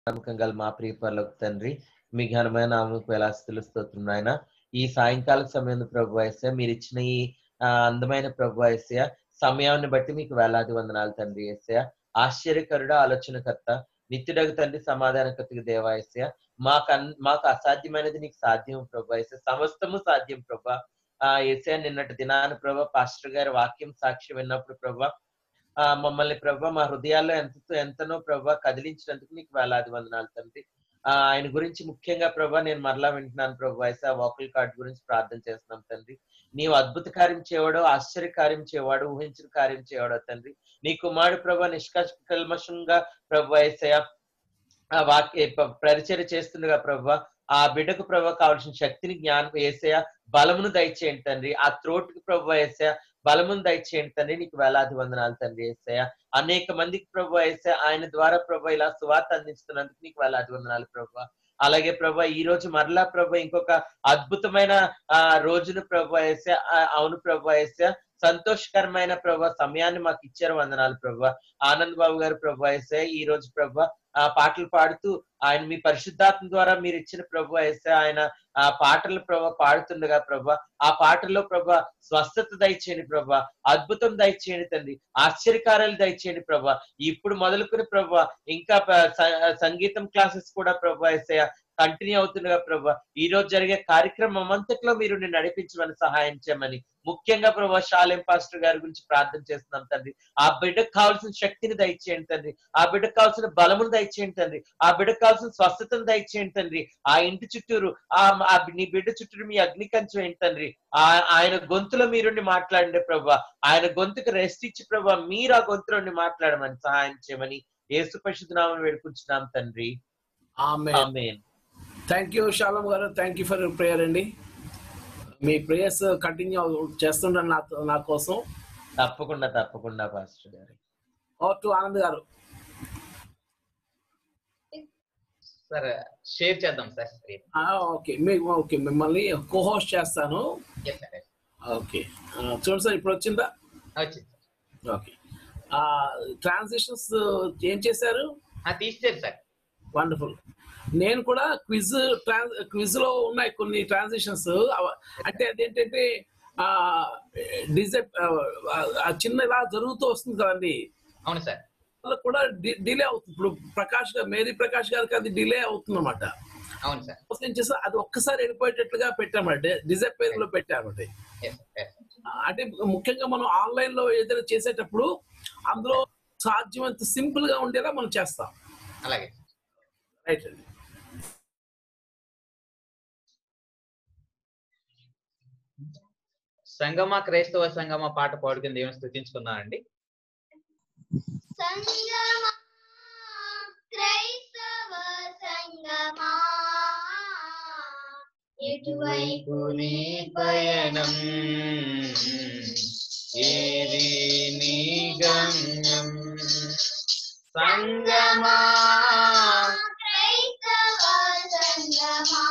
నమ్మకం గల మా ప్రియ పరలోక తండ్రి మీ ఘనమైన నామకు వేలాస్తులు స్తోత్రం నాయన ఈ సాయంకాల సమయంలో ప్రభు వయస్య మీరు ఇచ్చిన ఈ ఆ, అందమైన ప్రభు వయస్య సమయాన్ని బట్టి మీకు వేలాది వందనాలు తండ్రి ఏసయ ఆశ్చర్యకరుడు ఆలోచనకర్త నిత్యుడగు తండ్రి సమాధానకర్తకు దేవాయస్య మాకు అన్- మాకు అసాధ్యమైనది నీకు సాధ్యం ప్రభా ఏసయ సమస్తము సాధ్యం ప్రభా ఆ ఏసయ నిన్నటి దినాన ప్రభా పాస్టర్ గారి వాక్యం సాక్ష్యం విన్నప్పుడు ప్రభా ఆ మమ్మల్ని ప్రభా మా హృదయాల్లో ఎంత ఎంతనో ప్రభా కదిలించినందుకు నీకు వేలాది వందనాలు తండ్రి ఆ ఆయన గురించి ముఖ్యంగా ప్రభా నేను మరలా వింటున్నాను ప్రభా ఐసా వాకల్ కార్డ్ గురించి ప్రార్థన చేస్తున్నాం తండ్రి నీవు అద్భుత కార్యం చేయవాడు ఆశ్చర్య కార్యం చేయవాడు ఊహించిన కార్యం చేయవాడు తండ్రి నీ కుమారుడు ప్రభా నిష్కల్మషంగా ప్రభు ఐసయ ఆ వాక్య ప- పరిచర్య చేస్తుండగా ప్రభా ఆ బిడ్డకు ప్రభా కావాల్సిన శక్తిని జ్ఞానం వేసయ బలమును దయచేయండి తండ్రి ఆ త్రోటుకు ప్రభు వేసయ బలమును దయచేయండి తండ్రి నీకు వేలాది వందనాలు తండ్రి ఏసయ అనేక మందికి ప్రభు వేసే ఆయన ద్వారా ప్రభు ఇలా సువార్త అందిస్తున్నందుకు నీకు వేలాది వందనాలు ప్రభు అలాగే ప్రభా ఈ రోజు మరలా ప్రభా ఇంకొక అద్భుతమైన ఆ రోజును ప్రభు వేసే అవును ప్రభు వేసే సంతోషకరమైన ప్రభా సమయాన్ని మాకు ఇచ్చారు వందనాలు ప్రభా ఆనంద్ బాబు గారు ప్రభు వేసే ఈ రోజు ప్రభా ఆ పాటలు పాడుతూ ఆయన మీ పరిశుద్ధాత్మ ద్వారా మీరు ఇచ్చిన ప్రభు వేసే ఆయన ఆ పాటలు ప్రభా పాడుతుండగా ప్రభా ఆ పాటల్లో ప్రభా స్వస్థత దయచేయండి ప్రభా అద్భుతం దయచేయండి తండ్రి ఆశ్చర్యకారాలు దయచేయండి ప్రభా ఇప్పుడు మొదలుకుని ప్రభా ఇంకా ప- స- సంగీతం క్లాసెస్ కూడా ప్రభా ఎస్ఐ కంటిన్యూ అవుతుండగా ప్రభా ఈ రోజు జరిగే కార్యక్రమం అంతట్లో మీరు నేను నడిపించమని సహాయం చేయమని ముఖ్యంగా ప్రభా షాలేం పాస్టర్ గారి గురించి ప్రార్థన చేస్తున్నాం తండ్రి ఆ బిడ్డకు కావాల్సిన శక్తిని దయచేయండి తండ్రి ఆ బిడ్డకు కావాల్సిన బలమును దయచేయండి తండ్రి ఆ బిడ్డకు కావాల్సిన స్వస్థతను దయచేయండి తండ్రి ఆ ఇంటి చుట్టూరు ఆ ఆ నీ బిడ్డ చుట్టూరు మీ అగ్ని కంచె ఏంటి తండ్రి ఆ ఆయన గొంతులో మీరుండి మాట్లాడండి ప్రభా ఆయన గొంతుకు రెస్ట్ ఇచ్చి ప్రభా మీరు ఆ గొంతులోండి మాట్లాడమని సహాయం చేయమని యేసు పరిశుద్ధ నామం వేడుకుంటున్నాం తండ్రి ఆమె ఆమేన్ థ్యాంక్ యూ శాలం గారు థ్యాంక్ యూ ఫర్ ప్రేయర్ అండి మీ ప్రేయర్స్ కంటిన్యూ చేస్తుండండి నా నా కోసం తప్పకుండా తప్పకుండా పాస్టర్ గారు ఓ టు ఆనంద్ గారు సార్ షేర్ చేద్దాం సార్ స్క్రీన్ ఓకే మీ ఓకే మిమ్మల్ని కోహోస్ట్ చేస్తాను ఎస్ సార్ ఓకే చూడండి సార్ ఇప్పుడు వచ్చిందా వచ్చింది ఓకే ట్రాన్సిషన్స్ ఏం చేశారు సార్ తీసేది సార్ వండర్ఫుల్ నేను కూడా క్విజ్ క్విజ్ లో ఉన్నాయి కొన్ని ట్రాన్సిషన్స్ అంటే అదేంటంటే ఆ డిజైన్ చిన్న ఇలా జరుగుతూ వస్తుంది కదండి అవును సార్ వాళ్ళకు కూడా డిలే అవుతుంది ఇప్పుడు ప్రకాష్ గారు మేరీ ప్రకాష్ గారికి అది డిలే అవుతుంది అనమాట అవును సార్ ఏం చేస్తా అది ఒక్కసారి వెళ్ళిపోయేటట్లుగా పెట్టామంటే డిజైన్ లో పెట్టామంటే ఎస్ ఎస్ అంటే ముఖ్యంగా మనం ఆన్లైన్ లో ఏదైనా చేసేటప్పుడు అందులో సాధ్యమంత సింపుల్ గా ఉండేలా మనం చేస్తాం అలాగే రైట్ అండి సంగమ క్రైస్తవ సంగమ పాట పాడుకుని దేవుని స్థుతించుకున్నానండి సంగమా క్రైస్తవ సంగమా ఎటువైపు నీ పయనం ఏది నీ గమ్యం సంగమా క్రైస్తవ సంగమా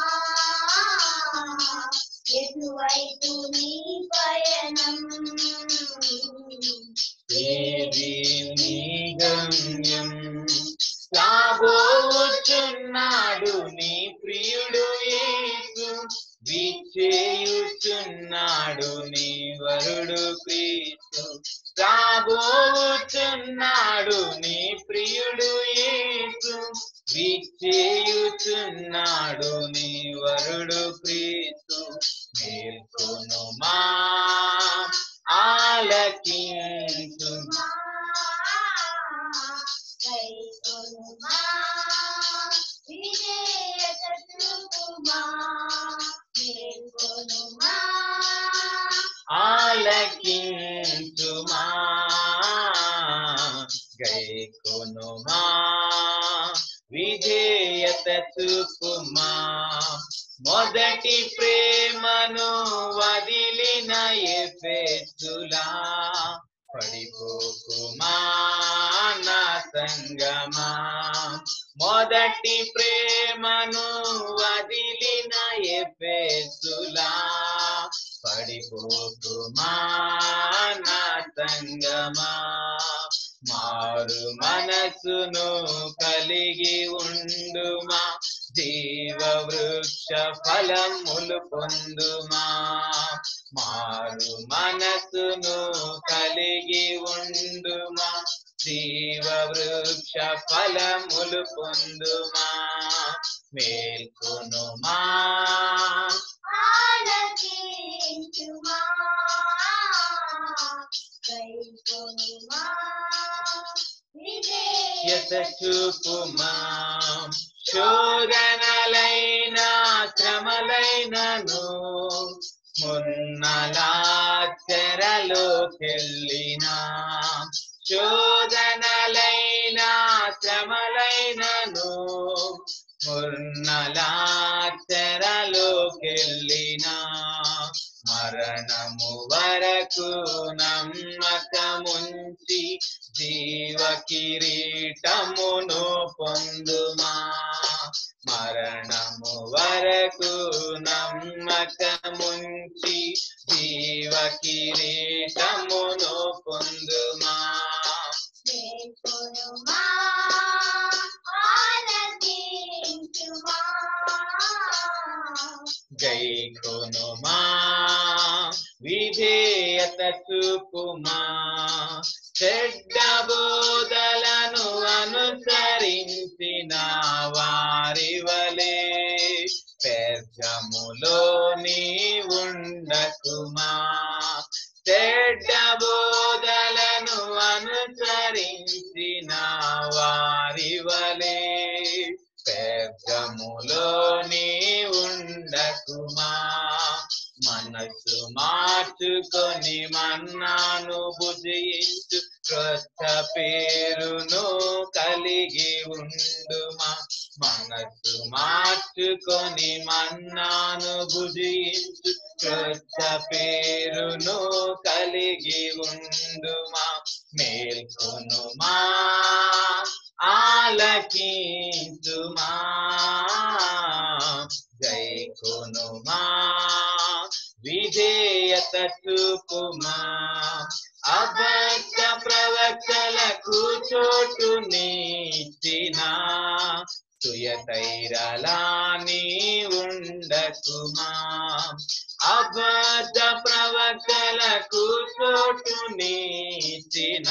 ఎటువైపు నీ పయనం ఏది నీ గమ్యం రాబోచున్నాడు నీ ప్రియుడు యేసు విచ్చేయుచున్నాడు నీ వరుడు క్రీస్తు రాబోచున్నాడు నీ ప్రియుడు యేసు విచ్చేయుచున్నాడు నీ వరుడు క్రీస్తు మేల్కొను మా ఆలకించు కైకొనుమా విజేత చూపుమా మేల్కొనుమా ఆలకించుమా గైకొనుమా విధేయత చూపుమా మొదటి ప్రేమను వదిలిన ఎఫెసులా పడిపోకుమా నా సంగమా మొదటి ప్రేమను వదిలిన ఎఫెసులా పడిపోకుమా నా సంగమా మారు మనసును కలిగి ఉండుమా జీవ వృక్ష ఫలములు పొందుమా మారు మనసును కలిగి ఉండుమా జీవ వృక్ష ఫలములు పొందుమా మేల్కొనుమా ఆలకించుమా కైకొనుమా యత చూపుమా శోధనలైన శ్రమలైనను మున్నలాచరలోకెళ్ళినా శోధనలైన శ్రమలైనను మున్నలాచరలోకెళ్ళినా మరణము వరకు నమ్మకముంచి జీవ కిరీటమును పొందుమా మరణము వరకు నమ్మకముంచి జీవ కిరీటమును పొందుమా మేల్కొనుమా ఆలకించుమా గైకొనుమా విధేయత చూపుమా చెడ్డ బోధలను అనుసరించిన వారి వలె పెద్దములో నీ ఉండకుమా చెడ్డ బోధలను అనుసరించిన వారి వలె పెద్దములో నీ ఉండకుమా మనసు మార్చుకొని మన్నాను భుజించు క్రొత్త పేరును కలిగి ఉండుమా మనసు మార్చుకొని మన్నాను భుజించు క్రొత్త పేరును కలిగి ఉండుమా మేల్కొనుమా ఆలకించుమా జైకొనుమా విధేయత చూపుమా అబద్ధ ప్రవక్తలకు చోటు నీచిన సుయతైరలాని ఉండకుమా అబద్ధ ప్రవక్తలకు చోటు నీచిన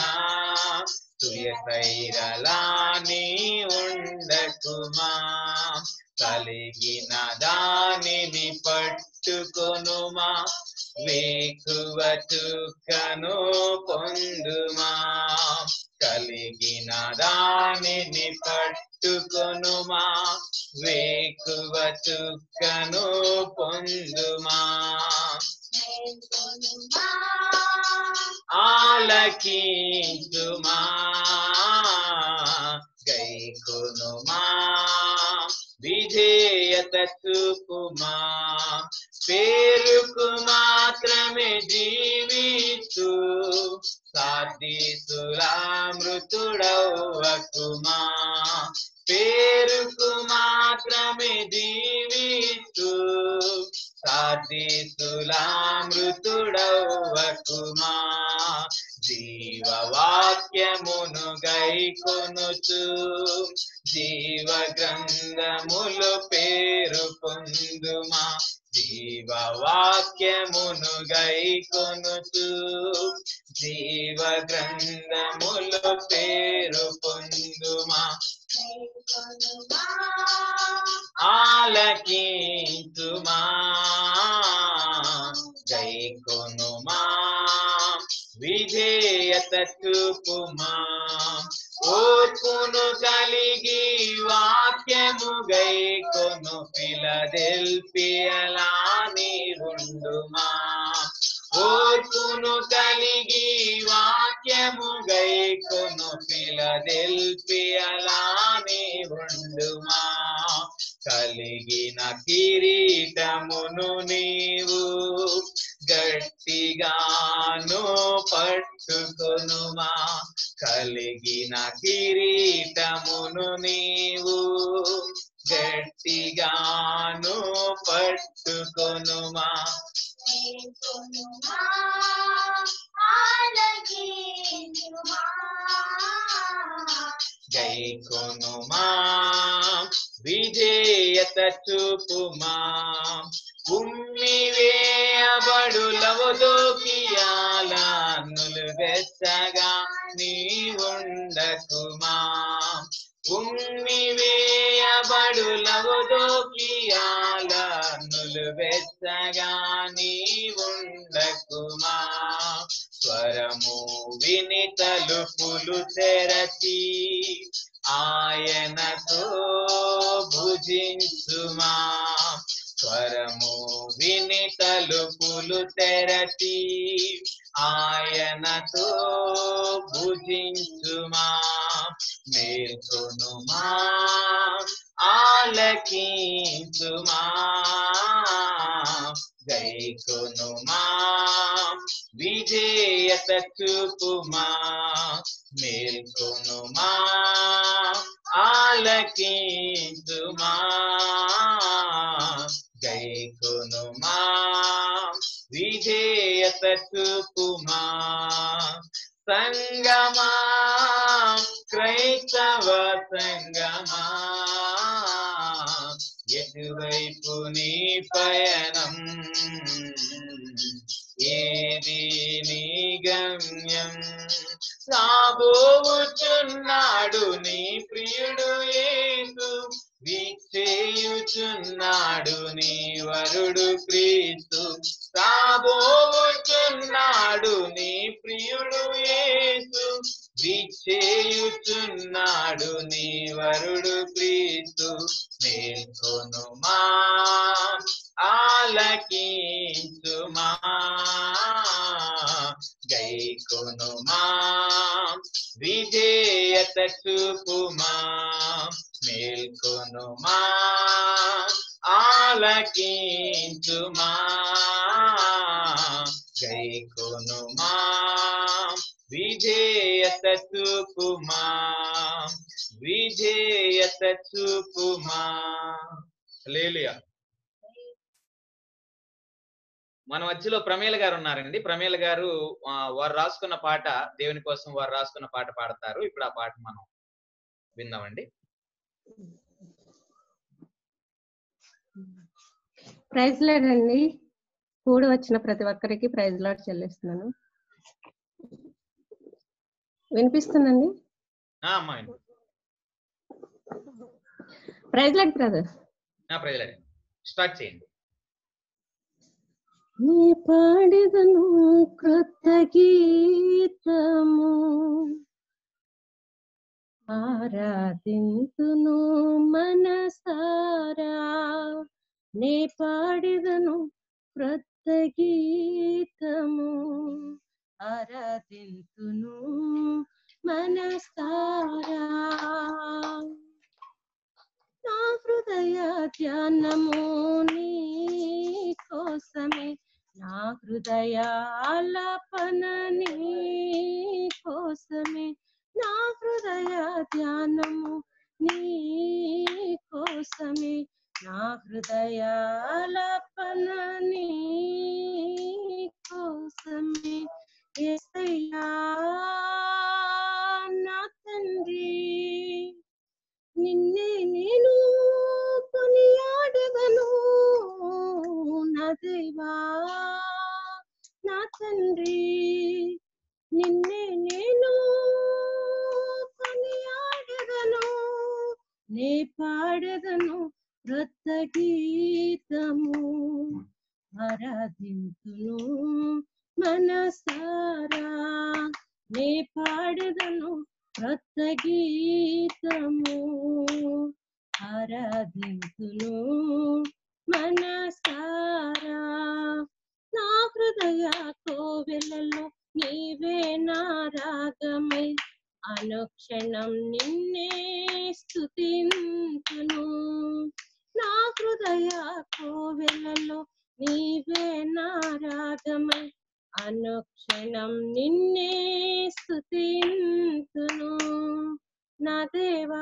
సుయతైరలాని ఉండకుమా కలిగిన దానిని పట్టుకొనుమా వేకువ చుక్కను పొందుమా కలిగిన దానిని పట్టుకొనుమా వేకువ చుక్కను పొందుమా మేల్కొనుమా ఆలకించుమా గైకొనుమా విధేయత చూపుమా పేరుకు మాత్రమే జీవిస్తూ సాధితులా మృతుడవ్వకుమా పేరుకు మాత్రమే జీవిస్తూ సాధితులా మృతుడవ్వకుమా జీవవాక్యమును గైకొనుచు జీవ గ్రంథములు పేరు పొందుమా జీవవాక్యమును గైకొనుచు జీవ గ్రంథములు పేరు పొందుమా మేల్కొనుమా ఆలకించుమా జైకొనుమా విధేయత చూపుమా ఓర్పును కలిగి వాక్యము గైకొను ఫిలదెల్పియలాని ఉండుమా ఓర్పును కలిగి వాక్యము గైకొను ఫిలదెల్పియలాని ఉండుమా కలిగిన కిరీటమును నీవు గట్టిగాను పట్టుకొనుమా కలిగిన కిరీటమును నీవు గట్టిగాను పట్టుకొనుమా మేల్కొనుమా ఆలకించుమా విజేయత చూపుమా ఉమ్మి వేయబడులవలోకియాలన్నులు వెచ్చగా నీ ఉండకుమా ఉమ్మి వేయబడులవలోకియాలన్నులు వెచ్చగా నీ ఉండకుమా స్వరము విని తలుపులు తెరచి ఆయనతో భుజించుమా స్వరము విని తలుపులు తెరచి ఆయనతో భుజించుమా మేల్కొనుమా ఆలకించుమా గైకొనుమా విజేయత చూపుమా మేల్కొనుమా ఆలకించుమా గైకొనుమా విజేయత చూపుమా సంగమా క్రైస్తవ సంగమా ఎటువైపు నీ పయనం ఏది నీ గమ్యం రాబోచున్నాడు నీ ప్రియుడు ఏసు వీక్షేయుచున్నాడు నీ వరుడు క్రీస్తు రాబోచున్నాడు నీ ప్రియుడు ఏసు వీక్షేయుచున్నాడు నీ వరుడు క్రీస్తు మేల్కొనుమా ఆలకించుమా గైకొనుమా విజేయత చూపుమా మేల్కొనుమా ఆలకించుమా గైకొనుమా విజేయత చూపుమా విజేయత చూపుమా హల్లెలూయా మన మధ్యలో ప్రమేల గారు ఉన్నారండి ప్రమేల గారు ఆ, వారు రాసుకున్న పాట దేవుని కోసం వారు రాసుకున్న పాట పాడతారు ఇప్పుడు ఆ పాట మనం విందామండి ప్రైజ్ లేడండి కూడి వచ్చిన ప్రతి ఒక్కరికి ప్రైజ్ లాడ్ చెల్లిస్తున్నాను వినిపిస్తుందండి ఆ, అమ్మా విను. ప్రైజ్ లాడ్ బ్రదర్ నా ప్రజలండి స్టార్ట్ చేయండి నీ పాడెదను క్రొత్త గీతము ఆరాధింతును మనసారా నే పాడెదను క్రొత్త గీతము ఆరాధింతును మనసారా నా హృదయ ధ్యానము నీ కోసమే నా హృదయ ఆలాపన నీ కోసమే నా హృదయ ధ్యానము నీ కోసమే నా హృదయ ఆలాపన నీ కోసమే యేసయ్యా నా తండ్రి నిన్నే నేను కొనియాడగను నా దేవా నా తండ్రి నిన్నే నేను కొనియాడగను నే పాడగను క్రొత్త గీతము ఆరాధింతును మనసారా నే పాడగను క్రొత్త గీతము ఆరాధింతును మనసారా నా హృదయ కోవెలలో నీవే నా రాగమై అనుక్షణం నిన్నే స్తుతింతును నా హృదయ కోవెలలో నీవే నా రాగమై అనుక్షణం నిన్నే స్తుతింతును నా దేవా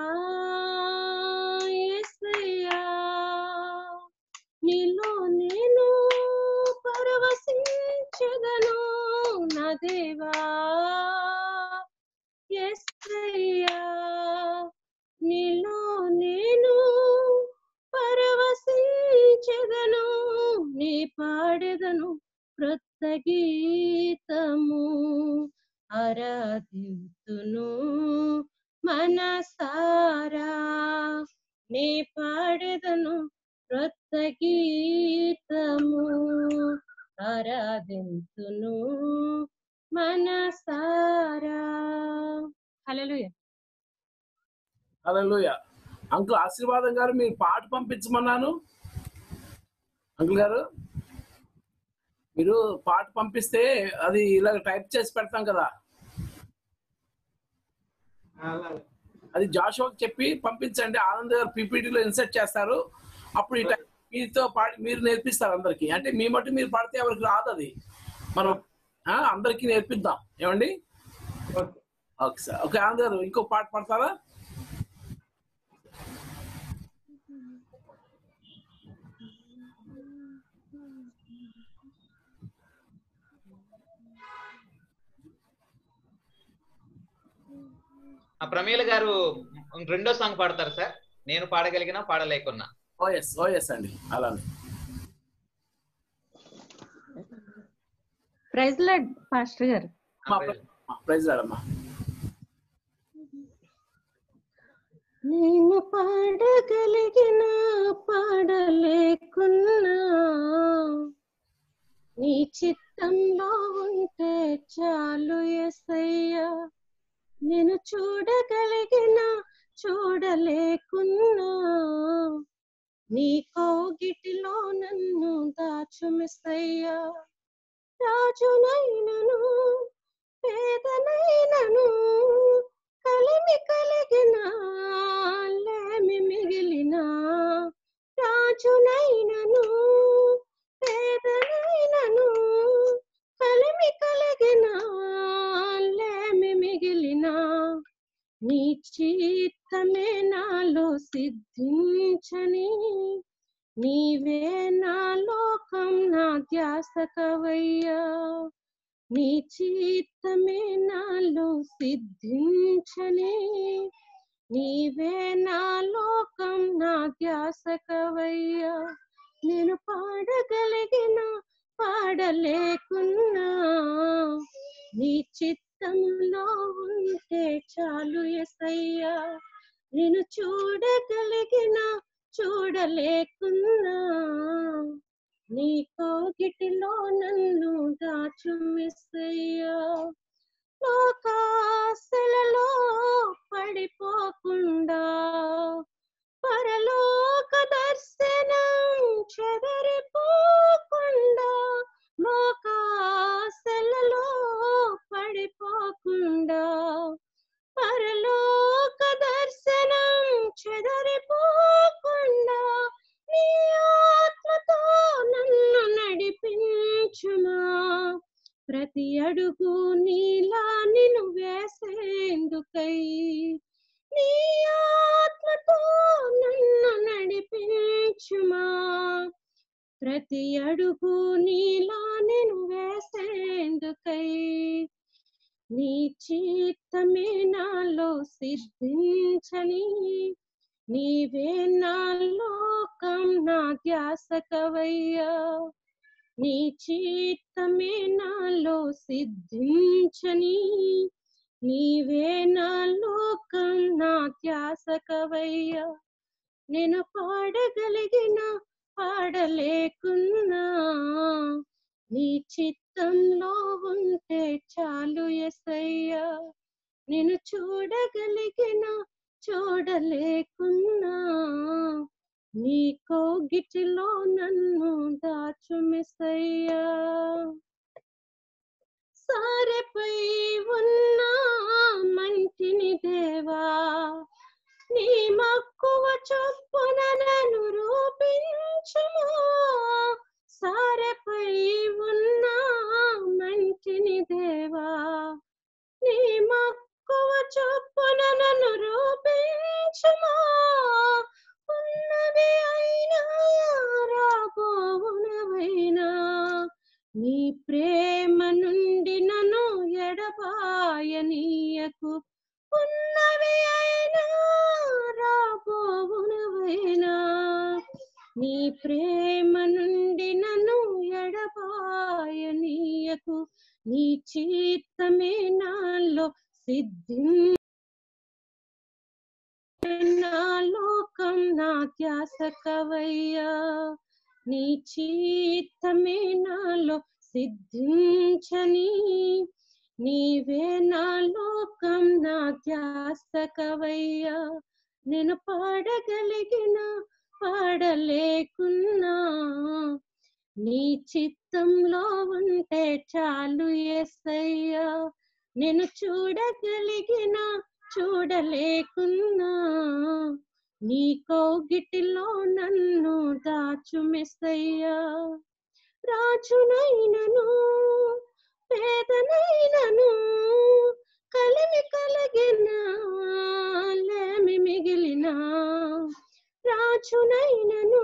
యేసయ్యా నీలో నేను పరవశించగను నా దేవా యేసయ్యా నీలో నేను పాడెదను క్రొత్త గీతము ఆరాధితును మనసారా నే పాడెదను క్రొత్త గీతము ఆరాధింతును మనసారా హల్లెలూయా హల్లెలూయా అంకుల్ ఆశీర్వాదం గారు మీరు పాట పంపించమన్నాను అంకుల్ గారు మీరు పాట పంపిస్తే అది ఇలా టైప్ చేసి పెడతాం కదా అది జాషువాకి చెప్పి పంపించండి ఆనంద్ గారు పీపీటీలో ఇన్సర్ట్ చేస్తారు అప్పుడు ఈ టైం మీతో పాడి మీరు నేర్పిస్తారు అందరికి అంటే మీ మట్టి మీరు పాడితే ఎవరికి రాదు అది మనం ఆ, అందరికీ నేర్పిద్దాం ఏమండి ఓకే సార్ ఓకే ఆనంద్ గారు ఇంకో పాట పాడతారా ఆ ప్రమీల గారు రెండో సాంగ్ పాడతారు సార్ నేను పాడగలిగినా పాడలేకున్నా ఓఎస్ ఓఎస్ అండి అలానే ప్రైజ్ లాడ్ పాస్టర్ గారు మా ప్రైజ్ రాడమ్మా నేను పాడగలిగిన పాడలేకున్నా నీ చిత్తంలో ఉంటే చాలు ఎసయ్యా నేను చూడగలిగిన చూడలేకున్నా నీ కౌగిటిలో నన్ను దాచుమిసయ్యా రాజునైనను పేదనైనను కలిమి కలిగిన లేమి మిగిలిన రాజునైనను పేదనైనను కలిమి కలిగిన లేమి మిగిలిన నీ చిత్తమే నాలో సిద్ధించని నీవే నా లోకం నా ధ్యాసకవయ్యా నీ చిత్తమే నాలో సిద్ధించని నీవే నా లోకం నా ధ్యాసకవయ్యా నేను పాడగలిగిన పాడలేకున్నా నీ చిత్తంలో ఉంటే చాలు ఎసయ్యా నేను చూడగలిగిన చూడలేకున్నా నీ కోగిటిలో నన్ను దాచు మిస్సయ్యా లోకాశలలో పడిపోకుండా పరలోక దర్శనం చెదరిపోకుండా లోకాశలలో పడిపోకుండా పరలోక దర్శనం చెదరిపోకుండా నీ ఆత్మతో నన్ను నడిపించుమా ప్రతి అడుగు నీలా నిన్ను వేసేందుకై నీ ఆత్మతో నన్ను నడిపించుమా ప్రతి అడుగు నీలా నేను వేసేందుకై నీ చిత్తమే నాలో సిద్ధించని నీవే నా లోకం నా ధ్యాసకవయ్యా నీ చిత్తమే నాలో సిద్ధించని నీవే నా లోకం నా ధ్యాసకవయ్యా నేను పాడగలిగిన పాడలేకున్నా నీ చిత్తంలో ఉంటే చాలు ఎసయ్యా నేను చూడగలిగిన చూడలేకున్నా నీ కోగిటిలో నన్ను దాచు మెసయ్యా సారెపై ఉన్న మంటిని దేవా నీ మక్కువ చొప్పున నన్ను రూపించుము సారెపై ఉన్న మంటిని దేవా నీ మక్కువ చొప్పున నన్ను రూపించుము ఉన్నవి అయినా రాబోవునవైనా నీ ప్రేమ నుండి నన్ను ఎడబాయనీయకు ఉన్నవి అయినా రాబోవునవైనా నీ ప్రేమ నుండి నన్ను ఎడబాయ కాయనీయకు నీ చిత్తమే నాలో సిద్ధి నా లోకం నా ధ్యాస కవయ్యా నీ చిత్తమే నాలో సిద్ధించని నీవే నా లోకం నా ధ్యాస కవయ్యా నేను పాడగలిగిన పాడలేకున్నా నీ చిత్తంలో ఉంటే చాలు ఎస్సయ్యా నేను చూడగలిగిన చూడలేకున్నా నీ కౌగిటిలో నన్ను దాచు మెస్సయ్యా రాజునైనను పేదనైనను కలిమి కలిగిన లేమి మిగిలిన రాజునైనను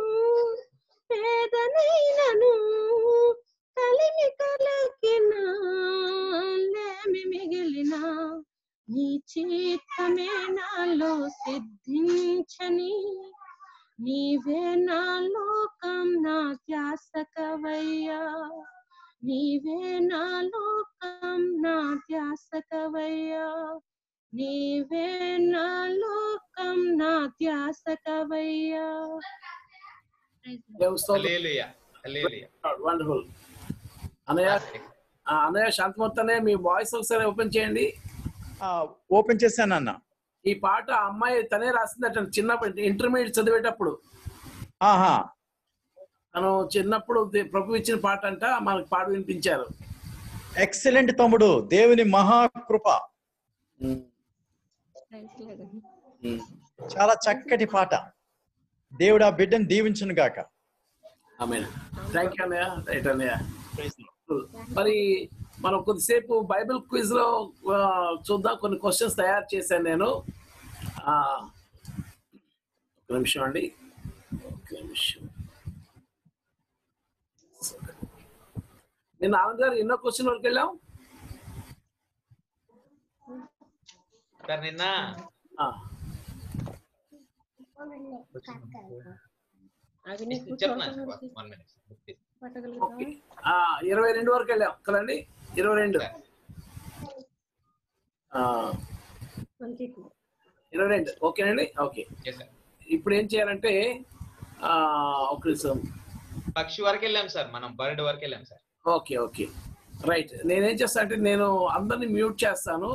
పేదనైనను కలిమి కలిగిన లేమి మిగిలిన నీ చిత్తమే నాలో సిద్ధించని నీవే నా లోకం నా ధ్యాస కవయ్యా నీవే నా లోకం నా ధ్యాస కవయ్యా నీవే నా లోకం నా ధ్యాస కవయ్యా హల్లెలూయా హల్లెలూయా వండర్ఫుల్ అన్నయ్య ఆ, అన్నయ్య శాంతమూర్తనే మీ వాయిస్ ఒకసారి ఓపెన్ చేయండి ఓపెన్ చేశాను అన్న ఈ పాట ఆ అమ్మాయి తనే రాసిందట చిన్నప్పుడు ఇంటర్మీడియట్ చదివేటప్పుడు ఆహా తను చిన్నప్పుడు దే- ప్రభు ఇచ్చిన పాట అంట మనకు పాట వినిపించారు ఎక్సలెంట్ తమ్ముడు దేవుని మహాకృప చాలా చక్కటి పాట దేవుడు ఆ బిడ్డను దీవించును గాక ఆమె థ్యాంక్ యూ అన్నయ్య రైట్ అన్నయ్య మరి మనం కొద్దిసేపు బైబిల్ క్విజ్ లో ఆ, చూద్దాం కొన్ని క్వశ్చన్స్ తయారు చేశాను నేను ఆ, ఒక నిమిషం అండి ఒక నిమిషం నిన్న ఆనంద్ గారు ఎన్నో క్వశ్చన్ వరకు వెళ్ళాం సార్ నిన్న ఆ, అది నీకు చెప్పనా చూడటానికి వన్ మినిట్ ఓకే పట్టగలుగుతావా? ఆ, ఇరవై రెండు వరకు వెళ్ళాం కదండి ఇరవై రెండు ఆ, మనకి ఇరవై రెండు ఓకేనండి ఓకే సార్ ఇప్పుడు ఏం చేయాలంటే ఆ, ఒక నిమిషం పక్షి వరకు వెళ్ళాం సార్ మనం బర్డ్ వరకు వెళ్ళాం సార్ ఓకే ఓకే రైట్ నేనేం చేస్తా అంటే నేను అందరిని మ్యూట్ చేస్తాను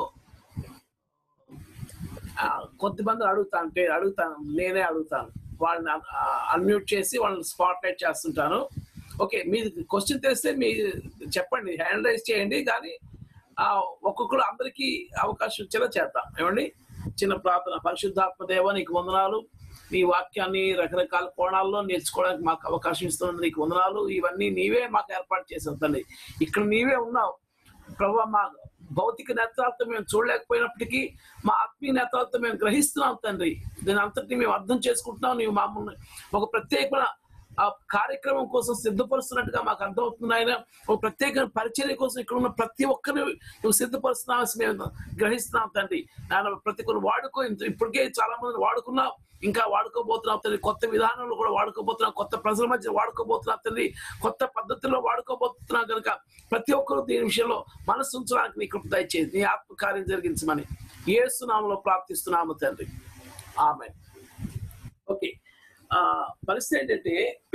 ఆ, కొద్దిమంది అడుగుతా అంటే అడుగుతాను నేనే అడుగుతాను వాళ్ళని అన్మ్యూట్ చేసి వాళ్ళని స్పాట్ లైట్ చేస్తుంటాను ఓకే మీరు క్వశ్చన్ తెలిస్తే మీ చెప్పండి హ్యాండ్ రైజ్ చేయండి కానీ ఆ, ఒక్కొక్కరు అందరికీ అవకాశం ఇచ్చేలా చేద్దాం ఏమండి చిన్న ప్రార్థన పరిశుద్ధాత్మ దేవ నీకు వందనాలు నీ వాక్యాన్ని రకరకాల కోణాల్లో నేర్చుకోవడానికి మాకు అవకాశం ఇస్తున్నందుకు నీకు వందనాలు ఇవన్నీ నీవే మాకు ఏర్పాటు చేసావు తండ్రి ఇక్కడ నీవే ఉన్నావు ప్రభు మా భౌతిక నేత్రాలతో మేము చూడలేకపోయినప్పటికీ మా ఆత్మీయ నేత్రాలతో మేము గ్రహిస్తున్నాం తండ్రి దీని అంతటిని మేము అర్థం చేసుకుంటున్నాం నీవు మమ్మల్ని ఒక ప్రత్యేకమైన ఆ కార్యక్రమం కోసం సిద్ధపరుస్తున్నట్టుగా మాకు అర్థమవుతుంది ఆయన ఒక ప్రత్యేక పరిచర్య కోసం ఇక్కడ ఉన్న ప్రతి ఒక్కరిని నువ్వు సిద్ధపరుస్తున్నావు మేము గ్రహిస్తున్నాం తండ్రి నాయన ప్రతి ఒక్కరు వాడుకో ఇంత- ఇప్పటికే చాలా మంది వాడుకున్నావు ఇంకా వాడుకోబోతున్నావు తండ్రి కొత్త విధానంలో కూడా వాడుకోబోతున్నాం కొత్త ప్రజల మధ్య వాడుకోబోతున్నాం తండ్రి కొత్త పద్ధతుల్లో వాడుకోబోతున్నాం కనుక ప్రతి ఒక్కరు దీని విషయంలో మనసు ఉంచడానికి నీ కృప దయచేది నీ ఆత్మకార్యం జరిగించమని ఏసునామలో ప్రార్థిస్తున్నాము తండ్రి ఆమె ఓకే ఆ పరిస్థితి ఏంటంటే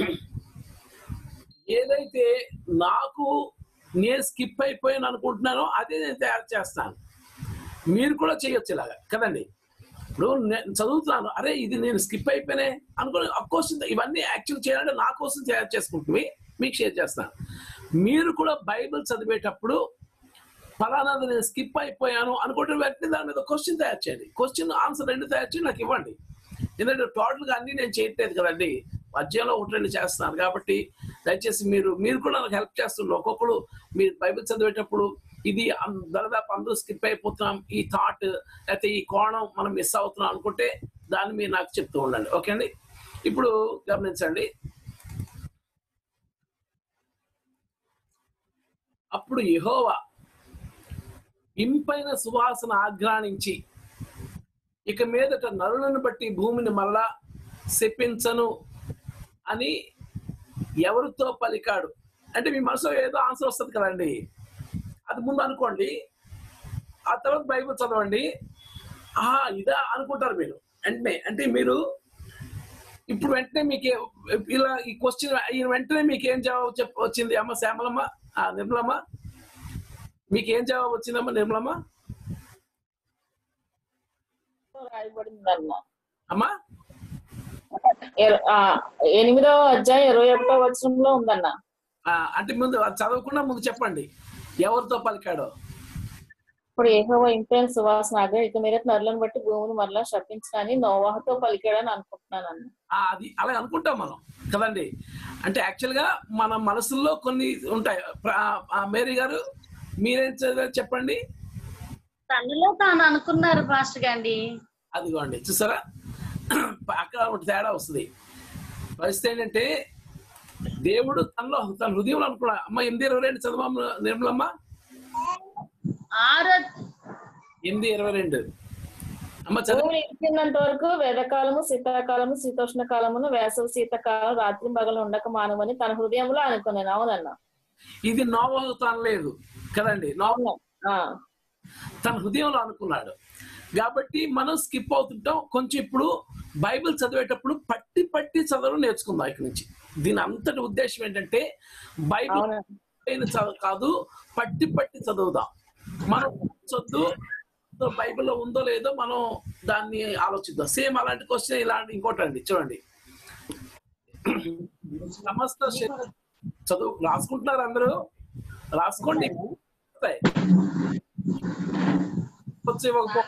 ఏదైతే నాకు నేను స్కిప్ అయిపోయాను అనుకుంటున్నానో అదే నేను తయారు చేస్తాను మీరు కూడా చేయొచ్చు ఇలాగా కదండి ఇప్పుడు నేను చదువుతున్నాను అరే ఇది నేను స్కిప్ అయిపోయినే అనుకుని కోర్స్ ఇవన్నీ యాక్చువల్ చేయాలంటే నా కోసం తయారు చేసుకుంటువి మీకు షేర్ చేస్తాను మీరు కూడా బైబిల్ చదివేటప్పుడు ఫలానాది నేను స్కిప్ అయిపోయాను అనుకుంటే వెంటనే దాని మీద క్వశ్చన్ తయారు చేయండి క్వశ్చన్ ఆన్సర్ రెండు తయారు చేయండి నాకు ఇవ్వండి ఎందుకంటే టోటల్ గా అన్ని నేను చేయట్లేదు కదండి మధ్యలో ఒకటి రెండు చేస్తున్నాను కాబట్టి దయచేసి మీరు మీరు కూడా నాకు హెల్ప్ చేస్తున్నారు ఒక్కొక్కరు మీరు బైబిల్ చదివేటప్పుడు ఇది అం- దాదాపు అందరూ స్కిప్ అయిపోతున్నాం ఈ థాట్ లేకపోతే ఈ కోణం మనం మిస్ అవుతున్నాం అనుకుంటే దాన్ని మీరు నాకు చెప్తూ ఉండండి ఓకే అండి ఇప్పుడు గమనించండి అప్పుడు యెహోవా ఇంపైన సువాసన ఆఘ్రానించి ఇక మీదట నరులను బట్టి భూమిని మరలా శపించను అని ఎవరితో పలికాడు అంటే మీ మనసులో ఏదో ఆన్సర్ వస్తుంది కదండి అది ముందు అనుకోండి ఆ తర్వాత బైబిల్ చదవండి ఆహా ఇదా అనుకుంటారు మీరు వెంటనే అంటే మీరు ఇప్పుడు వెంటనే మీకు ఏ- ఇలా ఈ క్వశ్చన్ అయిన వెంటనే మీకు ఏం జవాబు చెప్ వచ్చింది అమ్మ శ్యామలమ్మ ఆ, నిర్మలమ్మ మీకు ఏం జవాబు వచ్చిందమ్మ నిర్మలమ్మ రాయబడిందన్న అమ్మా ఎర- ఆ, ఎనిమిదవ అధ్యాయం ఇరవై ఒకటో వచనంలో ఉందన్న ఆ, అంటే ముందు అది చదవకుండా ముందు చెప్పండి ఎవరితో పలికాడో ఇప్పుడు ఏహోవా ఇంపైన సువాసన ఆగా ఇక మీద నరులను బట్టి భూమిని మరలా శపించని నోవాహతో పలికాడని అనుకుంటున్నాను అన్న ఆ, అది అలా అనుకుంటాం మనం కదండి అంటే యాక్చువల్ గా మన మనసుల్లో కొన్ని ఉంటాయి ప్ర- ఆ, మేరీ గారు మీరేం చదివారు చెప్పండి తనలో తాను అనుకున్నారు పాస్టర్ గాండి అదిగోండి చూసారా అక్కడ ఒకటి తేడా వస్తుంది పరిస్థితి ఏంటంటే దేవుడు తనలో తన హృదయంలో అనుకున్నా అమ్మ ఎనిమిది ఇరవై రెండు చదవమ్మ నిర్మలమ్మ ఆరో ఎనిమిది ఇరవై రెండు అమ్మ చదువు భూమి నిలిచినంత వరకు వేదకాలము శీతాకాలము శీతోష్ణ కాలమును వేసవి శీతకాలం రాత్రి పగలు ఉండక మానవని తన హృదయంలో అనుకున్నాను అవునన్న ఇది నోవహు తన లేదు కదండి నోవ అవును ఆ, తన హృదయంలో అనుకున్నాడు కాబట్టి మనం స్కిప్ అవుతుంటాం కొంచెం ఇప్పుడు బైబిల్ చదివేటప్పుడు పట్టి పట్టి చదవడం నేర్చుకుందాం ఇక్కడి నుంచి దీని అంతటి ఉద్దేశం ఏంటంటే బైబిల్ అవును పైన చదువు కాదు పట్టి పట్టి చదువుదాం మనం చదువు బైబిల్లో ఉందో లేదో మనం దాన్ని ఆలోచిద్దాం సేమ్ అలాంటి క్వశ్చన్ ఇలాంటి ఇంకోటి అండి చూడండి సమస్త శరీరం చదువు రాసుకుంటున్నారు అందరూ రాసుకోండి వస్తాయి. వచ్చి ఒక-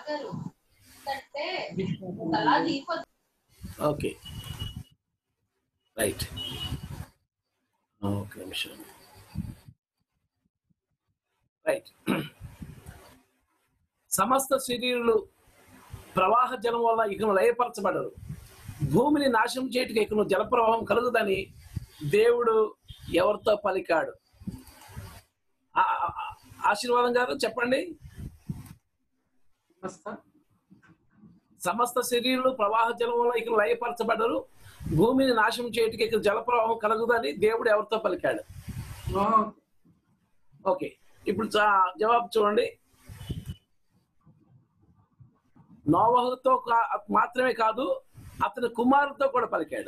ఓకే రైట్ ఓకే నిమిషం రైట్ సమస్త శరీరులు ప్రవాహ జలం వల్ల ఇకను లయపరచబడరు భూమిని నాశనం చేయటకు ఇకను జలప్రవాహం కలుగుదని దేవుడు ఎవరితో పలికాడు ఆ- ఆ- ఆ- ఆశీర్వాదం గారు చెప్పండి సమస్త శరీరులు ప్రవాహ జలం వల్ల ఇక లయపరచబడరు భూమిని నాశనం చేయటకి ఇక జలప్రవాహం కలుగుదని దేవుడు ఎవరితో పలికాడు ఓకే ఇప్పుడు చా- జవాబు చూడండి నోవహుతో కా- మాత్రమే కాదు అతని కుమారుతో కూడా పలికాడు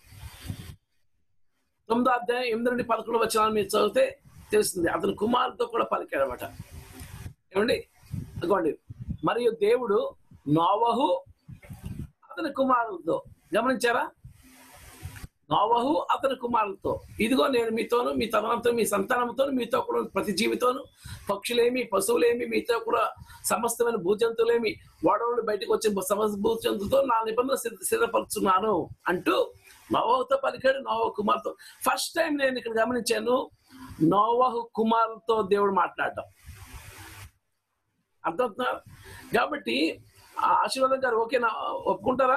తొమ్మిదో అధ్యాయం ఎనిమిది నుండి పదకొండు వచ్చిన మీరు చదివితే తెలుస్తుంది అతని కుమారుతో కూడా పలికాడు అనమాట ఏమండి అదిగోండి మరియు దేవుడు నోవహు అతని కుమారులతో గమనించారా నోవహు అతని కుమారులతో ఇదిగో నేను మీతోను మీ తదనంతో మీ సంతానంతో మీతో కూడా ప్రతి జీవితోను పక్షులేమి పశువులేమి మీతో కూడా సమస్తమైన భూజంతువులేమి ఓడవులు బయటకు వచ్చే సమస్త భూజంతులతో నా నిబంధన సిద్ధ- సిద్ధపరుచున్నాను అంటూ నోవహుతో పలికాడు నోవహు కుమార్తో ఫస్ట్ టైం నేను ఇక్కడ గమనించాను నోవహు కుమారులతో దేవుడు మాట్లాడటం అర్థమవుతున్నారు కాబట్టి ఆ ఆశీర్వాదం గారు ఓకేనా ఒప్పుకుంటారా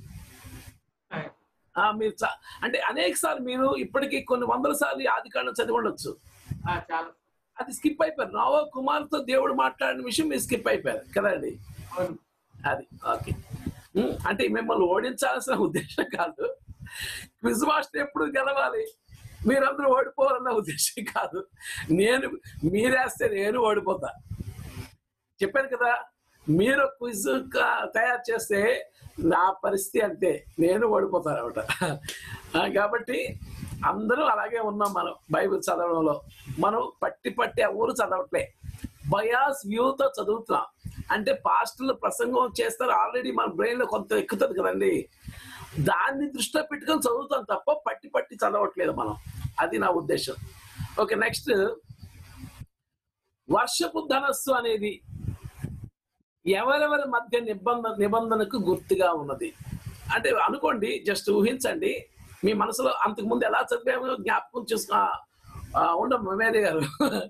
ఆ, మీరు చ- అంటే అనేక సార్లు మీరు ఇప్పటికీ కొన్ని వందల సార్లు ఈ ఆది కాండం చదివి ఉండొచ్చు అది స్కిప్ అయిపోయారు నవ కుమార్తో దేవుడు మాట్లాడిన విషయం మీరు స్కిప్ అయిపోయారు కదండి అది ఓకే ఉమ్, అంటే మిమ్మల్ని ఓడించాల్సిన ఉద్దేశం కాదు క్విజ్ మాస్టర్ ఎప్పుడు గెలవాలి మీరందరూ ఓడిపోవాలన్న ఉద్దేశం కాదు నేను మీరేస్తే నేను ఓడిపోతా చెప్పాను కదా మీరు క్విజ్ తయారు చేస్తే నా పరిస్థితి అంతే నేను ఓడిపోతాను అనమాట కాబట్టి అందరూ అలాగే ఉన్నాం మనం బైబిల్ చదవడంలో మనం పట్టి పట్టి ఊరు చదవట్లే బయాస్ వ్యూతో చదువుతున్నాం అంటే పాస్టర్లు ప్రసంగం చేస్తారు ఆల్రెడీ మన బ్రెయిన్ లో కొంత ఎక్కుతుంది కదండి దాన్ని దృష్టిలో పెట్టుకొని చదువుతాం తప్ప పట్టి పట్టి చదవట్లేదు మనం అది నా ఉద్దేశం ఓకే నెక్స్ట్ వర్షపు ధనస్సు అనేది ఎవరెవరి మధ్య నిబంధన నిబంధనకు గుర్తుగా ఉన్నది అంటే అనుకోండి జస్ట్ ఊహించండి మీ మనసులో అంతకు ముందు ఎలా చదివామో జ్ఞాపకం చూసుకు ఉండము మేరీ గారు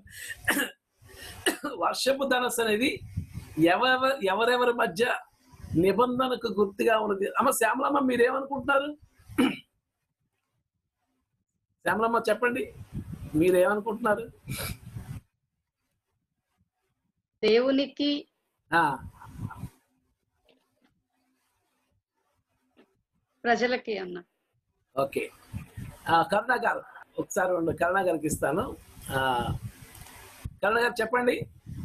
వర్షపు ధనస్సు అనేది ఎవరెవరి ఎవరెవరి మధ్య నిబంధనకు గుర్తుగా ఉన్నది అమ్మ శ్యామలమ్మ మీరేమనుకుంటున్నారు శ్యామలమ్మ చెప్పండి మీరేమనుకుంటున్నారు దేవునికి ఆ, ప్రజలకి అన్న ఓకే ఆ, కరుణ గారు ఒకసారి రెండు కరుణ గారికి ఇస్తాను ఆ, కరుణ గారు చెప్పండి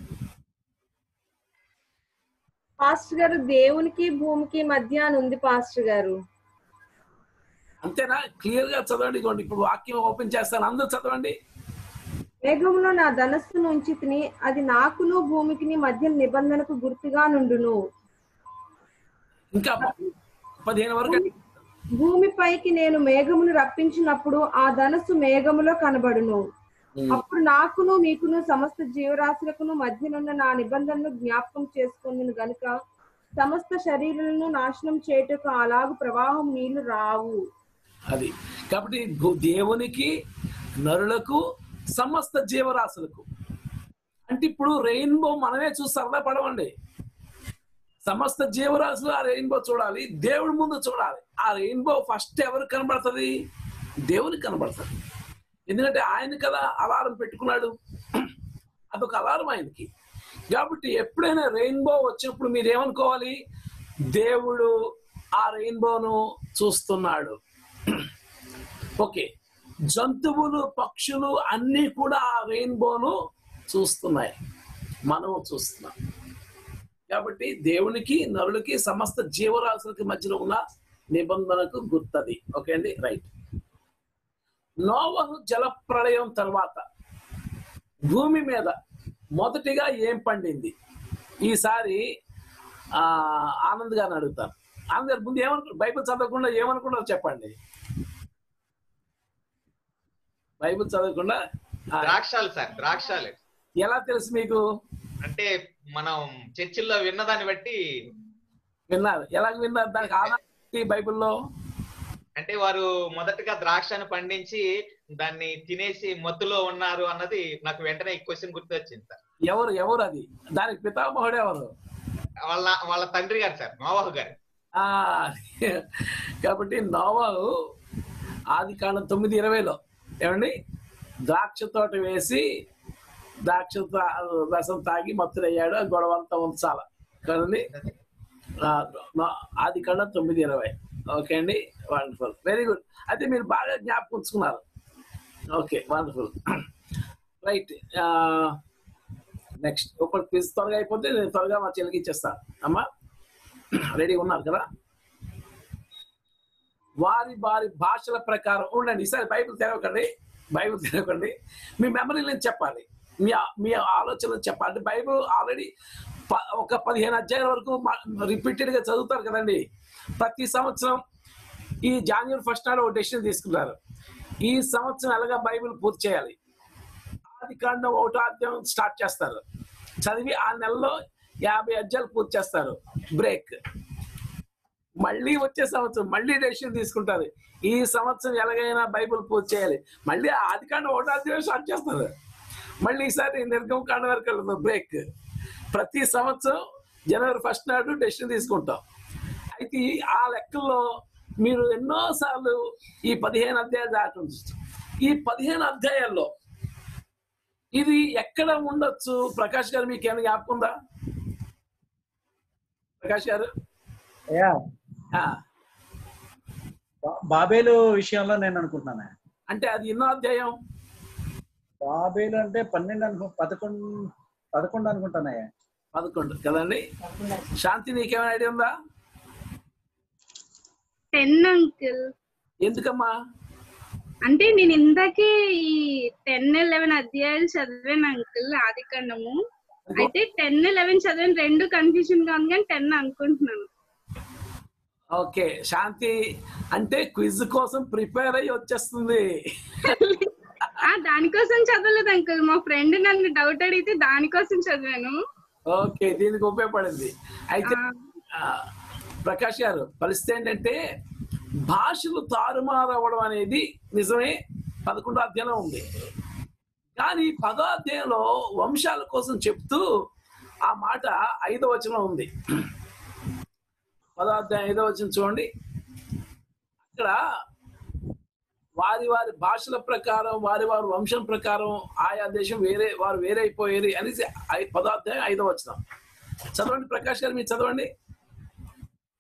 పాస్టర్ గారు దేవునికి భూమికి మధ్య అని ఉంది పాస్టర్ గారు అంతేనా క్లియర్ గా చదవండి ఇదిగోండి ఇప్పుడు వాక్యం ఓపెన్ చేస్తాను అందరూ చదవండి మేఘంలో నా ధనస్సును ఉంచి తిని అది నాకును భూమికిని మధ్య నిబంధనకు గుర్తుగా నుండును ఇంకా పదిహేను వరకు భూమిపైకి నేను మేఘమును రప్పించినప్పుడు ఆ ధనస్సు మేఘములో కనబడును అప్పుడు నాకును మీకును సమస్త జీవరాశులకును మధ్యనున్న నా నిబంధనను జ్ఞాపకం చేసుకుని గనుక సమస్త శరీరాలను నాశనం చేయుటకు అలాగు ప్రవాహం నీళ్లు రావు అది కాబట్టి భూ- దేవునికి నరులకు సమస్త జీవరాశులకు అంటే ఇప్పుడు రెయిన్బో మనమే చూసి సరదా పడవండి సమస్త జీవరాశులు ఆ రెయిన్బో చూడాలి దేవుడి ముందు చూడాలి ఆ రెయిన్బో ఫస్ట్ ఎవరికి కనబడుతుంది దేవునికి కనబడుతుంది ఎందుకంటే ఆయన కదా అలారం పెట్టుకున్నాడు అదొక అలారం ఆయనకి కాబట్టి ఎప్పుడైనా రెయిన్బో వచ్చినప్పుడు మీరు ఏమనుకోవాలి దేవుడు ఆ రెయిన్బోను చూస్తున్నాడు ఓకే జంతువులు పక్షులు అన్నీ కూడా ఆ రెయిన్బోను చూస్తున్నాయి మనం చూస్తున్నాం కాబట్టి దేవునికి నరులకి సమస్త జీవరాశులకి మధ్యలో ఉన్న నిబంధనకు గుర్తది ఓకే అండి రైట్ నోవహు జలప్రళయం తర్వాత భూమి మీద మొదటిగా ఏం పండింది ఈసారి ఆ ఆనంద్ గారిని అడుగుతాను ఆనంద్ గారు ముందు ఏమనుకు బైబిల్ చదవకుండా ఏమనుకున్నారో చెప్పండి బైబిల్ చదవకుండా ఆ, ద్రాక్షాలు సార్ ద్రాక్షాలు ఎలా తెలుసు మీకు అంటే మనం చర్చిల్లో విన్నదాన్ని బట్టి విన్నారు ఎలా విన్నారు దానికి ఆధారం ఏంటి బైబిల్లో అంటే వారు మొదటగా ద్రాక్షను పండించి దాన్ని తినేసి మత్తులో ఉన్నారు అన్నది నాకు వెంటనే ఈ క్వశ్చన్ గుర్తొచ్చింది సార్ ఎవరు ఎవరు అది దానికి పితామహుడు ఎవరు వాళ్ళ వాళ్ళ తండ్రి గారు సార్ నోవాహు గారు ఆ కాబట్టి నోవాహు ఆది కాండం తొమ్మిది ఇరవైలో ఏమండి ద్రాక్ష తోట వేసి ద్రాక్ష తా- రసం తాగి మత్తులయ్యాడు ఆ గొడవ అంతా ఉంచాల కదండి ఆ, నా- ఆది కాండం తొమ్మిది ఇరవై ఓకే అండి వండర్ఫుల్ వెరీ గుడ్ అయితే మీరు బాగా జ్ఞాపకం ఉంచుకున్నారు ఓకే వండర్ఫుల్ రైట్ నెక్స్ట్ ఒక క్విజ్ త్వరగా అయిపోతే నేను త్వరగా మా చెల్లికి ఇచ్చేస్తాను అమ్మా రెడీ ఉన్నారు కదా వారి వారి భాషల ప్రకారం ఉండండి ఈసారి బైబిల్ తెరవకండి బైబిల్ తెరవకండి మీ మెమరీలను చెప్పాలి మీ మీ ఆలోచనలు చెప్పాలి బైబిల్ ఆల్రెడీ ఒక పదిహేను అధ్యాయాల వరకు రిపీటెడ్ గా చదువుతారు కదండి ప్రతి సంవత్సరం ఈ జాన్యువరి ఫస్ట్ నాడు ఒక డెసిషన్ తీసుకున్నారు ఈ సంవత్సరం ఎలాగా బైబిల్ పూర్తి చేయాలి ఆది కాండం ఒకటో అధ్యాయం స్టార్ట్ చేస్తారు చదివి ఆ నెలలో యాభై అధ్యాయాలు పూర్తి చేస్తారు బ్రేక్ మళ్ళీ వచ్చే సంవత్సరం మళ్ళీ డెసిషన్ తీసుకుంటారు ఈ సంవత్సరం ఎలాగైనా బైబిల్ పూర్తి చేయాలి మళ్ళీ ఆది కాండం ఒకటో అధ్యాయం స్టార్ట్ చేస్తారు మళ్ళీ ఈసారి నిర్గమ కాండం వరకు వెళ్తారు బ్రేక్ ప్రతి సంవత్సరం జనవరి ఫస్ట్ నాడు డెసిషన్ తీసుకుంటాం అయితే ఈ- ఆ లెక్కల్లో మీరు ఎన్నోసార్లు ఈ పదిహేను అధ్యాయాలు దాటి ఉండొచ్చు. ఈ పదిహేను అధ్యాయాల్లో ఇది ఎక్కడ ఉండొచ్చు ప్రకాష్ గారు మీకు ఏమైనా జ్ఞాపకం ఉందా ప్రకాష్ గారు అయ్యా ఆ, బా- బాబేలు విషయంలో నేను అనుకుంటున్నాను అంటే అది ఎన్నో అధ్యాయం బాబేలు అంటే పన్నెండు అనుకు పదకొండు పదకొండు అనుకుంటానయ్యా పదకొండు కదండి శాంతి నీకేమైనా ఐడియా ఉందా టెన్ అంకుల్ ఎందుకమ్మా అంటే నేను ఇందాకే ఈ టెన్ లెవెన్ అధ్యాయాలు చదివాను అంకుల్ ఆది కాండము అయితే టెన్ లెవెన్ చదివాను రెండు కన్ఫ్యూజన్ గా ఉంది కానీ టెన్ అనుకుంటున్నాను ఓకే శాంతి అంటే క్విజ్ కోసం ప్రిపేర్ అయ్యి వచ్చేస్తుంది ఆ దానికోసం చదవలేదు అంకుల్ మా ఫ్రెండ్ నన్ను డౌట్ అడిగితే దానికోసం చదివాను ఓకే దీనికి ఉపయోగపడింది అయితే ఆ, ప్రకాష్ గారు పరిస్థితి ఏంటంటే భాషలు తారుమారు అవ్వడం అనేది నిజమే పదకొండో అధ్యాయంలో ఉంది కానీ పదో అధ్యాయంలో వంశాల కోసం చెప్తూ ఆ మాట ఐదో వచనం ఉంది పదో అధ్యాయం ఐదో వచనం చూడండి అక్కడ వారి వారి భాషల ప్రకారం వారి వారి వంశం ప్రకారం ఆయా దేశం వేరే వారు వేరే అయిపోయేది అనేసి ఐ- పదో అధ్యాయం ఐదో వచనం చదవండి ప్రకాష్ గారు మీరు చదవండి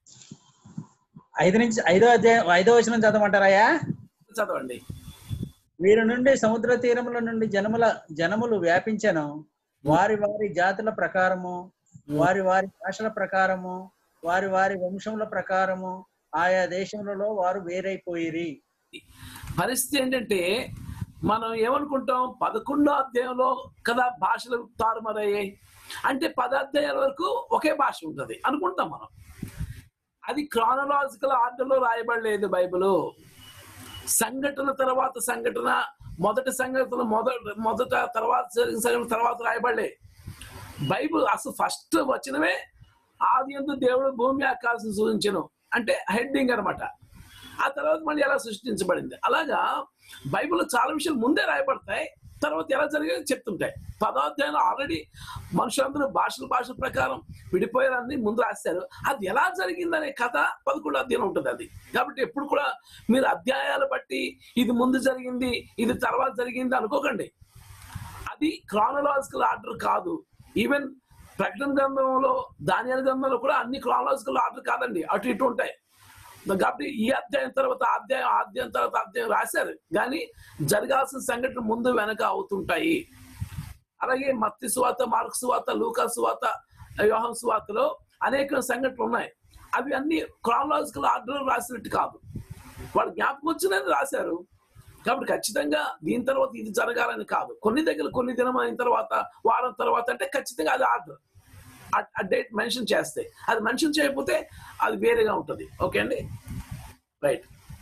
ఐదు నుంచి ఐదో అధ్యాయం ఐదో వచనం చదవమంటారయ్యా చదవండి వీరి నుండి సముద్ర తీరముల నుండి జనముల జనములు వ్యాపించను వారి వారి జాతుల ప్రకారము వారి వారి భాషల ప్రకారము వారి వారి వంశముల ప్రకారము ఆయా దేశములలో వారు వేరైపోయిరి పరిస్థితి ఏంటంటే మనం ఏమనుకుంటాం పదకొండో అధ్యాయంలో కదా భాషలు తారుమారయ్యాయి అంటే పదాధ్యాయాల వరకు ఒకే భాష ఉంటుంది అనుకుంటాం మనం అది క్రానలాజికల్ ఆర్డర్లో రాయబడలేదు బైబిల్ సంఘటన తర్వాత సంఘటన మొదటి సంఘటన మొదట మొదట తర్వాత జరిగిన సంఘటన తర్వాత రాయబడలే బైబిల్ అసలు ఫస్ట్ వచనమే ఆది ఎందు దేవుడు భూమి ఆకాశం సూచించను అంటే హెడ్డింగ్ అన్నమాట ఆ తర్వాత మళ్ళీ ఎలా సృష్టించబడింది అలాగా బైబిల్లో చాలా విషయాలు ముందే రాయబడతాయి తర్వాత ఎలా జరిగేది చెప్తుంటాయి పదార్థాలు ఆల్రెడీ మనుషులందరూ భాషల భాషల ప్రకారం విడిపోయారని ముందు రాశారు అది ఎలా జరిగిందనే కథ పదకొండు అధ్యాయం ఉంటుంది అది కాబట్టి ఎప్పుడు కూడా మీరు అధ్యాయాలు బట్టి ఇది ముందు జరిగింది ఇది తర్వాత జరిగింది అనుకోకండి అది క్రానలాజికల్ ఆర్డర్ కాదు ఈవెన్ ప్రకటన గ్రంథంలో ధాన్యాల గ్రంథంలో కూడా అన్ని క్రానలాజికల్ ఆర్డర్ కాదండి అటు ఇటు ఉంటాయి కాబట్టి ఈ అధ్యాయం తర్వాత ఆ అధ్యాయం ఆ అధ్యాయం తర్వాత ఆ అధ్యాయం రాశారు కానీ జరగాల్సిన సంఘటన ముందు వెనక అవుతుంటాయి అలాగే మత్తి సువాత మార్క్ సువాత లూకా సువాత యోహం సువాతలో అనేక సంఘటనలు ఉన్నాయి అవి అన్ని క్రానలాజికల్ ఆర్డర్ రాసినట్టు కాదు వాళ్ళు జ్ఞాపకం వచ్చినది రాశారు కాబట్టి ఖచ్చితంగా దీని తర్వాత ఇది జరగాలని కాదు కొన్ని దగ్గర కొన్ని దినం అయిన తర్వాత వారం తర్వాత అంటే ఖచ్చితంగా అది ఆర్డర్ ఆ డేట్ మెన్షన్ చేస్తే అది మెన్షన్ చేయకపోతే అది వేరేగా ఉంటుంది ఓకే అండి రైట్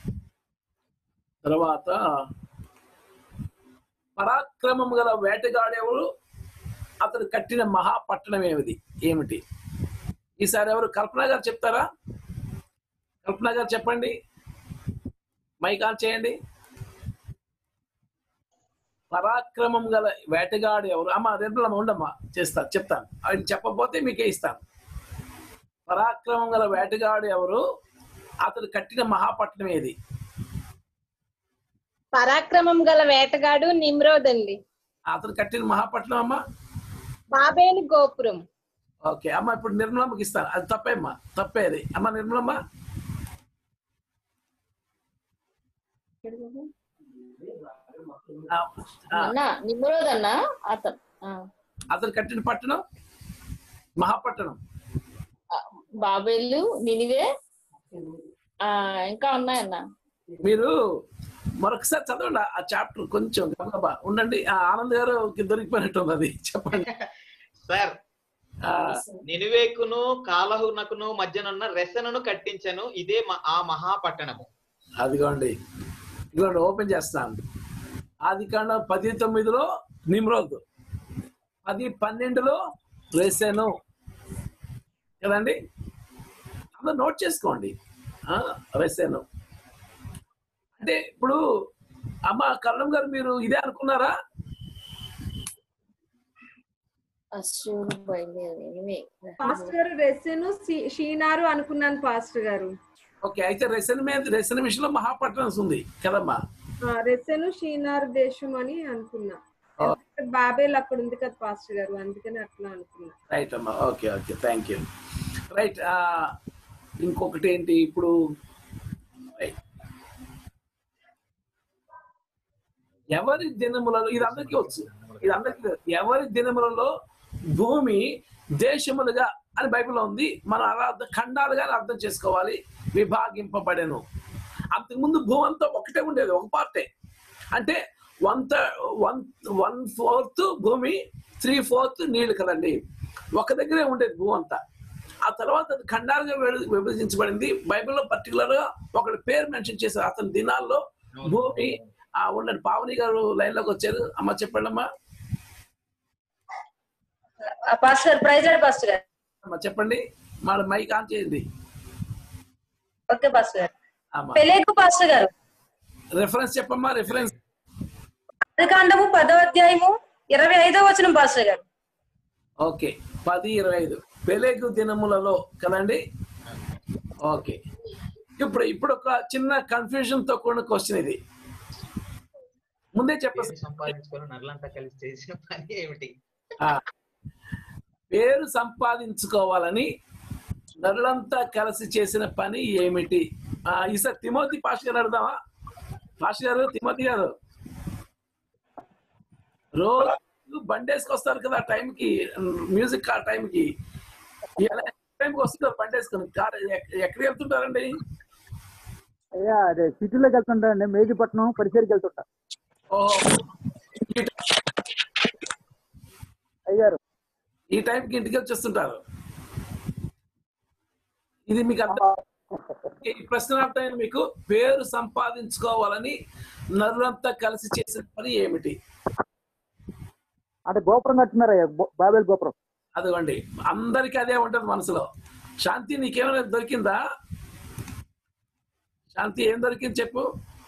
తర్వాత పరాక్రమం గల వేటగాడెవరు అతడు కట్టిన మహాపట్టణం ఏమిది ఏమిటి ఈసారి ఎవరు కల్పన గారు చెప్తారా కల్పన గారు చెప్పండి మైక్ ఆన్ చేయండి పరాక్రమం గల వేటగాడు ఎవరు అమ్మ రెండులమ్మ ఉండమ్మా చేస్తా చెప్తాను ఆయన చెప్పకపోతే మీకే ఇస్తాను పరాక్రమం గల వేటగాడు ఎవరు అతడు కట్టిన మహాపట్నం ఏది పరాక్రమం గల వేటగాడు నిమ్రోద్ అండి అతడు కట్టిన మహాపట్నం అమ్మా బాబేలు గోపురం ఓకే అమ్మ ఇప్పుడు నిర్మలమ్మకి ఇస్తాను అది తప్పే అమ్మా తప్పే అది అమ్మ నిర్మలమ్మ ఆ, ఆ, అన్న నిమ్రోద్ అన్న అతను ఆ, అతడు కట్టిన పట్టణం మహాపట్టణం బాబేలు నినివే ఆ ఇంకా ఉన్నాయన్న మీరు మరొకసారి చదవండి ఆ చాప్టర్ కొంచెం గబగబా ఉండండి ఆ ఆనంద్ గారు దొరికిపోయినట్టు ఉంది అది చెప్పండి సార్ ఆ, నినివేకును కాలహునకును మధ్యనున్న రెసనును కట్టించను ఇదే మ- ఆ మహాపట్టణము అదిగోండి ఇదిగోండి ఓపెన్ చేస్తాను ఆది కాండం పది తొమ్మిదిలో నిమ్రోద్ పది పన్నెండులో రేసాను కదండి అందరూ నోట్ చేసుకోండి ఆ, రేసాను అంటే ఇప్పుడు అమ్మ కరణం గారు మీరు ఇదే అనుకున్నారా అశ్వరు బయలుదేరి నినివే. పాస్టర్ రెసెను షీ- షీనారు అనుకున్నాను పాస్టర్ గారు ఓకే అయితే రెసన్ మీద రెసన్ విషయంలో మహాపట్నం ఉంది కదమ్మా ఆ, రెసెను షీనారు దేశం అని అనుకున్నా ఆ. బాబేల్ అక్కడ ఉంది కదా పాస్టర్ గారు అందుకని అట్లా అనుకున్నా రైట్ అమ్మా okay okay thank you right ఇంకొకటి ఏంటి ఇప్పుడు right. ఎవరి దినములలో ఇది అందరికీ వచ్చు ఇది అందరికీ తెలుసు. ఎవరి దినములలో భూమి దేశములుగా అని బైబిల్లో ఉంది మనం అలా అర్థం ఖండాలుగా అర్థం చేసుకోవాలి విభాగింపబడెను అంతకుముందు భూమి అంతా ఒకటే ఉండేది ఒక పార్టే అంటే వన్ వన్ వన్ ఫోర్త్ భూమి త్రీ ఫోర్త్ నీళ్లు కదండి ఒక దగ్గరే ఉండేది భూమి అంతా ఆ తర్వాత అది ఖండాలుగా విభ- విభజించబడింది బైబిల్లో పర్టికులర్ గా ఒకటి పేరు మెన్షన్ చేశారు అతని దినాల్లో భూమి ఆ ఉండండి పావని గారు లైన్ లోకి వచ్చారు అమ్మ చెప్పండి అమ్మా pastor praise lord pastor garu అమ్మ చెప్పండి మన మైక్ ఆన్ చేయండి ఓకే పాస్టర్ గారు అమ్మ పెలేగు పాస్టర్ గారు రెఫరెన్స్ చెప్పమ్మా రెఫరెన్స్ ఆదికాండము పదో అధ్యాయము ఇరవై ఐదో వచనం పాస్టర్ గారు ఓకే పది ఇరవై ఐదు పెలేగు దినములలో కదండి ఓకే ఇప్పుడు ఇప్పుడు ఒక చిన్న కన్ఫ్యూజన్ తో కూడిన క్వశ్చన్ ఇది ముందే చెప్పేసి పేరు సంపాదించుకొని నర్లంతా కలిసి చేసిన పని ఏమిటి ఆ, పేరు సంపాదించుకోవాలని నరులంతా కలిసి చేసిన పని ఏమిటి ఆ, ఈసారి తిమోతి పాష గారు అడదామా పాష గారు తిమోతి గారు రోజు బండేసుకు వస్తారు కదా ఆ టైంకి మ్యూజిక్ ఆ టైంకి ఇలా టైంకి వస్తున్నారు బండేసుకుని కార్ ఎక్- ఎక్కడికి వెళ్తుంటారండి అయ్యా అదే సిటీలోకి వెళ్తుంటానండి మేజీపట్నం పరిసరికి వెళ్తుంటా ఓహో అయ్యారు ఈ టైంకి ఇంటికి వచ్చేస్తుంటారు ఇది మీకు అర్థం ఈ ప్రశ్న అర్థమైంది మీకు పేరు సంపాదించుకోవాలని నరులంతా కలిసి చేసిన పని ఏమిటి అంటే గోపురం కట్టున్నారయ్యా బో- బాబేల్ గోపురం అదిగోండి అందరికీ అదే ఉంటది మనసులో శాంతి నీకేమైనా దొరికిందా శాంతి ఏం దొరికింది చెప్పు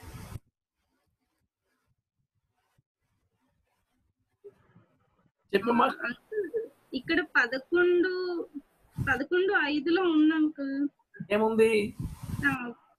చెప్పమ్మా ఇక్కడ పదకొండు పదకొండు ఐదులో ఉంది అంకుల్ ఏముంది ఆ,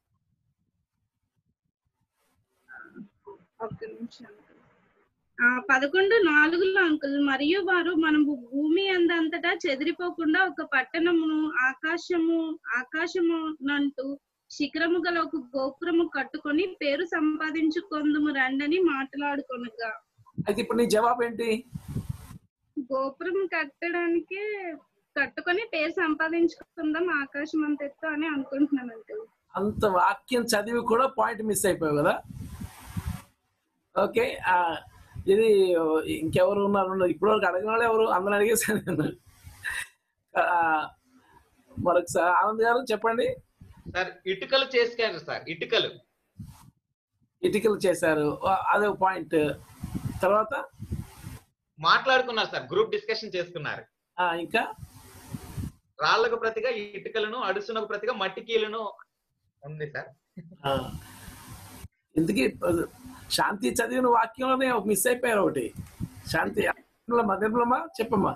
ఒక్క నిమిషం uncle. ఆ పదకొండు నాలుగులో అంకుల్ మరియు వారు మనము భూమి అందంతటా చెదిరిపోకుండా ఒక పట్టణమును ఆకాశము ఆకాశము నంటూ శిఖరము గల ఒక గోపురము కట్టుకొని పేరు సంపాదించుకొందుము రండని మాట్లాడుకొనగా అయితే ఇప్పుడు నీ జవాబు ఏంటి గోపురం కట్టడానికి కట్టుకొని పేరు సంపాదించుకుందాం ఆకాశం అంత ఎత్తు అని అనుకుంటున్నాను అంకుల్ అంత వాక్యం చదివి కూడా పాయింట్ మిస్ అయిపోయావు కదా ఓకే ఆ, ఇది ఇంకెవరు ఉన్నారు ఇప్పుడు వరకు అడగిన వాళ్ళు ఎవరు అందరూ అడిగేసాను నేను ఆ, మరొకసారి ఆనంద్ గారు చెప్పండి సార్ ఇటుకలు చేసుకారు సార్ ఇటుకలు ఇటుకలు చేశారు ఆ, అదొక పాయింట్ తర్వాత మాట్లాడుకున్నారు సార్ గ్రూప్ డిస్కషన్ చేసుకున్నారు ఆ, ఇంకా రాళ్లకు ప్రతిగా ఇటుకలను అడుసునకు ప్రతిగా మట్టి కీలను ఉంది సార్ ఆ, ఇంతకీ శాంతి చదివిన వాక్యంలోనే మిస్ అయిపోయారు ఒకటి శాంతి మధ్యమా చెప్పమ్మా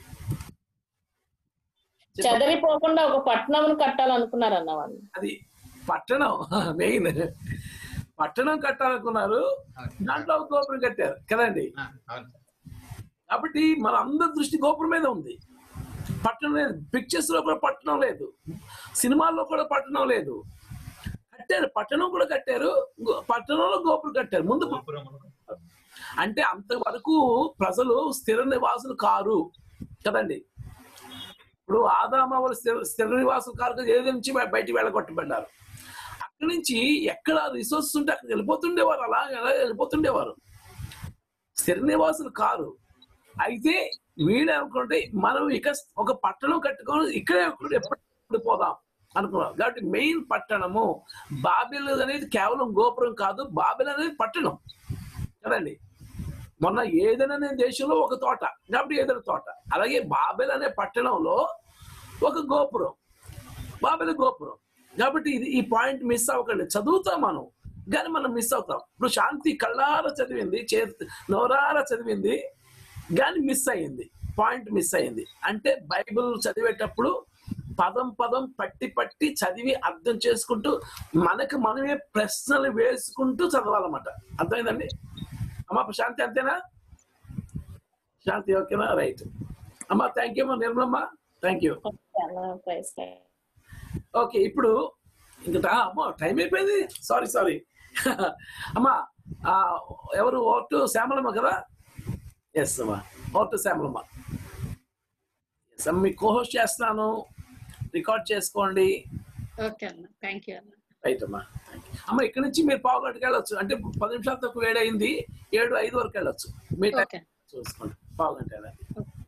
చెదరిపోకుండా ఒక పట్టణమును కట్టాలనుకున్నారు అన్న వాళ్ళు అది పట్టణం మెయిన్ పట్టణం కట్టాలనుకున్నారు దాంట్లో ఒక గోపురం కట్టారు కదండి అవును సార్ కాబట్టి మన అందరి దృష్టి గోపురం మీద ఉంది పట్టణం లేదు పిక్చర్స్ లో కూడా పట్టణం లేదు సినిమాల్లో కూడా పట్టణం లేదు కట్టారు పట్టణం కూడా కట్టారు గో- పట్టణంలో గోపురం కట్టారు ముందు అంటే అంతవరకు ప్రజలు స్థిర నివాసులు కారు కదండి ఇప్పుడు ఆదామావులు స్థిర స్థిర నివాసులు కారు కదా, ఏది నుంచి బయ- బయటికి వెళ్ళగొట్టబడ్డారు అక్కడి నుంచి ఎక్కడ రిసోర్స్ ఉంటే అక్కడ వెళ్ళిపోతుండేవారు అలా అలా వెళ్ళిపోతుండేవారు స్థిర నివాసులు కారు అయితే వీడు అనుకుంటే మనం ఇక ఒక పట్టణం కట్టుకొని ఇక్కడే ఎప్పుడు ఎప్పుడు పోదాం అనుకున్నాం కాబట్టి మెయిన్ పట్టణము బాబిల్ అనేది కేవలం గోపురం కాదు బాబిల్ అనేది పట్టణం కదండి మొన్న ఏదైనా అనే దేశంలో ఒక తోట కాబట్టి ఏదైనా తోట అలాగే బాబెల్ అనే పట్టణంలో ఒక గోపురం బాబెల్ గోపురం కాబట్టి ఇది ఈ పాయింట్ మిస్ అవ్వకండి చదువుతాం మనం కానీ మనం మిస్ అవుతాం ఇప్పుడు శాంతి కళ్ళారా చదివింది చే నోరారా చదివింది కానీ మిస్ అయింది పాయింట్ మిస్ అయింది అంటే బైబిల్ చదివేటప్పుడు పదం పదం పట్టి పట్టి చదివి అర్థం చేసుకుంటూ మనకు మనమే ప్రశ్నలు వేసుకుంటూ చదవాలన్నమాట అర్థమైందండి అమ్మా శాంతి అంతేనా శాంతి ఓకేనా రైట్ అమ్మా థ్యాంక్ యూ అమ్మా Nirmalamma thank you praise okay ఇప్పుడు ఇంకా అమ్మో టైం అయిపోయింది సారీ సారీ అమ్మా ఆ, ఎవరు ఓటు శ్యామలమ్మ కదా ఎస్ అమ్మా ఓటు శ్యామలమ్మ ఎస్ అమ్మ మీకు కోహోస్ట్ చేస్తున్నాను రికార్డ్ చేసుకోండి ఓకే అన్న థ్యాంక్ యూ అన్న రైట్ అమ్మా థ్యాంక్ యూ అమ్మ ఇక్కడ నుంచి మీరు పావు గంటకి వెళ్ళొచ్చు అంటే పది నిమిషాలు తక్కువ ఏడైంది ఏడు ఐదు వరకు వెళ్ళొచ్చు మీ టైం చూసుకోండి పావు గంట వెళ్ళండి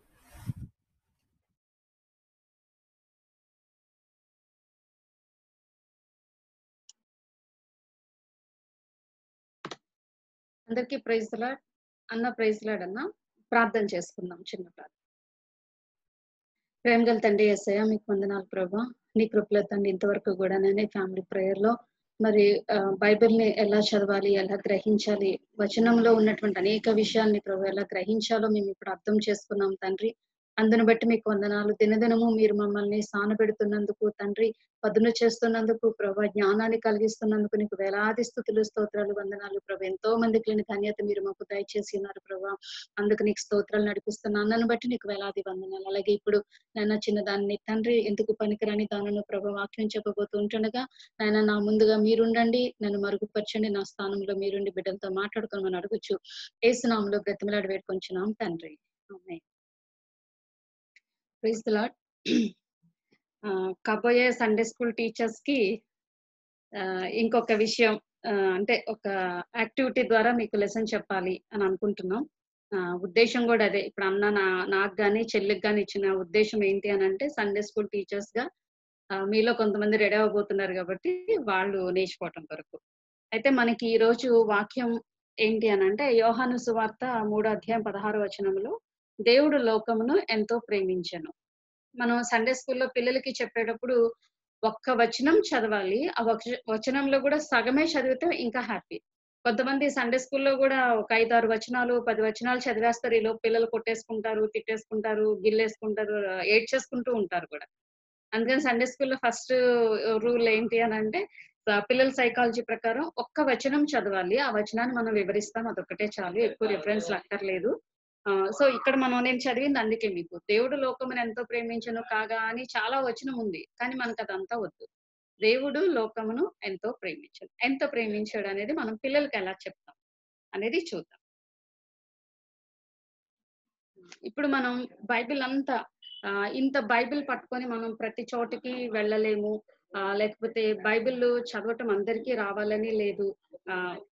అందరికీ ప్రైజ్ లాడ్ అన్న ప్రైజ్ లాడ్ అన్న ప్రార్థన చేసుకుందాం చిన్న ప్రార్థన ప్రేమ గల తండ్రి ఎస్ఐ మీకు వందనాలు ప్రభా నీ కృపలో తండ్రి ఇంతవరకు కూడా నేనే ఫ్యామిలీ ప్రేయర్ లో మరి ఆ, బైబిల్ ని ఎలా చదవాలి ఎలా గ్రహించాలి వచనంలో ఉన్నటువంటి అనేక విషయాల్ని ప్రభు ఎలా గ్రహించాలో మేము ఇప్పుడు అర్థం చేసుకున్నాం తండ్రి అందును బట్టి మీకు వందనాలు దినదినము మీరు మమ్మల్ని సానబెడుతున్నందుకు తండ్రి పదును చేస్తున్నందుకు ప్రభా జ్ఞానాన్ని కలిగిస్తున్నందుకు నీకు వేలాది స్థుతులు స్తోత్రాలు వందనాలు ప్రభా ఎంతో మందికి లేని ధన్యత మీరు మాకు దయచేసి ఉన్నారు ప్రభా అందుకు నీకు స్తోత్రాలు నడిపిస్తున్నా అన్నను బట్టి నీకు వేలాది వందనాలు అలాగే ఇప్పుడు నాయన చిన్నదాన్ని తండ్రి ఎందుకు పనికిరాని దానిని ప్రభా వాక్యం చెప్పబోతూ ఉంటుండగా నాయన నా ముందుగా మీరుండండి నన్ను మరుగుపరచండి నా స్థానంలో మీరుండి బిడ్డలతో మాట్లాడుకోమని అడగచ్చు ఏసునామంలో బ్రతిమలాడి వేడుకొంచున్నాం తండ్రి ఆమేన్ ప్రైజ్ ద లార్డ్ కాబోయే సండే స్కూల్ టీచర్స్ కి ఆ, ఇంకొక విషయం ఆ, అంటే ఒక యాక్టివిటీ ద్వారా మీకు లెసన్ చెప్పాలి అని అనుకుంటున్నాం ఆ, ఉద్దేశం కూడా అదే ఇప్పుడు అన్న నా నాకు కానీ చెల్లికి కానీ ఇచ్చిన ఉద్దేశం ఏంటి అని అంటే సండే స్కూల్ టీచర్స్ గా ఆ, మీలో కొంతమంది రెడీ అవ్వబోతున్నారు కాబట్టి వాళ్ళు నేర్చుకోవటం వరకు అయితే మనకి ఈ రోజు వాక్యం ఏంటి అని అంటే యోహాను సువార్త మూడో అధ్యాయం పదహారు వచనంలో దేవుడు లోకమును ఎంతో ప్రేమించెను మనం సండే స్కూల్లో పిల్లలకి చెప్పేటప్పుడు ఒక్క వచనం చదవాలి ఆ వచ- వచనంలో కూడా సగమే చదివితే ఇంకా హ్యాపీ కొంతమంది సండే స్కూల్లో కూడా ఒక ఐదు ఆరు వచనాలు పది వచనాలు చదివేస్తారు ఈలో పిల్లలు కొట్టేసుకుంటారు తిట్టేసుకుంటారు గిల్లేసుకుంటారు ఏడ్చేసుకుంటూ ఉంటారు కూడా అందుకని సండే స్కూల్లో ఫస్ట్ రూల్ ఏంటి అని అంటే ఆ, పిల్లల సైకాలజీ ప్రకారం ఒక్క వచనం చదవాలి ఆ వచనాన్ని మనం వివరిస్తాం అదొక్కటే చాలు ఎక్కువ రిఫరెన్స్ అక్కర్లేదు సో ఇక్కడ మనం నేను చదివింది అందుకే మీకు దేవుడు లోకమును ఎంతో ప్రేమించను కాగా అని చాలా వచనం ఉంది కానీ మనకు అదంతా వద్దు దేవుడు లోకమును ఎంతో ప్రేమించను ఎంత ప్రేమించాడు అనేది మనం పిల్లలకి ఎలా చెప్తాం అనేది చూద్దాం ఇప్పుడు మనం బైబిల్ అంతా ఆ, ఇంత బైబిల్ పట్టుకొని మనం ప్రతి చోటికి వెళ్ళలేము ఆ, లేకపోతే బైబిల్ చదవటం అందరికీ రావాలని లేదు ఆ,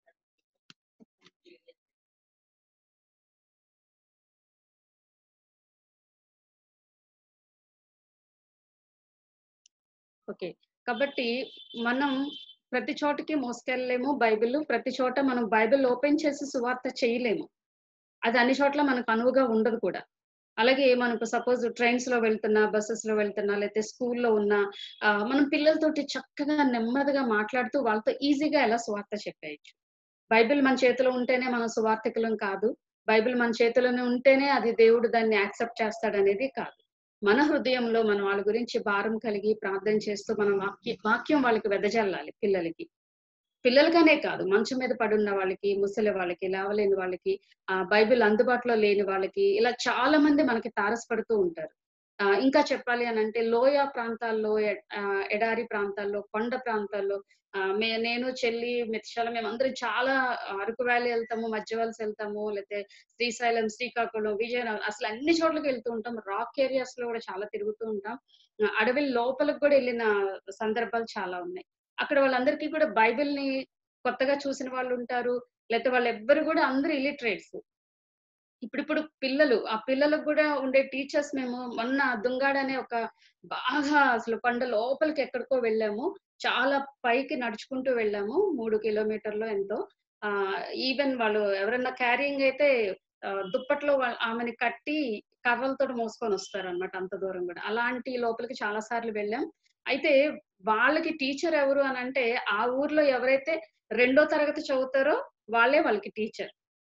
ఓకే కాబట్టి మనం ప్రతి చోటకి మోసుకెళ్ళలేము బైబిల్ ప్రతి చోట మనం బైబిల్ ఓపెన్ చేసి సువార్త చేయలేము అది అన్ని చోట్ల మనకు అనువుగా ఉండదు కూడా అలాగే మనకు సపోజ్ ట్రైన్స్ లో వెళ్తున్నా బస్సెస్ లో వెళ్తున్నా లేకపోతే స్కూల్లో ఉన్నా ఆ, మనం పిల్లలతోటి చక్కగా నెమ్మదిగా మాట్లాడుతూ వాళ్ళతో ఈజీగా ఎలా సువార్త చెప్పేయచ్చు బైబిల్ మన చేతిలో ఉంటేనే మనం సువార్థికులం కాదు బైబిల్ మన చేతిలోనే ఉంటేనే అది దేవుడు దాన్ని యాక్సెప్ట్ చేస్తాడనేది కాదు మన హృదయంలో మనం వాళ్ళ గురించి భారం కలిగి ప్రార్థన చేస్తూ మనం వాక్య వాక్యం వాళ్ళకి వెదజల్లాలి పిల్లలకి పిల్లలకనే కాదు మంచం మీద పడున్న వాళ్ళకి ముసలి వాళ్ళకి లేవలేని వాళ్ళకి ఆ బైబిల్ అందుబాటులో లేని వాళ్ళకి ఇలా చాలా మంది మనకి తారసపడుతూ ఉంటారు ఆ ఇంకా చెప్పాలి అని అంటే లోయ ప్రాంతాల్లో ఎ- ఆ, ఎడారి ప్రాంతాల్లో కొండ ప్రాంతాల్లో ఆ, మే నేను చెల్లి మిత్శాల మేమందరం చాలా అరకు వ్యాలీ వెళ్తాము మధ్య వలస వెళ్తాము లేకపోతే శ్రీశైలం శ్రీకాకుళం విజయనగరం అసలు అన్ని చోట్లకి వెళ్తూ ఉంటాం రాక్ ఏరియాస్ లో కూడా చాలా తిరుగుతూ ఉంటాం ఆ, అడవి లోపలికి కూడా వెళ్ళిన సందర్భాలు చాలా ఉన్నాయి అక్కడ వాళ్ళందరికీ కూడా బైబిల్ ని కొత్తగా చూసిన వాళ్ళు ఉంటారు లేకపోతే వాళ్ళు ఎవ్వరు కూడా అందరూ ఇలిటరేట్స్ ఇప్పుడిప్పుడు పిల్లలు ఆ పిల్లలకు కూడా ఉండే టీచర్స్ మేము మొన్న దుంగాడ అనే ఒక బాగా అసలు కొండ లోపలికి ఎక్కడికో వెళ్ళాము చాలా పైకి నడుచుకుంటూ వెళ్ళాము మూడు కిలోమీటర్లు ఎంతో ఆ ఈవెన్ వాళ్ళు ఎవరన్నా క్యారింగ్ అయితే ఆ, దుప్పట్లో వా- ఆమెని కట్టి కర్రలతో మోసుకొని వస్తారు అనమాట అంత దూరం కూడా అలాంటి లోపలికి చాలా సార్లు వెళ్ళాం అయితే వాళ్ళకి టీచర్ ఎవరు అని అంటే ఆ ఊర్లో ఎవరైతే రెండో తరగతి చదువుతారో వాళ్ళే వాళ్ళకి టీచర్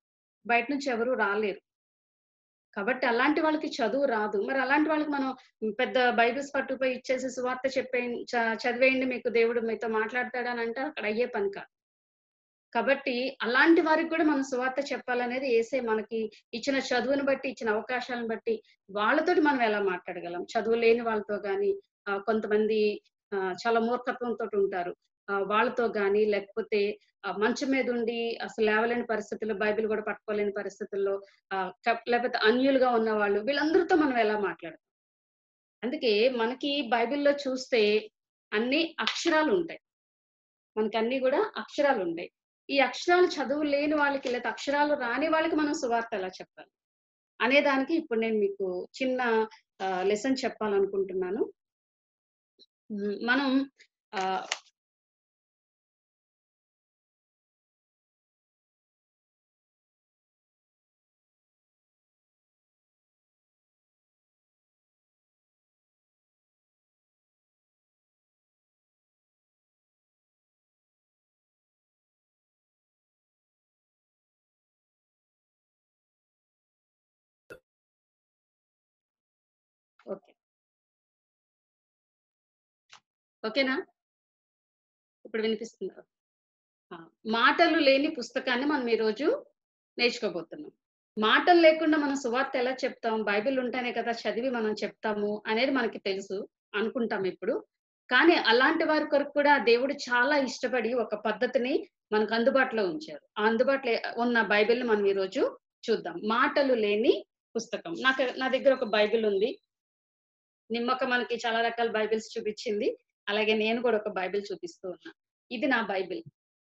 బయట నుంచి ఎవరు రాలేరు కాబట్టి అలాంటి వాళ్ళకి చదువు రాదు మరి అలాంటి వాళ్ళకి మనం పెద్ద బైబిల్స్ పట్టుకుపోయి ఇచ్చేసి సువార్త చెప్పే చ- చదివేయండి మీకు దేవుడు మీతో మాట్లాడతాడని అంటే అక్కడ అయ్యే పని కాదు కాబట్టి అలాంటి వారికి కూడా మనం సువార్త చెప్పాలనేది ఏసే మనకి ఇచ్చిన చదువుని బట్టి ఇచ్చిన అవకాశాలను బట్టి వాళ్ళతోటి మనం ఎలా మాట్లాడగలం చదువు లేని వాళ్ళతో గాని ఆ, కొంతమంది ఆ, చాలా మూర్ఖత్వంతో ఉంటారు ఆ, వాళ్ళతో గాని లేకపోతే ఆ, మంచం మీద ఉండి అసలు లేవలేని పరిస్థితుల్లో బైబిల్ కూడా పట్టుకోలేని పరిస్థితుల్లో ఆ, క- లేకపోతే అన్యులుగా ఉన్న వాళ్ళు వీళ్ళందరితో మనం ఎలా మాట్లాడతాం అందుకే మనకి బైబిల్లో చూస్తే అన్ని అక్షరాలు ఉంటాయి మనకి అన్ని కూడా అక్షరాలు ఉంటాయి ఈ అక్షరాలు చదువు లేని వాళ్ళకి లేదా అక్షరాలు రాని వాళ్ళకి మనం సువార్త ఎలా చెప్పాలి అనే దానికి ఇప్పుడు నేను మీకు చిన్న లెసన్ చెప్పాలనుకుంటున్నాను ఉమ్, మనం ఆ ఓకేనా ఇప్పుడు వినిపిస్తుందా ఆ, మాటలు లేని పుస్తకాన్ని మనం ఈరోజు నేర్చుకోబోతున్నాం మాటలు లేకుండా మనం సువార్త ఎలా చెప్తాం బైబిల్ ఉంటేనే కదా చదివి మనం చెప్తాము అనేది మనకి తెలుసు అనుకుంటాం ఇప్పుడు కానీ అలాంటి వారి కొరకు కూడా దేవుడు చాలా ఇష్టపడి ఒక పద్ధతిని మనకు అందుబాటులో ఉంచారు ఆ అందుబాటులో ఉన్న బైబిల్ మనం ఈరోజు చూద్దాం మాటలు లేని పుస్తకం నాకు నా దగ్గర ఒక బైబిల్ ఉంది నిమ్మక మనకి చాలా రకాల బైబిల్స్ చూపించింది అలాగే నేను కూడా ఒక బైబిల్ చూపిస్తూ ఉన్నా ఇది నా బైబిల్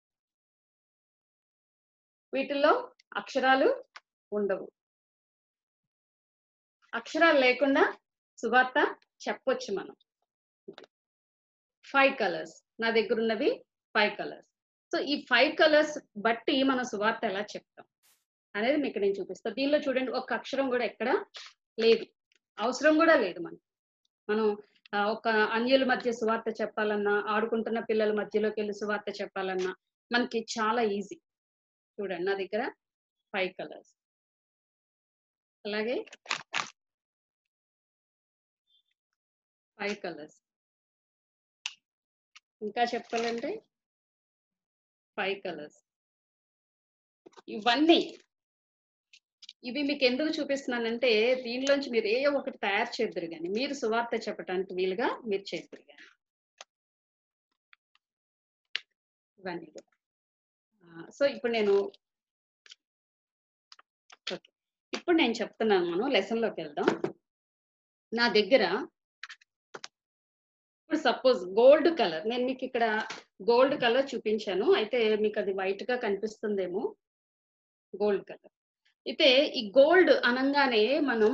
వీటిల్లో అక్షరాలు ఉండవు అక్షరాలు లేకుండా సువార్త చెప్పొచ్చు మనం ఫైవ్ కలర్స్ నా దగ్గర ఉన్నవి ఫైవ్ కలర్స్ సో ఈ ఫైవ్ కలర్స్ బట్టి మనం సువార్త ఎలా చెప్తాం అనేది మీకు నేను చూపిస్తాను దీనిలో చూడండి ఒక అక్షరం కూడా ఎక్కడ లేదు అవసరం కూడా లేదు మనకి మనం ఆ, ఒక అన్యుల మధ్య సువార్త చెప్పాలన్నా ఆడుకుంటున్న పిల్లల మధ్యలోకి వెళ్ళి సువార్త చెప్పాలన్నా మనకి చాలా ఈజీ చూడండి నా దగ్గర ఫైవ్ కలర్స్ అలాగే ఫైవ్ కలర్స్ ఇంకా చెప్పాలంటే ఫైవ్ కలర్స్ ఇవన్నీ ఇవి మీకు ఎందుకు చూపిస్తున్నానంటే దీనిలోంచి మీరు ఏ ఒకటి తయారు చేద్దరు కానీ మీరు సువార్త చెప్పడానికి వీలుగా మీరు చేద్దరు కానీ ఇవన్నీ కూడా. ఆ, సో ఇప్పుడు నేను ఓకే. ఇప్పుడు నేను చెప్తున్నాను మనం లెసన్ లోకి వెళ్దాం నా దగ్గర ఇప్పుడు సపోజ్ గోల్డ్ కలర్ నేను మీకు ఇక్కడ గోల్డ్ కలర్ చూపించాను అయితే మీకు అది వైట్ గా కనిపిస్తుందేమో గోల్డ్ కలర్ అయితే ఈ గోల్డ్ అనగానే మనం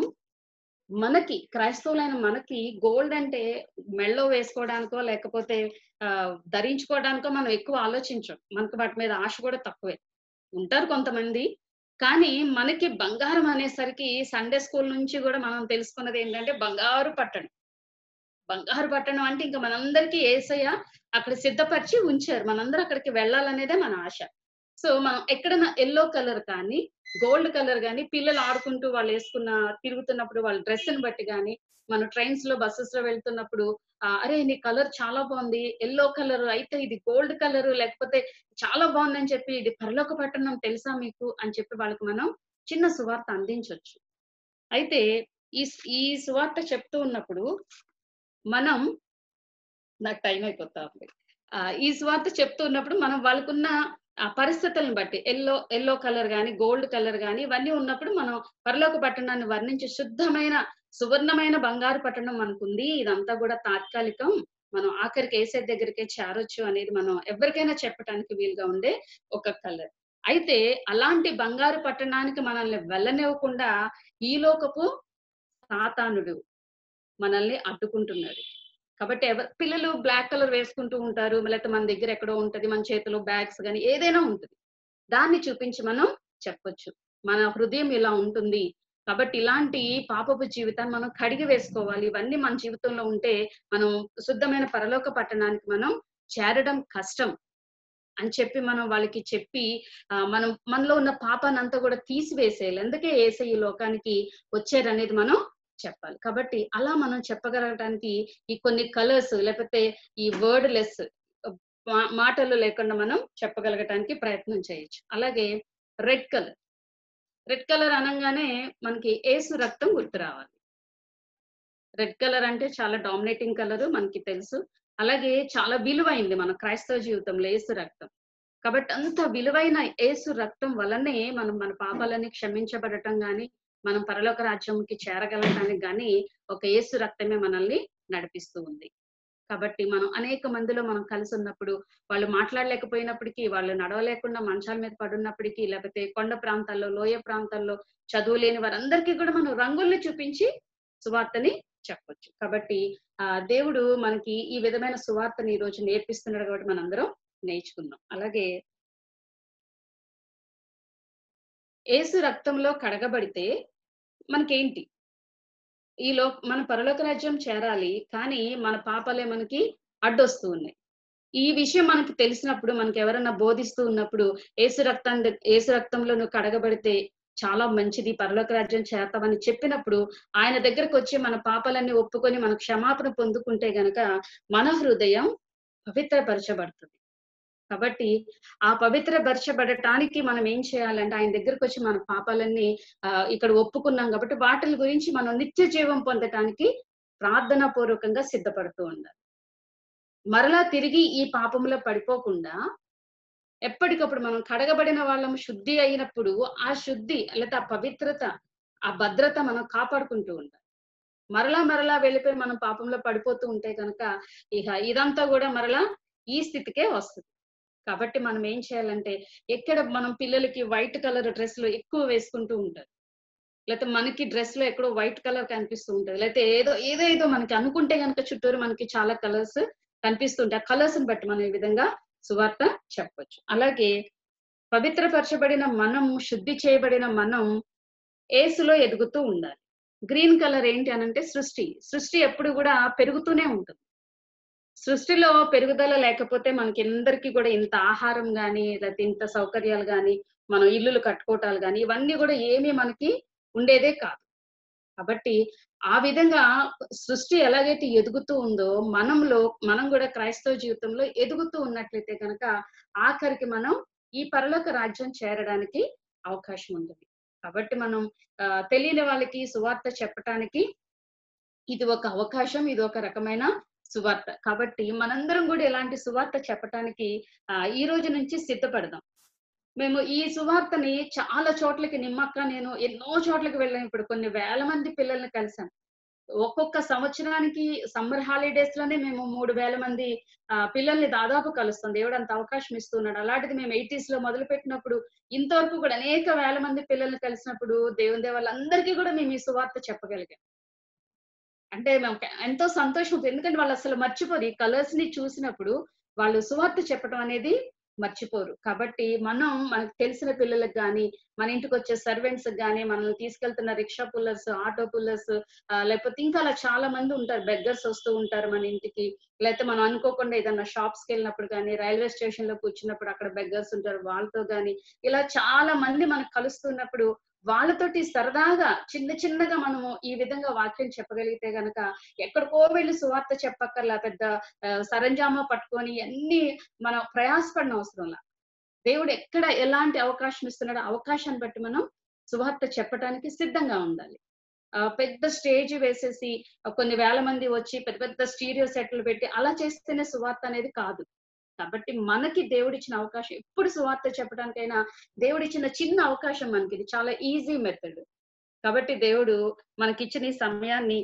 మనకి క్రైస్తవులైన మనకి గోల్డ్ అంటే మెళ్ళో వేసుకోవడానికో లేకపోతే ఆ ధరించుకోవడానికో మనం ఎక్కువ ఆలోచించం మనకు వాటి మీద ఆశ కూడా తక్కువే ఉంటారు కొంతమంది కానీ మనకి బంగారం అనేసరికి సండే స్కూల్ నుంచి కూడా మనం తెలుసుకున్నది ఏంటంటే బంగారు పట్టణం బంగారు పట్టణం అంటే ఇంకా మనందరికీ ఏసయ్య అక్కడ సిద్ధపరిచి ఉంచారు మనందరం అక్కడికి వెళ్ళాలనేదే మన ఆశ సో మనం ఎక్కడైనా ఎల్లో కలర్ కానీ గోల్డ్ కలర్ కానీ పిల్లలు ఆడుకుంటూ వాళ్ళు వేసుకున్న తిరుగుతున్నప్పుడు వాళ్ళ డ్రెస్ ని బట్టి కానీ మనం ట్రైన్స్ లో బస్సెస్ లో వెళ్తున్నప్పుడు ఆ, అరే నీ కలర్ చాలా బాగుంది ఎల్లో కలర్ అయితే ఇది గోల్డ్ కలర్ లేకపోతే చాలా బాగుందని చెప్పి ఇది పరలోక పట్టణం తెలుసా మీకు అని చెప్పి వాళ్ళకి మనం చిన్న సువార్త అందించవచ్చు అయితే ఈ ఈ సువార్త చెప్తూ ఉన్నప్పుడు మనం నాకు టైం అయిపోతా ఉంది ఆ, ఈ సువార్త చెప్తూ ఉన్నప్పుడు మనం వాళ్ళకున్న ఆ పరిస్థితులను బట్టి ఎల్లో ఎల్లో కలర్ గాని గోల్డ్ కలర్ గాని ఇవన్నీ ఉన్నప్పుడు మనం పరలోక పట్టణాన్ని వర్ణించి శుద్ధమైన సువర్ణమైన బంగారు పట్టణం మనకుంది ఇదంతా కూడా తాత్కాలికం మనం ఆఖరికి ఏసే దగ్గరికే చేరొచ్చు అనేది మనం ఎవరికైనా చెప్పడానికి వీలుగా ఉండే ఒక కలర్ అయితే అలాంటి బంగారు పట్టణానికి మనల్ని వెళ్ళనివ్వకుండా ఈ లోకపు సాతానుడు మనల్ని అడ్డుకుంటున్నాడు కాబట్టి ఎవరు పిల్లలు బ్లాక్ కలర్ వేసుకుంటూ ఉంటారు లేకపోతే మన దగ్గర ఎక్కడో ఉంటది మన చేతిలో బ్యాగ్స్ కానీ ఏదైనా ఉంటుంది దాన్ని చూపించి మనం చెప్పొచ్చు మన హృదయం ఇలా ఉంటుంది కాబట్టి ఇలాంటి పాపపు జీవితాన్ని మనం కడిగి వేసుకోవాలి ఇవన్నీ మన జీవితంలో ఉంటే మనం శుద్ధమైన పరలోక పట్టణానికి మనం చేరడం కష్టం అని చెప్పి మనం వాళ్ళకి చెప్పి ఆ, మనం మనలో ఉన్న పాపాన్ని అంతా కూడా తీసివేసేయాలి అందుకే ఏసై ఈ లోకానికి వచ్చారనేది మనం చెప్పాలి కాబట్టి అలా మనం చెప్పగలగడానికి ఈ కొన్ని కలర్స్ లేకపోతే ఈ వర్డ్ లెస్ మాటలు లేకుండా మనం చెప్పగలగటానికి ప్రయత్నం చేయొచ్చు అలాగే రెడ్ కలర్ రెడ్ కలర్ అనగానే మనకి ఏసు రక్తం గుర్తు రావాలి రెడ్ కలర్ అంటే చాలా డామినేటింగ్ కలర్ మనకి తెలుసు అలాగే చాలా విలువైంది మన క్రైస్తవ జీవితంలో ఏసు రక్తం కాబట్టి అంత విలువైన ఏసు రక్తం వల్లనే మనం మన పాపాలని క్షమించబడటం గాని మనం పరలోక రాజ్యంకి చేరగలగడానికి గాని ఒక ఏసు రక్తమే మనల్ని నడిపిస్తూ ఉంది కాబట్టి మనం అనేక మందిలో మనం కలిసి ఉన్నప్పుడు వాళ్ళు మాట్లాడలేకపోయినప్పటికీ వాళ్ళు నడవలేకుండా మంచాల మీద పడున్నప్పటికీ లేకపోతే కొండ ప్రాంతాల్లో లోయ ప్రాంతాల్లో చదువు లేని వారందరికీ కూడా మనం రంగుల్ని చూపించి సువార్తని చెప్పొచ్చు కాబట్టి ఆ దేవుడు మనకి ఈ విధమైన సువార్తని ఈ రోజు నేర్పిస్తున్నాడు కాబట్టి మనందరం నేర్చుకుందాం అలాగే ఏసు రక్తంలో కడగబడితే మనకేంటి ఈ లో మన పరలోక రాజ్యం చేరాలి కానీ మన పాపాలే మనకి అడ్డొస్తూ ఉన్నాయి ఈ విషయం మనకి తెలిసినప్పుడు మనకి ఎవరన్నా బోధిస్తూ ఉన్నప్పుడు ఏసు రక్తం ఏసు రక్తంలో నువ్వు కడగబడితే చాలా మంచిది పరలోక రాజ్యం చేస్తామని చెప్పినప్పుడు ఆయన దగ్గరకు వచ్చి మన పాపాలన్నీ ఒప్పుకొని మన క్షమాపణ పొందుకుంటే గనక మన హృదయం పవిత్రపరచబడుతుంది కాబట్టి ఆ పవిత్రపరచబడటానికి మనం ఏం చేయాలంటే ఆయన దగ్గరకు వచ్చి మన పాపాలన్నీ ఆ, ఇక్కడ ఒప్పుకున్నాం కాబట్టి వాటి గురించి మనం నిత్య జీవం పొందటానికి ప్రార్థనా పూర్వకంగా సిద్ధపడుతూ ఉండాలి మరలా తిరిగి ఈ పాపంలో పడిపోకుండా ఎప్పటికప్పుడు మనం కడగబడిన వాళ్ళం శుద్ధి అయినప్పుడు ఆ శుద్ధి లేదా ఆ పవిత్రత ఆ భద్రత మనం కాపాడుకుంటూ ఉండాలి మరలా మరలా వెళ్ళిపోయి మనం పాపంలో పడిపోతూ ఉంటే కనుక ఇక ఇదంతా కూడా మరలా ఈ స్థితికే వస్తుంది కాబట్టి మనం ఏం చేయాలంటే ఎక్కడ మనం పిల్లలకి వైట్ కలర్ డ్రెస్లు ఎక్కువ వేసుకుంటూ ఉంటారు లేకపోతే మనకి డ్రెస్ లో ఎక్కడో వైట్ కలర్ కనిపిస్తూ ఉంటది లేకపోతే ఏదో ఏదో ఏదో మనకి అనుకుంటే కనుక చుట్టూరు మనకి చాలా కలర్స్ కనిపిస్తుంటాయి ఆ కలర్స్ బట్టి మనం ఈ విధంగా సువార్త చెప్పొచ్చు అలాగే పవిత్రపరచబడిన మనం శుద్ధి చేయబడిన మనం ఏసులో ఎదుగుతూ ఉండాలి గ్రీన్ కలర్ ఏంటి అనంటే సృష్టి సృష్టి ఎప్పుడు కూడా పెరుగుతూనే ఉంటుంది సృష్టిలో పెరుగుదల లేకపోతే మనకి అందరికీ కూడా ఇంత ఆహారం గాని లేకపోతే ఇంత సౌకర్యాలు గాని మనం ఇల్లులు కట్టుకోవటాలు గాని ఇవన్నీ కూడా ఏమీ మనకి ఉండేదే కాదు కాబట్టి ఆ విధంగా సృష్టి ఎలాగైతే ఎదుగుతూ ఉందో మనంలో మనం కూడా క్రైస్తవ జీవితంలో ఎదుగుతూ ఉన్నట్లయితే కనుక ఆఖరికి మనం ఈ పరలోక రాజ్యం చేరడానికి అవకాశం ఉంటుంది కాబట్టి మనం ఆ, తెలియని వాళ్ళకి సువార్త చెప్పటానికి ఇది ఒక అవకాశం ఇది ఒక రకమైన సువార్త కాబట్టి మనందరం కూడా ఇలాంటి సువార్త చెప్పటానికి ఆ, ఈ రోజు నుంచి సిద్ధపడదాం మేము ఈ సువార్తని చాలా చోట్లకి నిమ్మక్క నేను ఎన్నో చోట్లకి వెళ్ళాను ఇప్పుడు కొన్ని వేల మంది పిల్లల్ని కలిసాను ఒక్కొక్క సంవత్సరానికి సమ్మర్ హాలిడేస్ లోనే మేము మూడు వేల మంది ఆ, పిల్లల్ని దాదాపు కలుస్తాం దేవుడు అంత అవకాశం ఇస్తున్నాడు అలాంటిది మేము ఎయిటీస్ లో మొదలు పెట్టినప్పుడు ఇంతవరకు కూడా అనేక వేల మంది పిల్లల్ని కలిసినప్పుడు దేవుని దేవాళ్ళందరికీ కూడా మేము ఈ సువార్త చెప్పగలిగాం అంటే మేము ఎంతో సంతోషం అవుతుంది. ఎందుకంటే వాళ్ళు అసలు మర్చిపోరు ఈ కలర్స్ ని చూసినప్పుడు వాళ్ళు సువార్త చెప్పడం అనేది మర్చిపోరు కాబట్టి మనం మనకు తెలిసిన పిల్లలకు కానీ మన ఇంటికి వచ్చే సర్వెంట్స్ కానీ మనల్ని తీసుకెళ్తున్న రిక్షా పుల్లర్స్ ఆటో పుల్లర్స్ లేకపోతే ఇంకా అలా చాలా మంది ఉంటారు బెగ్గర్స్ వస్తూ ఉంటారు మన ఇంటికి లేకపోతే మనం అనుకోకుండా ఏదన్నా షాప్స్ కి వెళ్ళినప్పుడు కానీ రైల్వే స్టేషన్ లో కూర్చున్నప్పుడు అక్కడ బెగ్గర్స్ ఉంటారు వాళ్ళతో కానీ ఇలా చాలా మంది మనకు కలుస్తున్నప్పుడు వాళ్ళతోటి సరదాగా చిన్న చిన్నగా మనము ఈ విధంగా వాక్యం చెప్పగలిగితే గనక ఎక్కడికో వెళ్ళి సువార్త చెప్పక్కర్లా పెద్ద ఆ, సరంజామా పట్టుకొని అన్ని మనం ప్రయాసపడిన అవసరంలా దేవుడు ఎక్కడ ఎలాంటి అవకాశం ఇస్తున్నాడో అవకాశాన్ని బట్టి మనం సువార్త చెప్పడానికి సిద్ధంగా ఉండాలి ఆ, పెద్ద స్టేజ్ వేసేసి ఆ, కొన్ని వేల మంది వచ్చి పెద్ద పెద్ద స్టీరియో సెట్లు పెట్టి అలా చేస్తేనే సువార్త అనేది కాదు కాబట్టి మనకి దేవుడిచ్చిన అవకాశం ఎప్పుడు సువార్త చెప్పడానికైనా దేవుడిచ్చిన చిన్న అవకాశం మనకి ఇది చాలా ఈజీ మెథడ్ కాబట్టి దేవుడు మనకిచ్చిన ఈ సమయాన్ని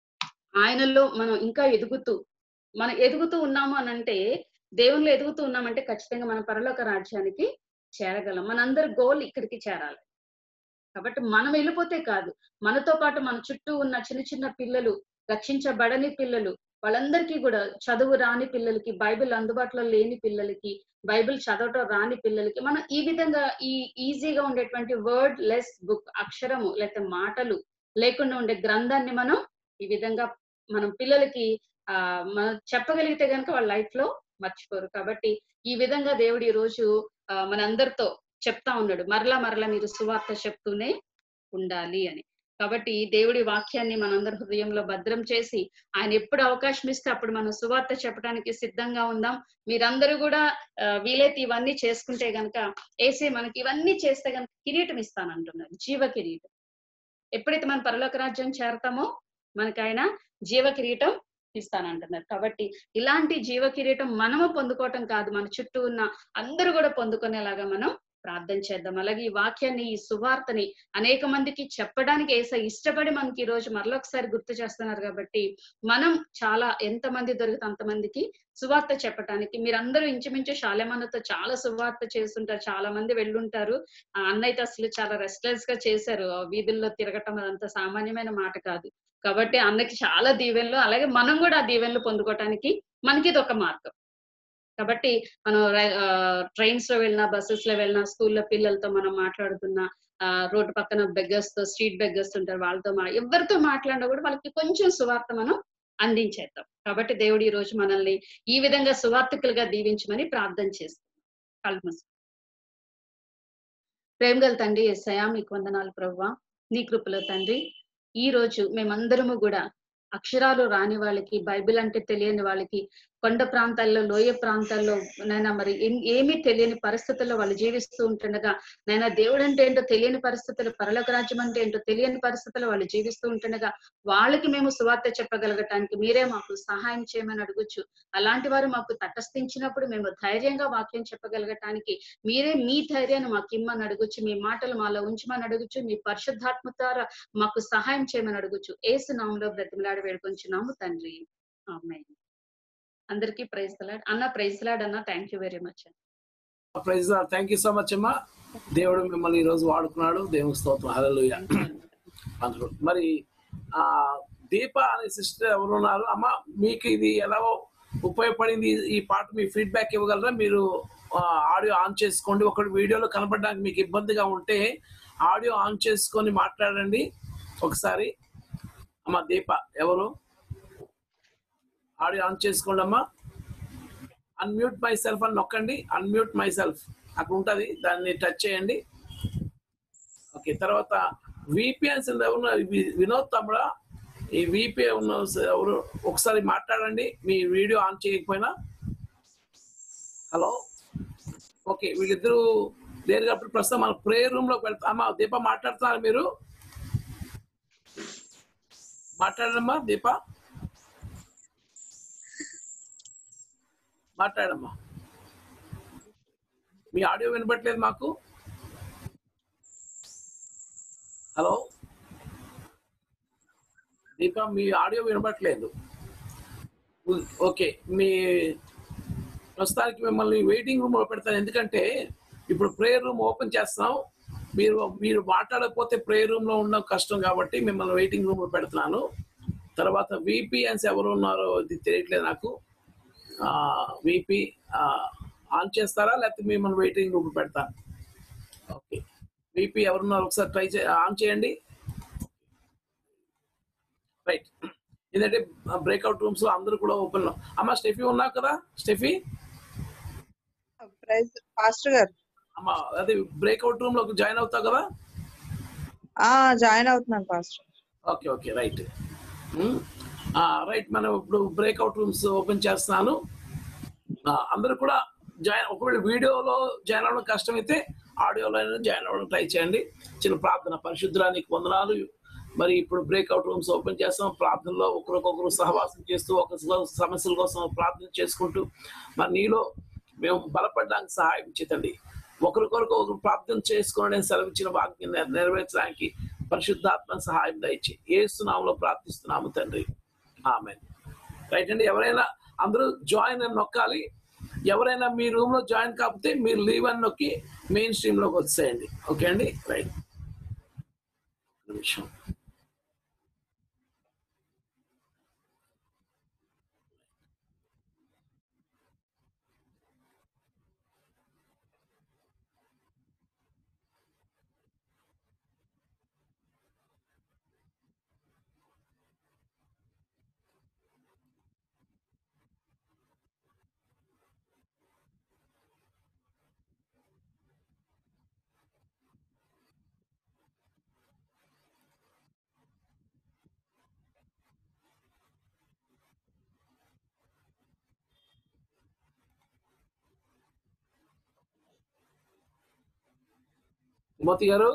ఆయనలో మనం ఇంకా ఎదుగుతూ మనం ఎదుగుతూ ఉన్నాము అని అంటే దేవునిలో ఎదుగుతూ ఉన్నామంటే ఖచ్చితంగా మన పరలోక రాజ్యానికి చేరగలం మనందరి గోల్ ఇక్కడికి చేరాలి కాబట్టి మనం వెళ్ళిపోతే కాదు మనతో పాటు మన చుట్టూ ఉన్న చిన్న చిన్న పిల్లలు రక్షించబడని పిల్లలు వాళ్ళందరికీ కూడా చదువు రాని పిల్లలకి బైబిల్ అందుబాటులో లేని పిల్లలకి బైబిల్ చదవటం రాని పిల్లలకి మనం ఈ విధంగా ఈ ఈజీగా ఉండేటువంటి వర్డ్ లెస్ బుక్ అక్షరము లేకపోతే మాటలు లేకుండా ఉండే గ్రంథాన్ని మనం ఈ విధంగా మనం పిల్లలకి ఆ మనం చెప్పగలిగితే కనుక వాళ్ళ లైఫ్ లో మర్చిపోరు కాబట్టి ఈ విధంగా దేవుడు ఈ రోజు ఆ, మనందరితో చెప్తా ఉన్నాడు మరలా మరలా మీరు సువార్త చెప్తూనే ఉండాలి అని కాబట్టి దేవుడి వాక్యాన్ని మనందరి హృదయంలో భద్రం చేసి ఆయన ఎప్పుడు అవకాశం ఇస్తే అప్పుడు మనం సువార్త చెప్పడానికి సిద్ధంగా ఉందాం మీరందరూ కూడా ఆ, వీలైతే ఇవన్నీ చేసుకుంటే గనక ఏసే మనకి ఇవన్నీ చేస్తే గనక కిరీటం ఇస్తానంటున్నారు జీవ కిరీటం ఎప్పుడైతే మనం పరలోక రాజ్యం చేరతామో మనకి ఆయన జీవ కిరీటం ఇస్తానంటున్నారు కాబట్టి ఇలాంటి జీవ కిరీటం మనము పొందుకోవటం కాదు మన చుట్టూ ఉన్న అందరూ కూడా పొందుకునేలాగా మనం ప్రార్థన చేద్దాం అలాగే ఈ వాక్యాన్ని ఈ సువార్తని అనేక మందికి చెప్పడానికి ఏస ఇష్టపడి మనకి ఈ రోజు మరొకసారి గుర్తు చేస్తున్నారు కాబట్టి మనం చాలా ఎంత మంది దొరికితే అంతమందికి సువార్త చెప్పడానికి మీరందరూ ఇంచుమించు శాలెమన్నతో చాలా సువార్త చేస్తుంటారు చాలా మంది వెళ్ళుంటారు ఆ అన్న అయితే అసలు చాలా రెస్ట్లెస్ గా చేశారు ఆ వీధుల్లో తిరగటం అదంత సామాన్యమైన మాట కాదు కాబట్టి అన్నకి చాలా దీవెనలు అలాగే మనం కూడా ఆ దీవెనలు పొందుకోవటానికి మనకి ఇది ఒక మార్గం కాబట్టి మనం ట్రైన్స్ లో వెళ్ళినా బస్సెస్ లో వెళ్ళినా స్కూల్లో పిల్లలతో మనం మాట్లాడుతున్నా ఆ రోడ్డు పక్కన బెగ్గర్స్ తో స్ట్రీట్ బెగ్గర్స్ ఉంటారు వాళ్ళతో మా ఎవరితో మాట్లాడినా కూడా వాళ్ళకి కొంచెం సువార్త మనం అందించేద్దాం కాబట్టి దేవుడు ఈ రోజు మనల్ని ఈ విధంగా సువార్తికులుగా దీవించమని ప్రార్థన చేస్తాం కళ్ళు మూసుకో. ప్రేమ గల తండ్రి ఎస్ఐయా మీకు వందనాలు ప్రవ్వా నీ కృపలో తండ్రి ఈ రోజు మేమందరము కూడా అక్షరాలు రాని వాళ్ళకి బైబిల్ అంటే తెలియని వాళ్ళకి కొండ ప్రాంతాల్లో లోయ ప్రాంతాల్లో నైనా మరి ఏం- ఏమీ తెలియని పరిస్థితుల్లో వాళ్ళు జీవిస్తూ ఉంటుండగా నైనా దేవుడు అంటే ఏంటో తెలియని పరిస్థితులు పరలోక రాజ్యం అంటే ఏంటో తెలియని పరిస్థితుల్లో వాళ్ళు జీవిస్తూ ఉంటుండగా వాళ్ళకి మేము సువార్త చెప్పగలగటానికి మీరే మాకు సహాయం చేయమని అడుగుచ్చు అలాంటి వారు మాకు తటస్థించినప్పుడు మేము ధైర్యంగా వాక్యం చెప్పగలగటానికి మీరే మీ ధైర్యాన్ని మాకు ఇమ్మని అడగొచ్చు మీ మాటలు మాలో ఉంచమని అడగచ్చు మీ పరిశుద్ధాత్మ ద్వారా మాకు సహాయం చేయమని అడగచ్చు ఏసు నామంలో బ్రతిమలాడి వేడుకొంచున్నాము తండ్రి ఆమె అందరికీ ప్రైజ్ లాడ్ అన్న ప్రైజ్ లాడ్ అన్న thank you very much praise thank you so much అమ్మా దేవుడు మిమ్మల్ని ఈ రోజు వాడుకున్నాడు దేవుని స్తోత్రం హల్లెలూయా అందులో మరి ఆ దీప అనే సిస్టర్ ఎవరు ఉన్నారు అమ్మ మీకు ఇది ఎలా ఉపయోగపడింది ఈ- ఈ పాట మీ ఫీడ్బ్యాక్ ఇవ్వగలరా మీరు ఆడియో ఆన్ చేసుకోండి ఒకటి వీడియోలో కనపడడానికి మీకు ఇబ్బందిగా ఉంటే ఆడియో ఆన్ చేసుకొని మాట్లాడండి ఒకసారి అమ్మ దీప ఎవరు ఆడియో ఆన్ చేసుకోండి అమ్మా అన్మ్యూట్ మై సెల్ఫ్ అని నొక్కండి అన్మ్యూట్ మై సెల్ఫ్ అక్కడ ఉంటుంది దాన్ని టచ్ చేయండి ఓకే తర్వాత విపిఎన్స్ ఎవరు వి- వినోద్ తమ్ముడా ఈ విపిఏ ఉన్న ఎవరు ఒకసారి మాట్లాడండి మీ వీడియో ఆన్ చేయకపోయినా హలో ఓకే వీళ్ళిద్దరూ లేరు కాబట్టి ప్రస్తుతం మన ప్రేయర్ రూమ్ లోకి వెళ్తాం అమ్మా దీప మాట్లాడుతున్నారు మీరు మాట్లాడమ్మా దీప మాట్లాడమ్మా మీ ఆడియో వినపట్లేదు మాకు హలో దీప మీ ఆడియో వినపట్లేదు ఉ- ఓకే మీ ప్రస్తుతానికి మిమ్మల్ని వెయిటింగ్ రూమ్ లో పెడతాను ఎందుకంటే ఇప్పుడు ప్రేయర్ రూమ్ ఓపెన్ చేస్తున్నాం మీరు మీరు మాట్లాడకపోతే ప్రేయర్ రూమ్ లో ఉండడం కష్టం కాబట్టి మిమ్మల్ని వెయిటింగ్ రూమ్ లో పెడుతున్నాను తర్వాత విపిఎన్స్ ఎవరు ఉన్నారో ఇది తెలియట్లేదు నాకు విపి ఆన్ చేస్తారా లేకపోతే మిమ్మల్ని వెయిటింగ్ రూమ్ పెడతాను ఓకే విపి ఎవరున్నారు ఒకసారి ట్రై చే ఆన్ చేయండి రైట్ ఎందుకంటే బ్రేక్అవుట్ రూమ్స్ లో అందరూ కూడా ఓపెన్ అమ్మ స్టెఫీ ఉన్నావు కదా స్టెఫీ ప్రైజ్ పాస్టర్ గారు అమ్మ అదే బ్రేక్అవుట్ రూమ్ లో జాయిన్ అవుతావు కదా ఆ జాయిన్ అవుతున్నాను pastor okay okay right right మనం ఇప్పుడు బ్రేక్అవుట్ రూమ్స్ ఓపెన్ చేస్తున్నాను ఆ, అందరూ కూడా జాయిన్ ఒకవేళ వీడియోలో జాయిన్ అవ్వడం కష్టమైతే ఆడియోలో జాయిన్ అవ్వడం ట్రై చేయండి చిన్న ప్రార్థన పరిశుద్ధానికి వందనాలు మరి ఇప్పుడు బ్రేక్అవుట్ రూమ్స్ ఓపెన్ చేస్తాం ప్రార్థనలో ఒకరికొకరు సహవాసం చేస్తూ ఒక సమస్యల కోసం ప్రార్థన చేసుకుంటూ మరి నీలో మేము బలపడడానికి సహాయం చేతండి ఒకరికొరకు ఒకరు ప్రార్థన చేసుకోవడం సెలవిచ్చిన వాక్యం నెర- నెరవేర్చడానికి పరిశుద్ధాత్మ సహాయం దయచి ఏసునామంలో ప్రార్థిస్తున్నాము తండ్రి ఆమె రైట్ అండి ఎవరైనా అందరూ జాయిన్ అని నొక్కాలి ఎవరైనా మీ రూమ్ లో జాయిన్ కాకపోతే మీరు లీవ్ అని నొక్కి మెయిన్ స్ట్రీమ్ లోకి వచ్చేయండి ఓకే అండి రైట్ నిమిషం మోతి గారు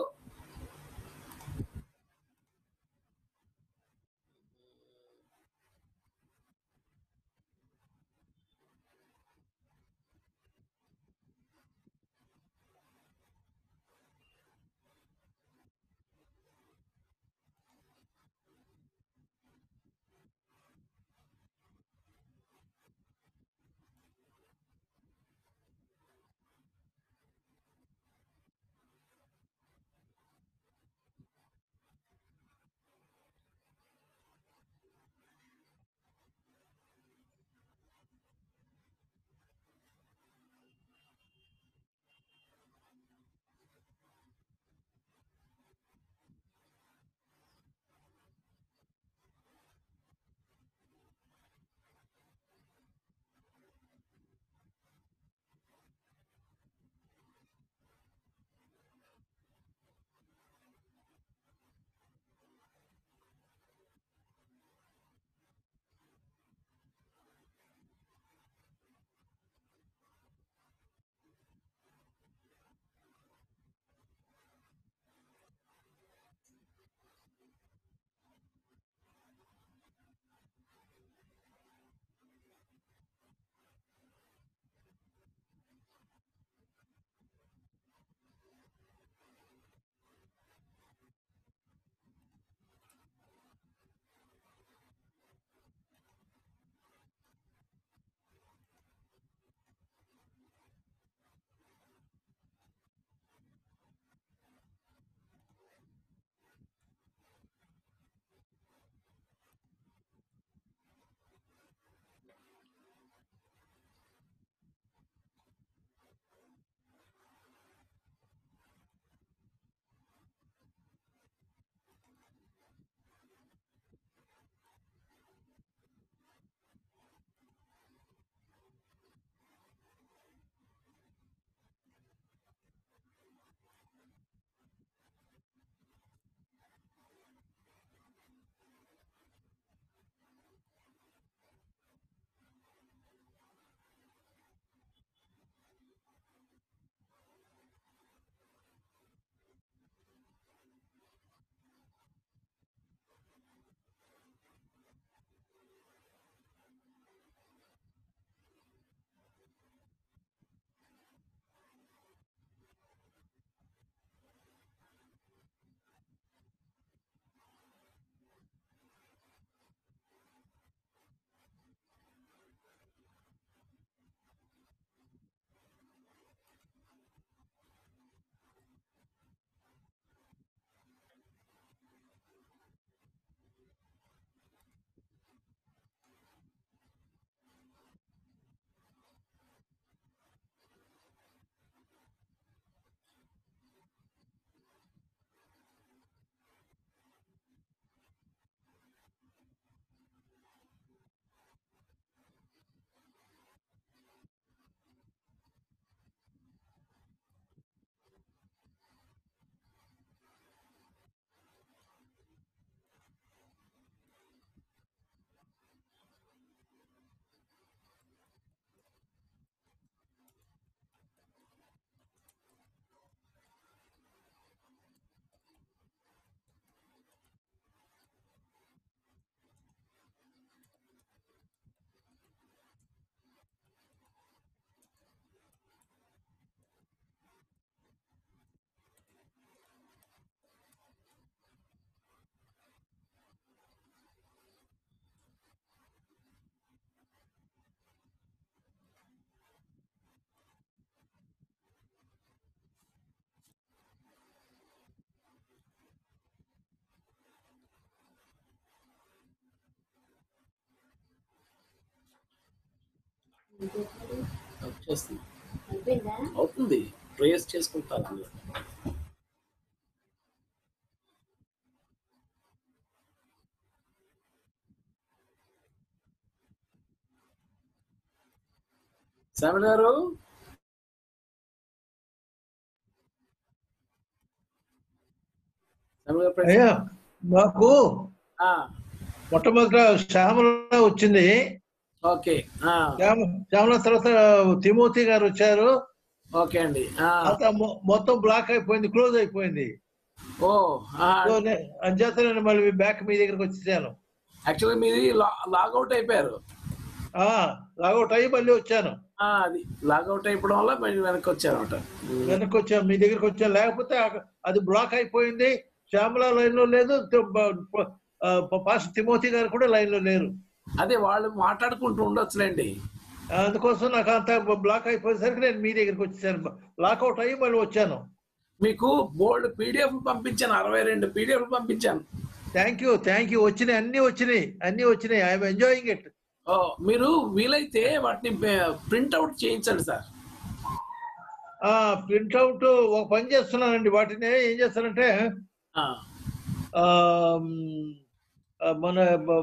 వచ్చేస్తుంది అవుతుంది ప్రేయర్స్ చేసుకుంటారు అందరూ. శ్రావణ్ గారు శ్రావణ్ గారు అయ్యా మాకు ఆ, మొట్టమొదట శ్యామల వచ్చింది ఓకే ఆ, శ్యామ శ్యామల తర్వాత తిమోతి గారు వచ్చారు ఓకే అండి ఆ, అంతా మొ- మొత్తం బ్లాక్ అయిపోయింది క్లోజ్ అయిపోయింది ఓ ఆ, సో నే- అంచేత నేను మళ్ళీ బ్యాక్ మీ దగ్గరికి వచ్చేసాను యాక్చువల్గా మీది లాగౌట్ అయిపోయారు ఆ, లాగౌట్ అయ్యి మళ్ళీ వచ్చాను ఆ, అది లాగౌట్ అయిపోవడం వల్ల మళ్ళీ వెనక్కి వచ్చారన్నమాట వెనక్కి వచ్చాను మీ దగ్గరికి వచ్చాను లేకపోతే ఆ- అది బ్లాక్ అయిపోయింది శ్యామల లైన్ లో లేదు తి- బ- ప- ఆ, పాస్టర్ తిమోతి గారు కూడా లైన్ లో లేరు అదే వాళ్ళు మాట్లాడుకుంటూ ఉండొచ్చులేండి అందుకోసం నాకు అంత బ్లాక్ అయిపోయేసరికి నేను మీ దగ్గరికి వచ్చేసాను లాకౌట్ అయ్యి మళ్ళీ వచ్చాను మీకు బోల్డ్ పీడిఎఫ్ పంపించాను అరవై రెండు పీడిఎఫ్ పంపించాను థ్యాంక్ యూ థ్యాంక్ యూ వచ్చినాయి అన్ని వచ్చినాయి అన్ని వచ్చినాయి ఐఎమ్ ఎంజాయింగ్ ఇట్ ఓ మీరు వీలైతే వాటిని ప్రింట్ అవుట్ చేయించండి సార్ ప్రింట్అవుట్ ఒక పని చేస్తున్నానండి వాటిని ఏం చేస్తానంటే ఆ, ఆమ్, ఆ, మన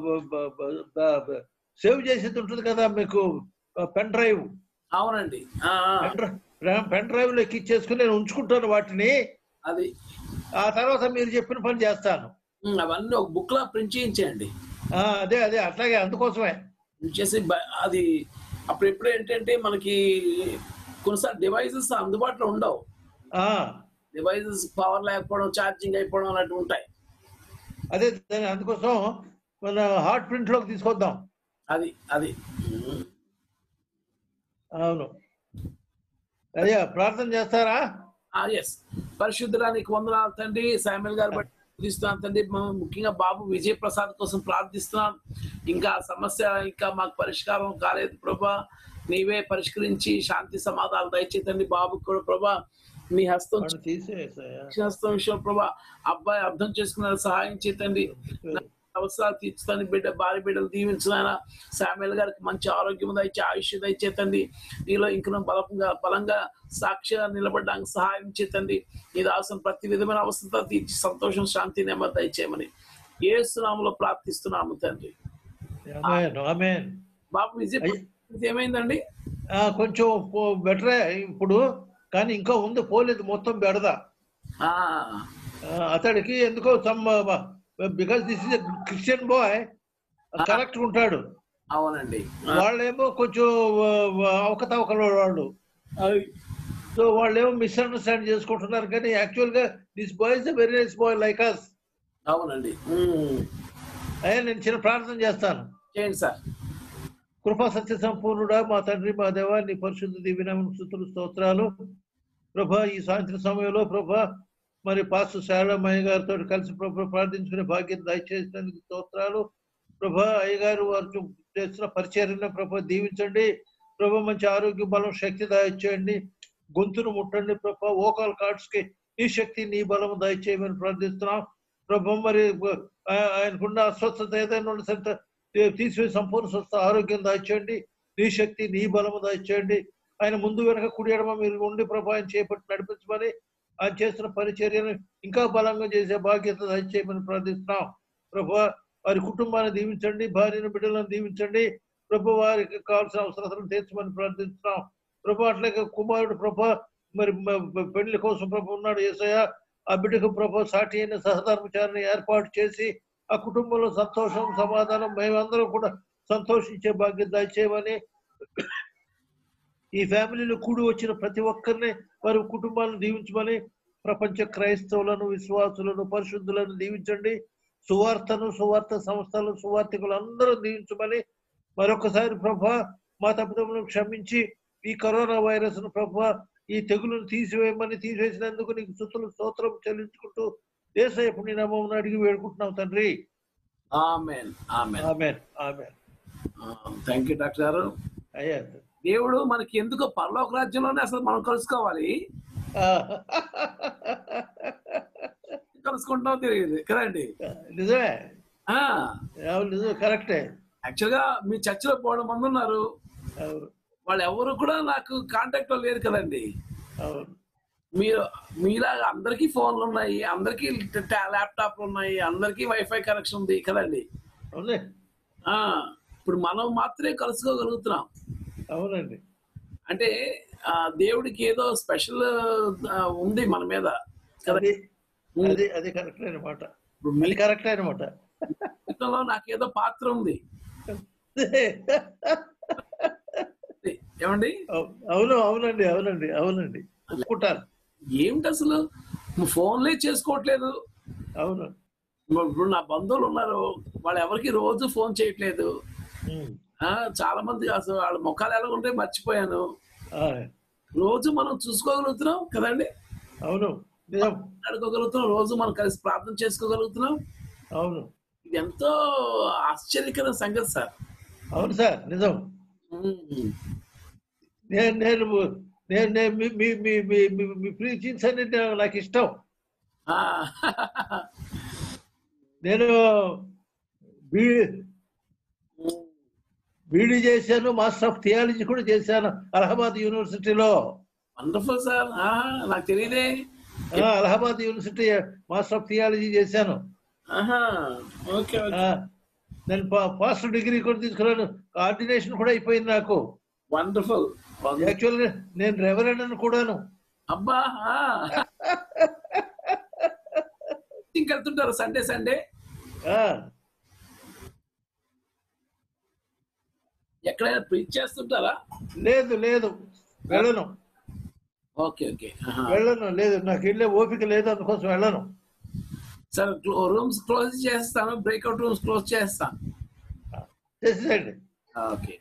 సేవ్ చేసేది ఉంటుంది కదా మీకు పెన్ డ్రైవ్ అవునండి ఆ, ఆ, పెన్ డ్రైవ్ లో ఎక్కిచ్చేసుకుని నేను ఉంచుకుంటాను వాటిని అది ఆ తర్వాత మీరు చెప్పిన పని చేస్తాను ఉమ్, అవన్నీ ఒక బుక్ లా ప్రింట్ చేయించేయండి ఆ, అదే అదే అట్లాగే అందుకోసమే ప్రింట్ చేసి బ- అది అప్పుడు ఎప్పుడు ఏంటంటే మనకి కొన్నిసార్లు డివైజెస్ అందుబాటులో ఉండవు ఆ, డివైజెస్ పవర్ లేకపోవడం ఛార్జింగ్ అయిపోవడం అలాంటివి ఉంటాయి అదే దాని అందుకోసం మన హార్ట్ ప్రింట్ లోకి తీసుకొద్దాం అది అది అవును అదే ప్రార్థన చేస్తారా ఎస్ పరిశుద్ధరానికి వందనాలు తండ్రి శామ్యుల్ గారు బట్టి ప్రార్థిస్తున్నాను తండ్రి మనం ముఖ్యంగా బాబు విజయ్ ప్రసాద్ కోసం ప్రార్థిస్తున్నాం ఇంకా ఆ సమస్య ఇంకా మాకు పరిష్కారం కాలేదు ప్రభా నీవే పరిష్కరించి శాంతి సమాధానాలు దయచేతండి బాబుకి కూడా ప్రభా నీ హస్తం తీసేసాయా హస్తం విషయం ప్రభా అబ్బాయి అర్థం చేసుకున్న సహాయం చేతండి అవసరాలు తీర్చుతాను బిడ్డ భార్య బిడ్డలు దీవించిన శామ్యుల్ గారికి మంచి ఆరోగ్యం దయచే ఆయుష్ దయచేతండి నీలో ఇంకనూ బలంగా బలంగా సాక్షిగా నిలబడడానికి సహాయం చేతండి నీ దాసం ప్రతి విధమైన అవసరత తీర్చి సంతోషం శాంతి నెమ్మది దయచేయమని ఏ సునాములో ప్రార్థిస్తున్నాము తండ్రి ఆమేన్ ఆమేన్ బాబు విజయ్ పరిస్థితి ఏమైందండి ఆ, కొంచెం బెటరే ఇప్పుడు కానీ ఇంకా ఉంది పోలేదు మొత్తం బెడద ఆ, ఆ, అతడికి ఎందుకో some because this is Christian boy correct ఉంటాడు అవునండి వాళ్ళేమో కొంచెం ఆ, అవకతవకలు వాళ్ళు సో వాళ్ళేమో మిస్అండర్స్టాండ్ చేసుకుంటున్నారు కానీ యాక్చువల్ గా this boy is very nice boy like us అవునండి ఉమ్. అయ్యా నేను చిన్న ప్రార్థన చేస్తాను చేయండి సార్ కృపా సత్య సంపూర్ణుడా మా తండ్రి మా దేవ నీ పరిశుద్ధ దివ్యనామ స్థుతులు స్తోత్రాలు ప్రభా ఈ సాయంత్రం సమయంలో ప్రభా మరి పాస్టర్ శారదమ్మ గారితో కలిసి ప్రభా ప్రార్థించుకునే భాగ్యం దయచేసినందుకు స్తోత్రాలు ప్రభా అయ్యగారు వారు చూ- చేస్తున్న పరిచర్యను ప్రభా దీవించండి ప్రభా మంచి ఆరోగ్య బలం శక్తి దయచేయండి గొంతును ముట్టండి ప్రభా ఓకాల్ కార్డ్స్ కి నీ శక్తి నీ బలము దయచేయమని ప్రార్థిస్తున్నాం ప్రభా మరి ఆ, ఆయనకున్న అస్వస్థత ఏదైనా ఉన్న సరే తీ- తీసివేసి సంపూర్ణ స్వస్థ ఆరోగ్యం దాచేయండి నీ శక్తి నీ బలము దాచేయండి ఆయన ముందు వెనక కుడి ఎడమ మీరు ఉండి ప్రభా ఆయన చేపట్టి నడిపించమని ఆయన చేస్తున్న పరిచర్యను ఇంకా బలంగా చేసే బాధ్యత దయచేయమని ప్రార్థిస్తున్నాం ప్రభా వారి కుటుంబాన్ని దీవించండి భార్యను బిడ్డలను దీవించండి ప్రభు వారికి కావాల్సిన అవసరాలను తీర్చమని ప్రార్థిస్తున్నాం ప్రభు అట్లాగే కుమారుడు ప్రభా మరి మ- పెళ్లి కోసం ప్రభు ఉన్నాడు ఏసయ్య ఆ బిడ్డకు ప్రభు సాటి అయిన సహధర్మచారిని ఏర్పాటు చేసి ఆ కుటుంబంలో సంతోషం సమాధానం మేమందరం కూడా సంతోషించే భాగ్యం దయచేయమని ఈ ఫ్యామిలీలో కూడి వచ్చిన ప్రతి ఒక్కరిని వారి కుటుంబాలను దీవించమని ప్రపంచ క్రైస్తవులను విశ్వాసులను పరిశుద్ధులను దీవించండి సువార్తను సువార్త సంస్థలు సువార్థికులు అందరూ దీవించమని మరొకసారి ప్రభా మా తప్పుదములను క్షమించి ఈ కరోనా వైరస్ ను ప్రభా ఈ తెగులను తీసివేయమని తీసివేసినందుకు నీకు స్థుతులు స్తోత్రం చెల్లించుకుంటూ దేశపు నీ నామం అడిగి వేడుకుంటున్నాం తండ్రి amen amen amen amen thank you doctor గారు అయ్యా దేవుడు మనకి ఎందుకో పరలోక రాజ్యంలోనే అసలు మనం కలుసుకోవాలి కలుసుకుంటాం తెలియదు కదండి నిజమే ఆ, అవును నిజమే కరెక్టే యాక్చువల్ గా మీ చర్చిలో పోవడం మంది ఉన్నారు వాళ్ళు ఎవరు కూడా నాకు కాంటాక్ట్ లో లేరు కదండి మీరు మీలాగా అందరికీ ఫోన్లు ఉన్నాయి అందరికీ ల్యాప్టాప్లు ఉన్నాయి అందరికీ వైఫై కనెక్షన్ ఉంది కదండి అవునే ఆ, ఇప్పుడు మనం మాత్రమే కలుసుకోగలుగుతున్నాం అవునండి అంటే ఆ, దేవుడికి ఏదో స్పెషల్ ఉంది మన మీద అది అది అది కరెక్ట్ అనమాట అది కరెక్ట్ అనమాట జీవితంలో నాకేదో పాత్ర ఉంది ఏమండి అవును అవునండి అవునండి అవునండి ఒప్పుకుంటాను ఏమిటి అసలు ఫోన్లే చేసుకోవట్లేదు అవును ఇప్పుడు నా బంధువులు ఉన్నారు వాళ్ళు ఎవరికి రోజు ఫోన్ చేయట్లేదు ఆ, చాలా మంది అసలు వాళ్ళ ముఖాలు ఎలా ఉంటే మర్చిపోయాను రోజు మనం చూసుకోగలుగుతున్నాం కదండి అవును నిజం అడుకోగలుగుతున్నాం రోజు మనం కలిసి ప్రార్థన చేసుకోగలుగుతున్నాం అవును ఇది ఎంతో ఆశ్చర్యకర సంగతి సార్ అవును సార్ నిజం నేను నేను నేను నేను మీ మీ మీ మీ మీ మీ ప్రీచింగ్స్ అన్ని నాకు ఇష్టం నేను బీడీ బీడీ చేశాను మాస్టర్ ఆఫ్ థియాలజీ కూడా చేశాను అలహాబాద్ యూనివర్సిటీలో వండర్ఫుల్ సార్ నాకు తెలియదే ఆ, Allahabad university master of theology చేశాను ఓకే ఆ, నేను ఫస్ట్ డిగ్రీ కూడా తీసుకున్నాను ఆర్డినేషన్ కూడా అయిపోయింది నాకు వండర్ఫుల్ యాక్చువల్గా నేను రెవరెండ్ అని కూడాను అబ్బా వెళ్తుంటారు సండే సండే ఎక్కడైనా ప్రీచ్ చేస్తుంటారా లేదు లేదు వెళ్ళను ఓకే ఓకే వెళ్ళను లేదు నాకు వెళ్ళే ఓపిక లేదు అందుకోసం వెళ్ళను సార్ రూమ్స్ క్లోజ్ చేస్తాను బ్రేక్అవుట్ రూమ్స్ క్లోజ్ చేస్తాను చేసేయండి ఓకే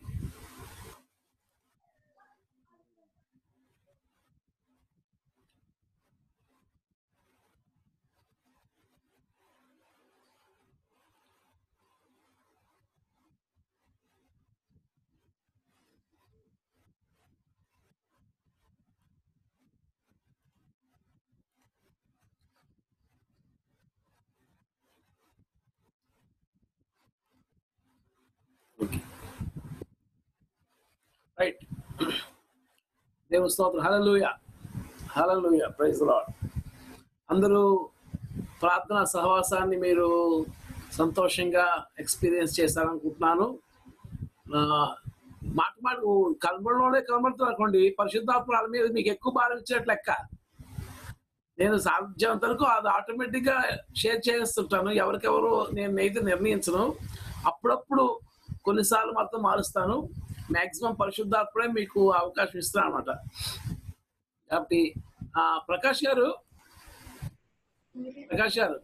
రైట్ దేవుని స్తోత్రం హలలుయ హలలుయ ప్రైజ్ లాడ్ అందరూ ప్రార్థన సహవాసాన్ని మీరు సంతోషంగా ఎక్స్పీరియన్స్ చేశారనుకుంటున్నాను ఆ, మాట మాట కనబడంలోనే కనబడుతున్నటువంటి పరిశుద్ధాత్మ వాళ్ళ మీద మీకు ఎక్కువ భారం ఇచ్చినట్లు లెక్క నేను సాధ్యమంత వరకు అది ఆటోమేటిక్ గా షేర్ చేస్తుంటాను ఎవరికెవరు నేను అయితే నిర్ణయించను అప్పుడప్పుడు కొన్నిసార్లు మాత్రం మారుస్తాను మాక్సిమం పరిశుద్ధాత్మడే మీకు అవకాశం ఇస్తాను అనమాట కాబట్టి ఆ, ప్రకాష్ గారు ప్రకాష్ గారు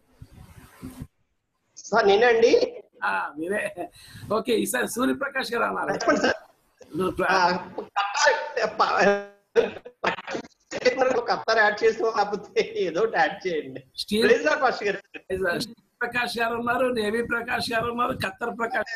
సార్ నేనండి ఆ, మీరే ఓకే ఈసారి సూర్యప్రకాష్ గారు అన్నారు ఒక అత్తారు యాడ్ చేసిన కాకపోతే ఏదో ఒకటి యాడ్ చేయండి Praise Lord, పాస్టర్ గారు ప్రకాష్ గారు ఉన్నారు నేవి ప్రకాష్ గారు ఉన్నారు కత్తర్ ప్రకాష్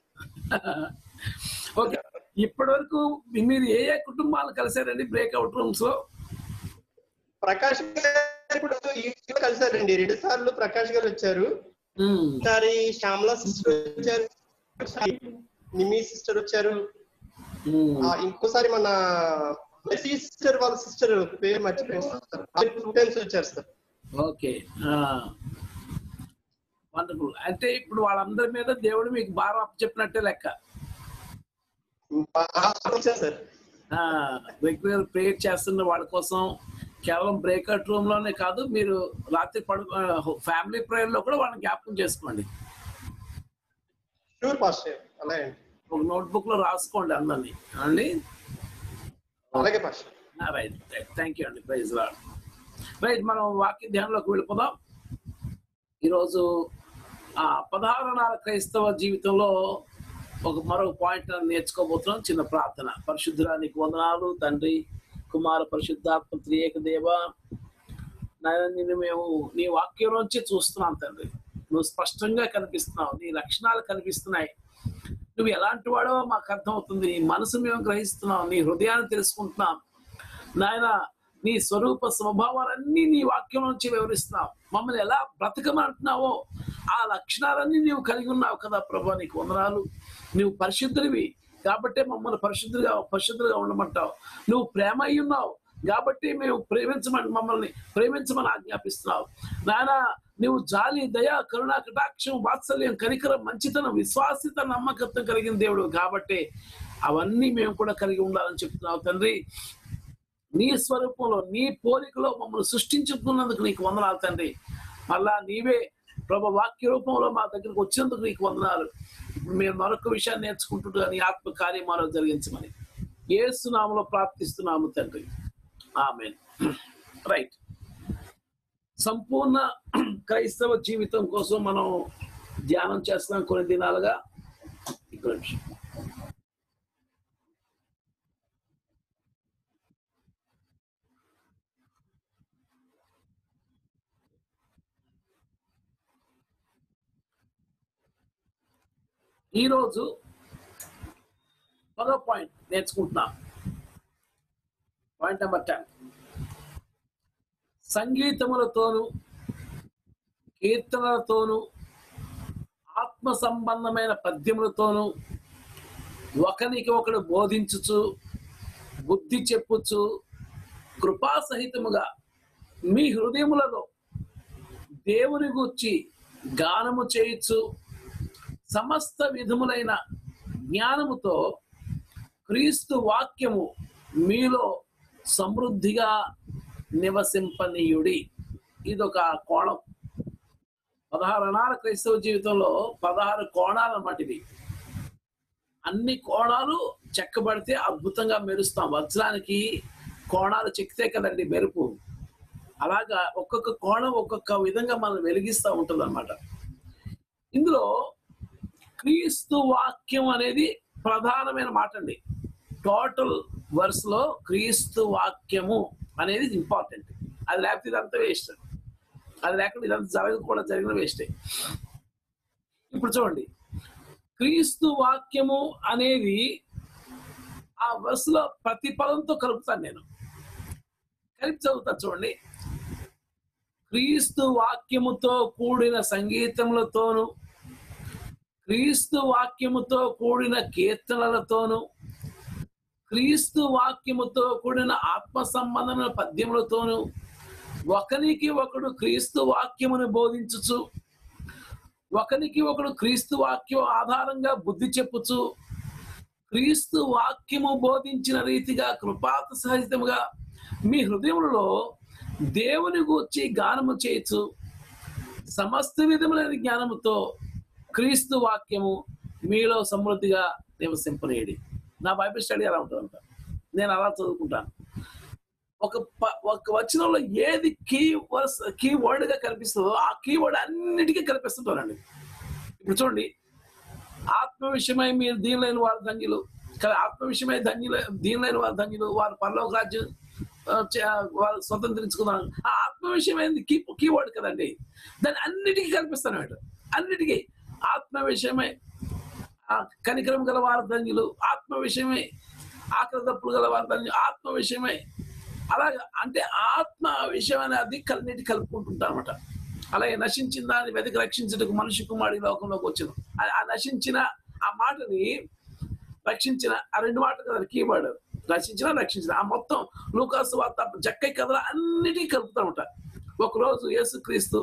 ఓకే ఇప్పటి వరకు మీరు ఏ ఏ కుటుంబాలు కలిసారండి బ్రేక్అవుట్ రూమ్స్ లో ప్రకాష్ గారు ఇప్పుడు ఈ వీక్ లో కలిసారండి రెండు సార్లు ప్రకాష్ గారు వచ్చారు ఒకసారి శ్యామల సిస్టర్ వచ్చారు ఒకసారి నిమి సిస్టర్ వచ్చారు ఆ, ఇంకోసారి మన మెస్సీ సిస్టర్ వాళ్ళ సిస్టర్ పేరు మర్చిపోయాను టూ టైమ్స్ వచ్చారు సార్ ఓకే వండర్ఫుల్ అంటే ఇప్పుడు వాళ్ళందరి మీద దేవుడు మీకు భారం చెప్పినట్టే లెక్క సార్ రెగ్యులర్ ప్రేయర్ చేస్తున్న వాళ్ళ కోసం కేవలం బ్రేక్అవుట్ రూమ్ లోనే కాదు మీరు రాత్రి పడు ఫ్యామిలీ ప్రేయర్ లో కూడా వాళ్ళని జ్ఞాపకం చేసుకోండి షూర్ పాస్టర్ అలాగే అండి ఒక నోట్బుక్ లో రాసుకోండి అందరినీ అండి అలాగే పాస్టర్ రైట్ థ్యాంక్ యూ అండి ప్రైజ్ లాడ్ రైట్ మనం వాక్య ధ్యానంలోకి వెళ్ళిపోదాం ఈరోజు ఆ పదహారణాల క్రైస్తవ జీవితంలో ఒక మరో పాయింట్ నేర్చుకోబోతున్నాం చిన్న ప్రార్థన పరిశుద్ధురానికి వందనాలు తండ్రి కుమార పరిశుద్ధాత్మ త్రియేక దేవ నాయన నిన్ను మేము నీ వాక్యం నుంచి చూస్తున్నాం తండ్రి నువ్వు స్పష్టంగా కనిపిస్తున్నావు నీ లక్షణాలు కనిపిస్తున్నాయి నువ్వు ఎలాంటి వాడో మాకు అర్థమవుతుంది నీ మనసు మేము గ్రహిస్తున్నాం నీ హృదయాన్ని తెలుసుకుంటున్నాం నాయన నీ స్వరూప స్వభావాలన్నీ నీ వాక్యం నుంచి వివరిస్తున్నావు మమ్మల్ని ఎలా బ్రతకమంటున్నావో ఆ లక్షణాలన్నీ నీవు కలిగి ఉన్నావు కదా ప్రభా నీకు వందనాలు నువ్వు పరిశుద్ధుడివి కాబట్టి మమ్మల్ని పరిశుద్ధులుగా పరిశుద్ధులుగా ఉండమంటావు నువ్వు ప్రేమ అయి ఉన్నావు కాబట్టి మేము ప్రేమించమని మమ్మల్ని ప్రేమించమని ఆజ్ఞాపిస్తున్నావు నాయన నువ్వు జాలి దయ కరుణ కటాక్షం వాత్సల్యం కనికరం మంచితనం విశ్వాసిత నమ్మకత్వం కలిగిన దేవుడు కాబట్టి అవన్నీ మేము కూడా కలిగి ఉండాలని చెప్తున్నావు తండ్రి నీ స్వరూపంలో నీ పోలికలో మమ్మల్ని సృష్టించుకున్నందుకు నీకు వందనాలు తండ్రి మళ్ళా నీవే ప్రభు వాక్య రూపంలో మా దగ్గరకు వచ్చినందుకు నీకు వందనాలు ఇప్పుడు మేము మరొక విషయాన్ని నేర్చుకుంటుండగా నీ ఆత్మ కార్యమాలో జరిగించమని ఏసునామలో ప్రార్థిస్తున్నాము తండ్రి ఆమె రైట్ సంపూర్ణ క్రైస్తవ జీవితం కోసం మనం ధ్యానం చేస్తున్నాం కొన్ని దినాలుగా ఇక్కడ నిమిషం. ఈరోజు పదో పాయింట్ నేర్చుకుంటున్నాం పాయింట్ నెంబర్ టెన్ సంగీతములతోనూ కీర్తనలతోనూ ఆత్మ సంబంధమైన పద్యములతోనూ ఒకనికి ఒకడు బోధించుచు బుద్ధి చెప్పుచు కృపాసహితముగా మీ హృదయములలో దేవుని గూర్చి గానము చేయుచు సమస్త విధములైన జ్ఞానముతో క్రీస్తు వాక్యము మీలో సమృద్ధిగా నివసింపనీయుడి ఇదొక కోణం పదహారు అనాల క్రైస్తవ జీవితంలో పదహారు కోణాలు అన్నమాట ఇది అన్ని కోణాలు చెక్కబడితే అద్భుతంగా మెరుస్తాం వజ్రానికి కోణాలు చెక్కితే కదండి మెరుపు అలాగా ఒక్కొక్క కోణం ఒక్కొక్క విధంగా మనం వెలిగిస్తూ ఉంటుంది అనమాట ఇందులో క్రీస్తు వాక్యం అనేది ప్రధానమైన మాట అండి టోటల్ వర్స్ లో క్రీస్తు వాక్యము అనేది ఇంపార్టెంట్ అది లేకపోతే ఇదంతా వేస్ట్ అది లేకుండా ఇదంతా జరగ కూడా జరిగిన వేస్టే ఇప్పుడు చూడండి క్రీస్తు వాక్యము అనేది ఆ verse లో ప్రతి పదంతో కలుపుతాను నేను కలిపి చదువుతా చూడండి క్రీస్తు వాక్యముతో కూడిన సంగీతములతోను క్రీస్తు వాక్యముతో కూడిన కీర్తనలతోను క్రీస్తు వాక్యముతో కూడిన ఆత్మ సంబంధమైన పద్యములతోను ఒకనికి ఒకడు క్రీస్తు వాక్యమును బోధించుచు ఒకనికి ఒకడు క్రీస్తు వాక్యం ఆధారంగా బుద్ధి చెప్పుచు క్రీస్తు వాక్యము బోధించిన రీతిగా కృపాత సహితముగా మీ హృదయములలో దేవుని గూర్చి గానము చేయొచ్చు సమస్త విధములైన జ్ఞానముతో క్రీస్తు వాక్యము మీలో సమృద్ధిగా నివసింపనేది నా బైబిల్ స్టడీ అలా ఉంటుందంట నేను అలా చదువుకుంటాను ఒక ప- ఒక వచనంలో ఏది కీ వర్స్ కీ వర్డ్ గా కనిపిస్తుందో ఆ కీ వర్డ్ అన్నిటికీ కనిపిస్తుంటానండి ఇప్పుడు చూడండి ఆత్మ విషయమై మీరు దీనిలేని వారు ధన్యులు కదా ఆత్మ విషయమై ధన్యులు దీనిలేని వారు ధన్యులు వారు పరలోక రాజ్యం ఆ, చ- వారు స్వతంత్రించుకున్నారు ఆ ఆత్మ విషయమైంది కీ కీవర్డ్ కదండి దాన్ని అన్నిటికీ కనిపిస్తాను మేడం అన్నిటికీ ఆత్మ విషయమై ఆ కనికరం గల వారు ధన్యులు ఆత్మ విషయమై ఆకలి తప్పులు గల వారు ధన్యులు ఆత్మ విషయమై అలాగా అంటే ఆత్మ విషయం అనేది కన్నిటి కలుపుకుంటుంటా అనమాట అలాగే నశించిన దాన్ని వెతికి రక్షించడానికి మనిషి కుమారుడి లోకంలోకి వచ్చాను ఆ- ఆ నశించిన ఆ మాటని రక్షించిన ఆ రెండు మాటలు కదా కీవర్డ్ రక్షించిన రక్షించిన ఆ మొత్తం లూకాసు వార్త జక్కై కథలు అన్నిటికీ కలుపుతా ఉంటా ఒకరోజు యేసుక్రీస్తు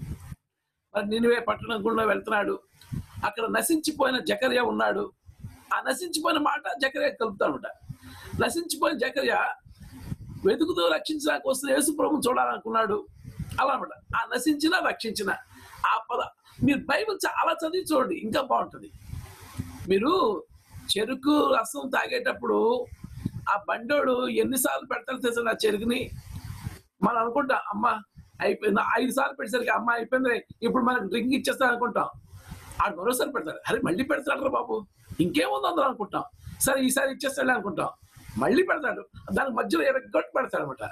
మరి నినివే పట్టణం గుండా వెళ్తున్నాడు అక్కడ నశించిపోయిన జకర్య ఉన్నాడు ఆ నశించిపోయిన మాట జకర్య కలుపుతా ఉంటా నశించిపోయిన జకర్య వెతుకుతూ రక్షించడానికి వస్తున్న యేసు ప్రభు చూడాలనుకున్నాడు అలా అనమాట ఆ నశించిన రక్షించిన ఆ పద మీరు బైబిల్ చాలా చదివి చూడండి ఇంకా బాగుంటుంది మీరు చెరుకు రసం తాగేటప్పుడు ఆ బండోడు ఎన్నిసార్లు పెడతారు తెలుసా నా చెరుకుని మనం అనుకుంటాం అమ్మ అయిపోయింది ఐదు సార్లు పెట్టేసరికి అమ్మ అయిపోయింది ఇప్పుడు మనకు డ్రింక్ ఇచ్చేస్తాం అనుకుంటాం ఆడు మరోసారి పెడతాడు అరే మళ్ళీ పెడతాడు బాబు ఇంకేముంది అందరూ అనుకుంటాం సరే ఈసారి ఇచ్చేస్తాడు అనుకుంటాం మళ్ళీ పెడతాడు దానికి మధ్యలో ఎరగొట్టి పెడతాడు అనమాట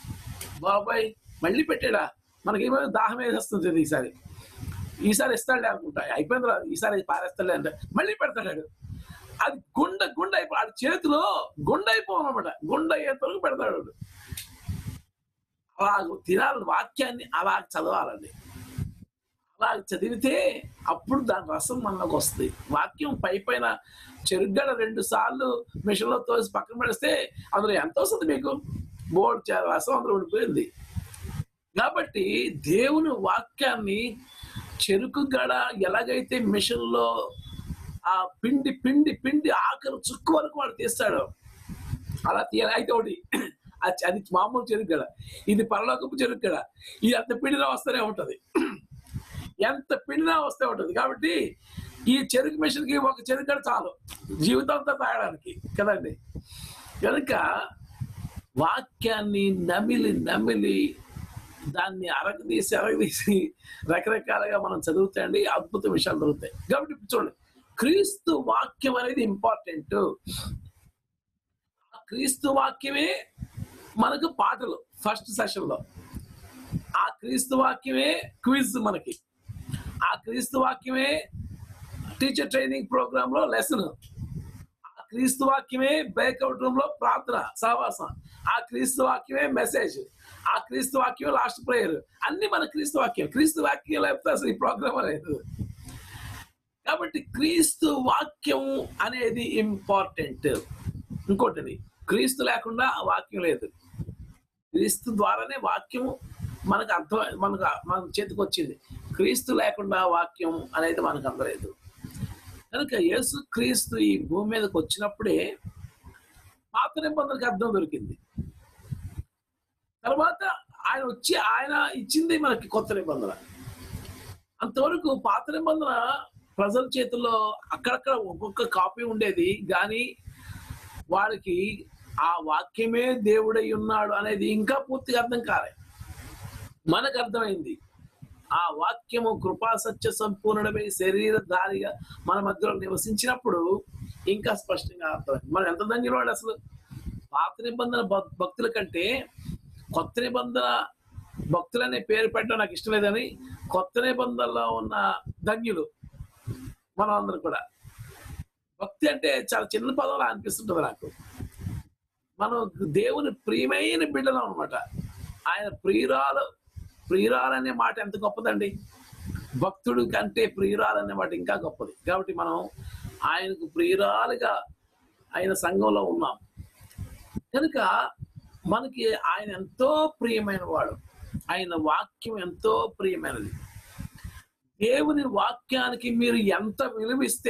బాబాయ్ మళ్ళీ పెట్టాడా మనకేమో దాహం వేసేస్తుంది ఇది ఈసారి ఈసారి ఇస్తాడులే అనుకుంటా అయిపోయింది రా ఈసారి పారేస్తాడులే అంటే మళ్ళీ పెడతాడు అది గుండె గుండె అయిపో ఆడి చేతిలో గుండె అయిపోవన్నమాట గుండె అయ్యేంత వరకు పెడతాడు వాడు. అలా తినాలి వాక్యాన్ని అలా చదవాలండి అలా చదివితే అప్పుడు దాని రసం మనలోకి వస్తుంది వాక్యం పై పైన చెరుగడ రెండు సార్లు మిషన్లో తోసి పక్కన పడేస్తే అందులో ఎంత వస్తుంది మీకు బోర్డు చ- రసం అందులో ఉండిపోయింది కాబట్టి దేవుని వాక్యాన్ని చెరుకు గడ ఎలాగైతే మిషన్లో ఆ పిండి పిండి పిండి ఆఖరి చుక్కు వరకు వాడు తీస్తాడు అలా తీయాలి అయితే ఒకటి అది అది మామూలు చెరుకు గడ ఇది పరలోకపు చెరుకు గడ ఇది అంత పిండిలో వస్తూనే ఉంటది ఎంత పిండినా వస్తే ఉంటుంది కాబట్టి ఈ చెరుకు మిషన్కి ఒక చెరుకు గడ చాలు జీవితం అంతా తాగడానికి కదండి కనుక వాక్యాన్ని నమిలి నమిలి దాన్ని అరగదీసి అరగదీసి రకరకాలుగా మనం చదువుతే అండి అద్భుత విషయాలు దొరుకుతాయి కాబట్టి ఇప్పుడు చూడండి క్రీస్తు వాక్యం అనేది ఇంపార్టెంట్ ఆ క్రీస్తు వాక్యమే మనకు పాటలు ఫస్ట్ సెషన్ లో ఆ క్రీస్తు వాక్యమే క్విజ్ మనకి ఆ క్రీస్తు వాక్యమే టీచర్ ట్రైనింగ్ ప్రోగ్రామ్ లో లెసన్ ఆ క్రీస్తు వాక్యమే బ్రేక్అవుట్ రూమ్ లో ప్రార్థన సహవాసం ఆ క్రీస్తు వాక్యమే మెసేజ్ ఆ క్రీస్తు వాక్యం లాస్ట్ ప్రేయర్ అన్ని మన క్రీస్తు వాక్యం క్రీస్తు వాక్యం లేకపోతే అసలు ఈ ప్రోగ్రామ్ లేదు కాబట్టి క్రీస్తు వాక్యం అనేది ఇంపార్టెంట్ ఇంకోటిది క్రీస్తు లేకుండా ఆ వాక్యం లేదు క్రీస్తు ద్వారానే వాక్యం మనకు అర్థం మనకు మన చేతికి వచ్చింది క్రీస్తు లేకుండా వాక్యం అనేది మనకు అందలేదు కనుక యేసు క్రీస్తు ఈ భూమి మీదకి వచ్చినప్పుడే పాత నిబంధనకు అర్థం దొరికింది తర్వాత ఆయన వచ్చి ఆయన ఇచ్చింది మనకి కొత్త నిబంధన అంతవరకు పాత నిబంధన ప్రజల చేతుల్లో అక్కడక్కడ ఒక్కొక్క కాపీ ఉండేది కానీ వాడికి ఆ వాక్యమే దేవుడై ఉన్నాడు అనేది ఇంకా పూర్తిగా అర్థం కాలే మనకు అర్థమైంది ఆ వాక్యము కృపా సత్య సంపూర్ణమై శరీరధారిగా మన మధ్యలో నివసించినప్పుడు ఇంకా స్పష్టంగా అర్థమైంది మనం ఎంత ధన్యులు అసలు పాత నిబంధన భక్- భక్తుల కంటే కొత్త నిబంధన భక్తులనే పేరు పెట్టడం నాకు ఇష్టం లేదని కొత్త నిబంధనలో ఉన్న ధన్యులు మనం అందరం కూడా భక్తి అంటే చాలా చిన్న పదంలా అనిపిస్తుంటుంది నాకు మనం దేవుని ప్రియమైన బిడ్డలం అనమాట ఆయన ప్రియురాలు ప్రియురాలు అనే మాట ఎంత గొప్పదండి భక్తుడు కంటే ప్రియురాలు అనే మాట ఇంకా గొప్పది కాబట్టి మనం ఆయనకు ప్రియురాలుగా ఆయన సంఘంలో ఉన్నాం కనుక మనకి ఆయన ఎంతో ప్రియమైన వాడు ఆయన వాక్యం ఎంతో ప్రియమైనది దేవుని వాక్యానికి మీరు ఎంత విలువిస్తే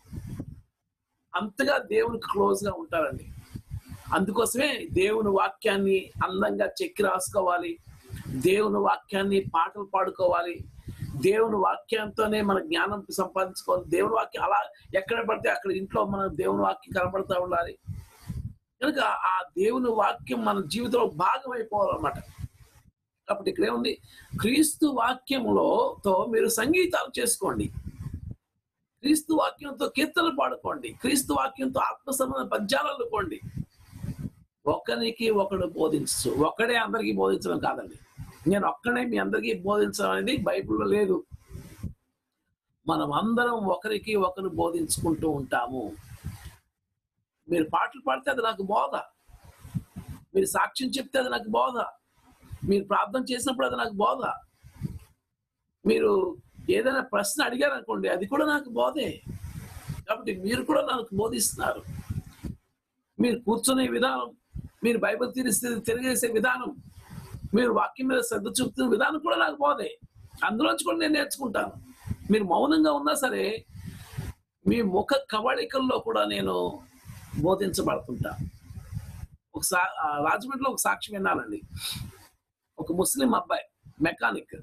అంతగా దేవునికి క్లోజ్ గా ఉంటారండి అందుకోసమే దేవుని వాక్యాన్ని అందంగా చెక్కి రాసుకోవాలి దేవుని వాక్యాన్ని పాటలు పాడుకోవాలి దేవుని వాక్యంతోనే మన జ్ఞానం సంపాదించుకోవాలి దేవుని వాక్యం అలా ఎక్కడ పడితే అక్కడ ఇంట్లో మన దేవుని వాక్యం కనబడుతూ ఉండాలి కనుక ఆ దేవుని వాక్యం మన జీవితంలో భాగం అయిపోవాలన్నమాట కాబట్టి ఇక్కడ ఏముంది క్రీస్తు వాక్యములో తో మీరు సంగీతాలు చేసుకోండి క్రీస్తు వాక్యంతో కీర్తనలు పాడుకోండి క్రీస్తు వాక్యంతో ఆత్మ సంబంధ పద్యాలు అల్లుకోండి ఒకరికి ఒకడు బోధించు ఒక్కడే అందరికీ బోధించడం కాదండి నేను ఒక్కడే మీ అందరికీ బోధించడం అనేది బైబిల్లో లేదు మనం అందరం ఒకరికి ఒకరు బోధించుకుంటూ ఉంటాము మీరు పాటలు పాడితే అది నాకు బోధ మీరు సాక్ష్యం చెప్తే అది నాకు బోధ మీరు ప్రార్థన చేసినప్పుడు అది నాకు బోధ మీరు ఏదైనా ప్రశ్న అడిగారు అనుకోండి అది కూడా నాకు బోధే కాబట్టి మీరు కూడా నాకు బోధిస్తున్నారు మీరు కూర్చునే విధానం మీరు బైబిల్ తిరిగి తిరిగేసే విధానం మీరు వాక్యం మీద శ్రద్ధ చూపుతున్న విధానం కూడా నాకు బోధే అందులోంచి కూడా నేను నేర్చుకుంటాను మీరు మౌనంగా ఉన్నా సరే మీ ముఖ కవళికల్లో కూడా నేను బోధించబడుతుంటా ఒకసారి రాజమండ్రిలో ఒక సాక్ష్యం విన్నానండి ఒక ముస్లిం అబ్బాయి మెకానిక్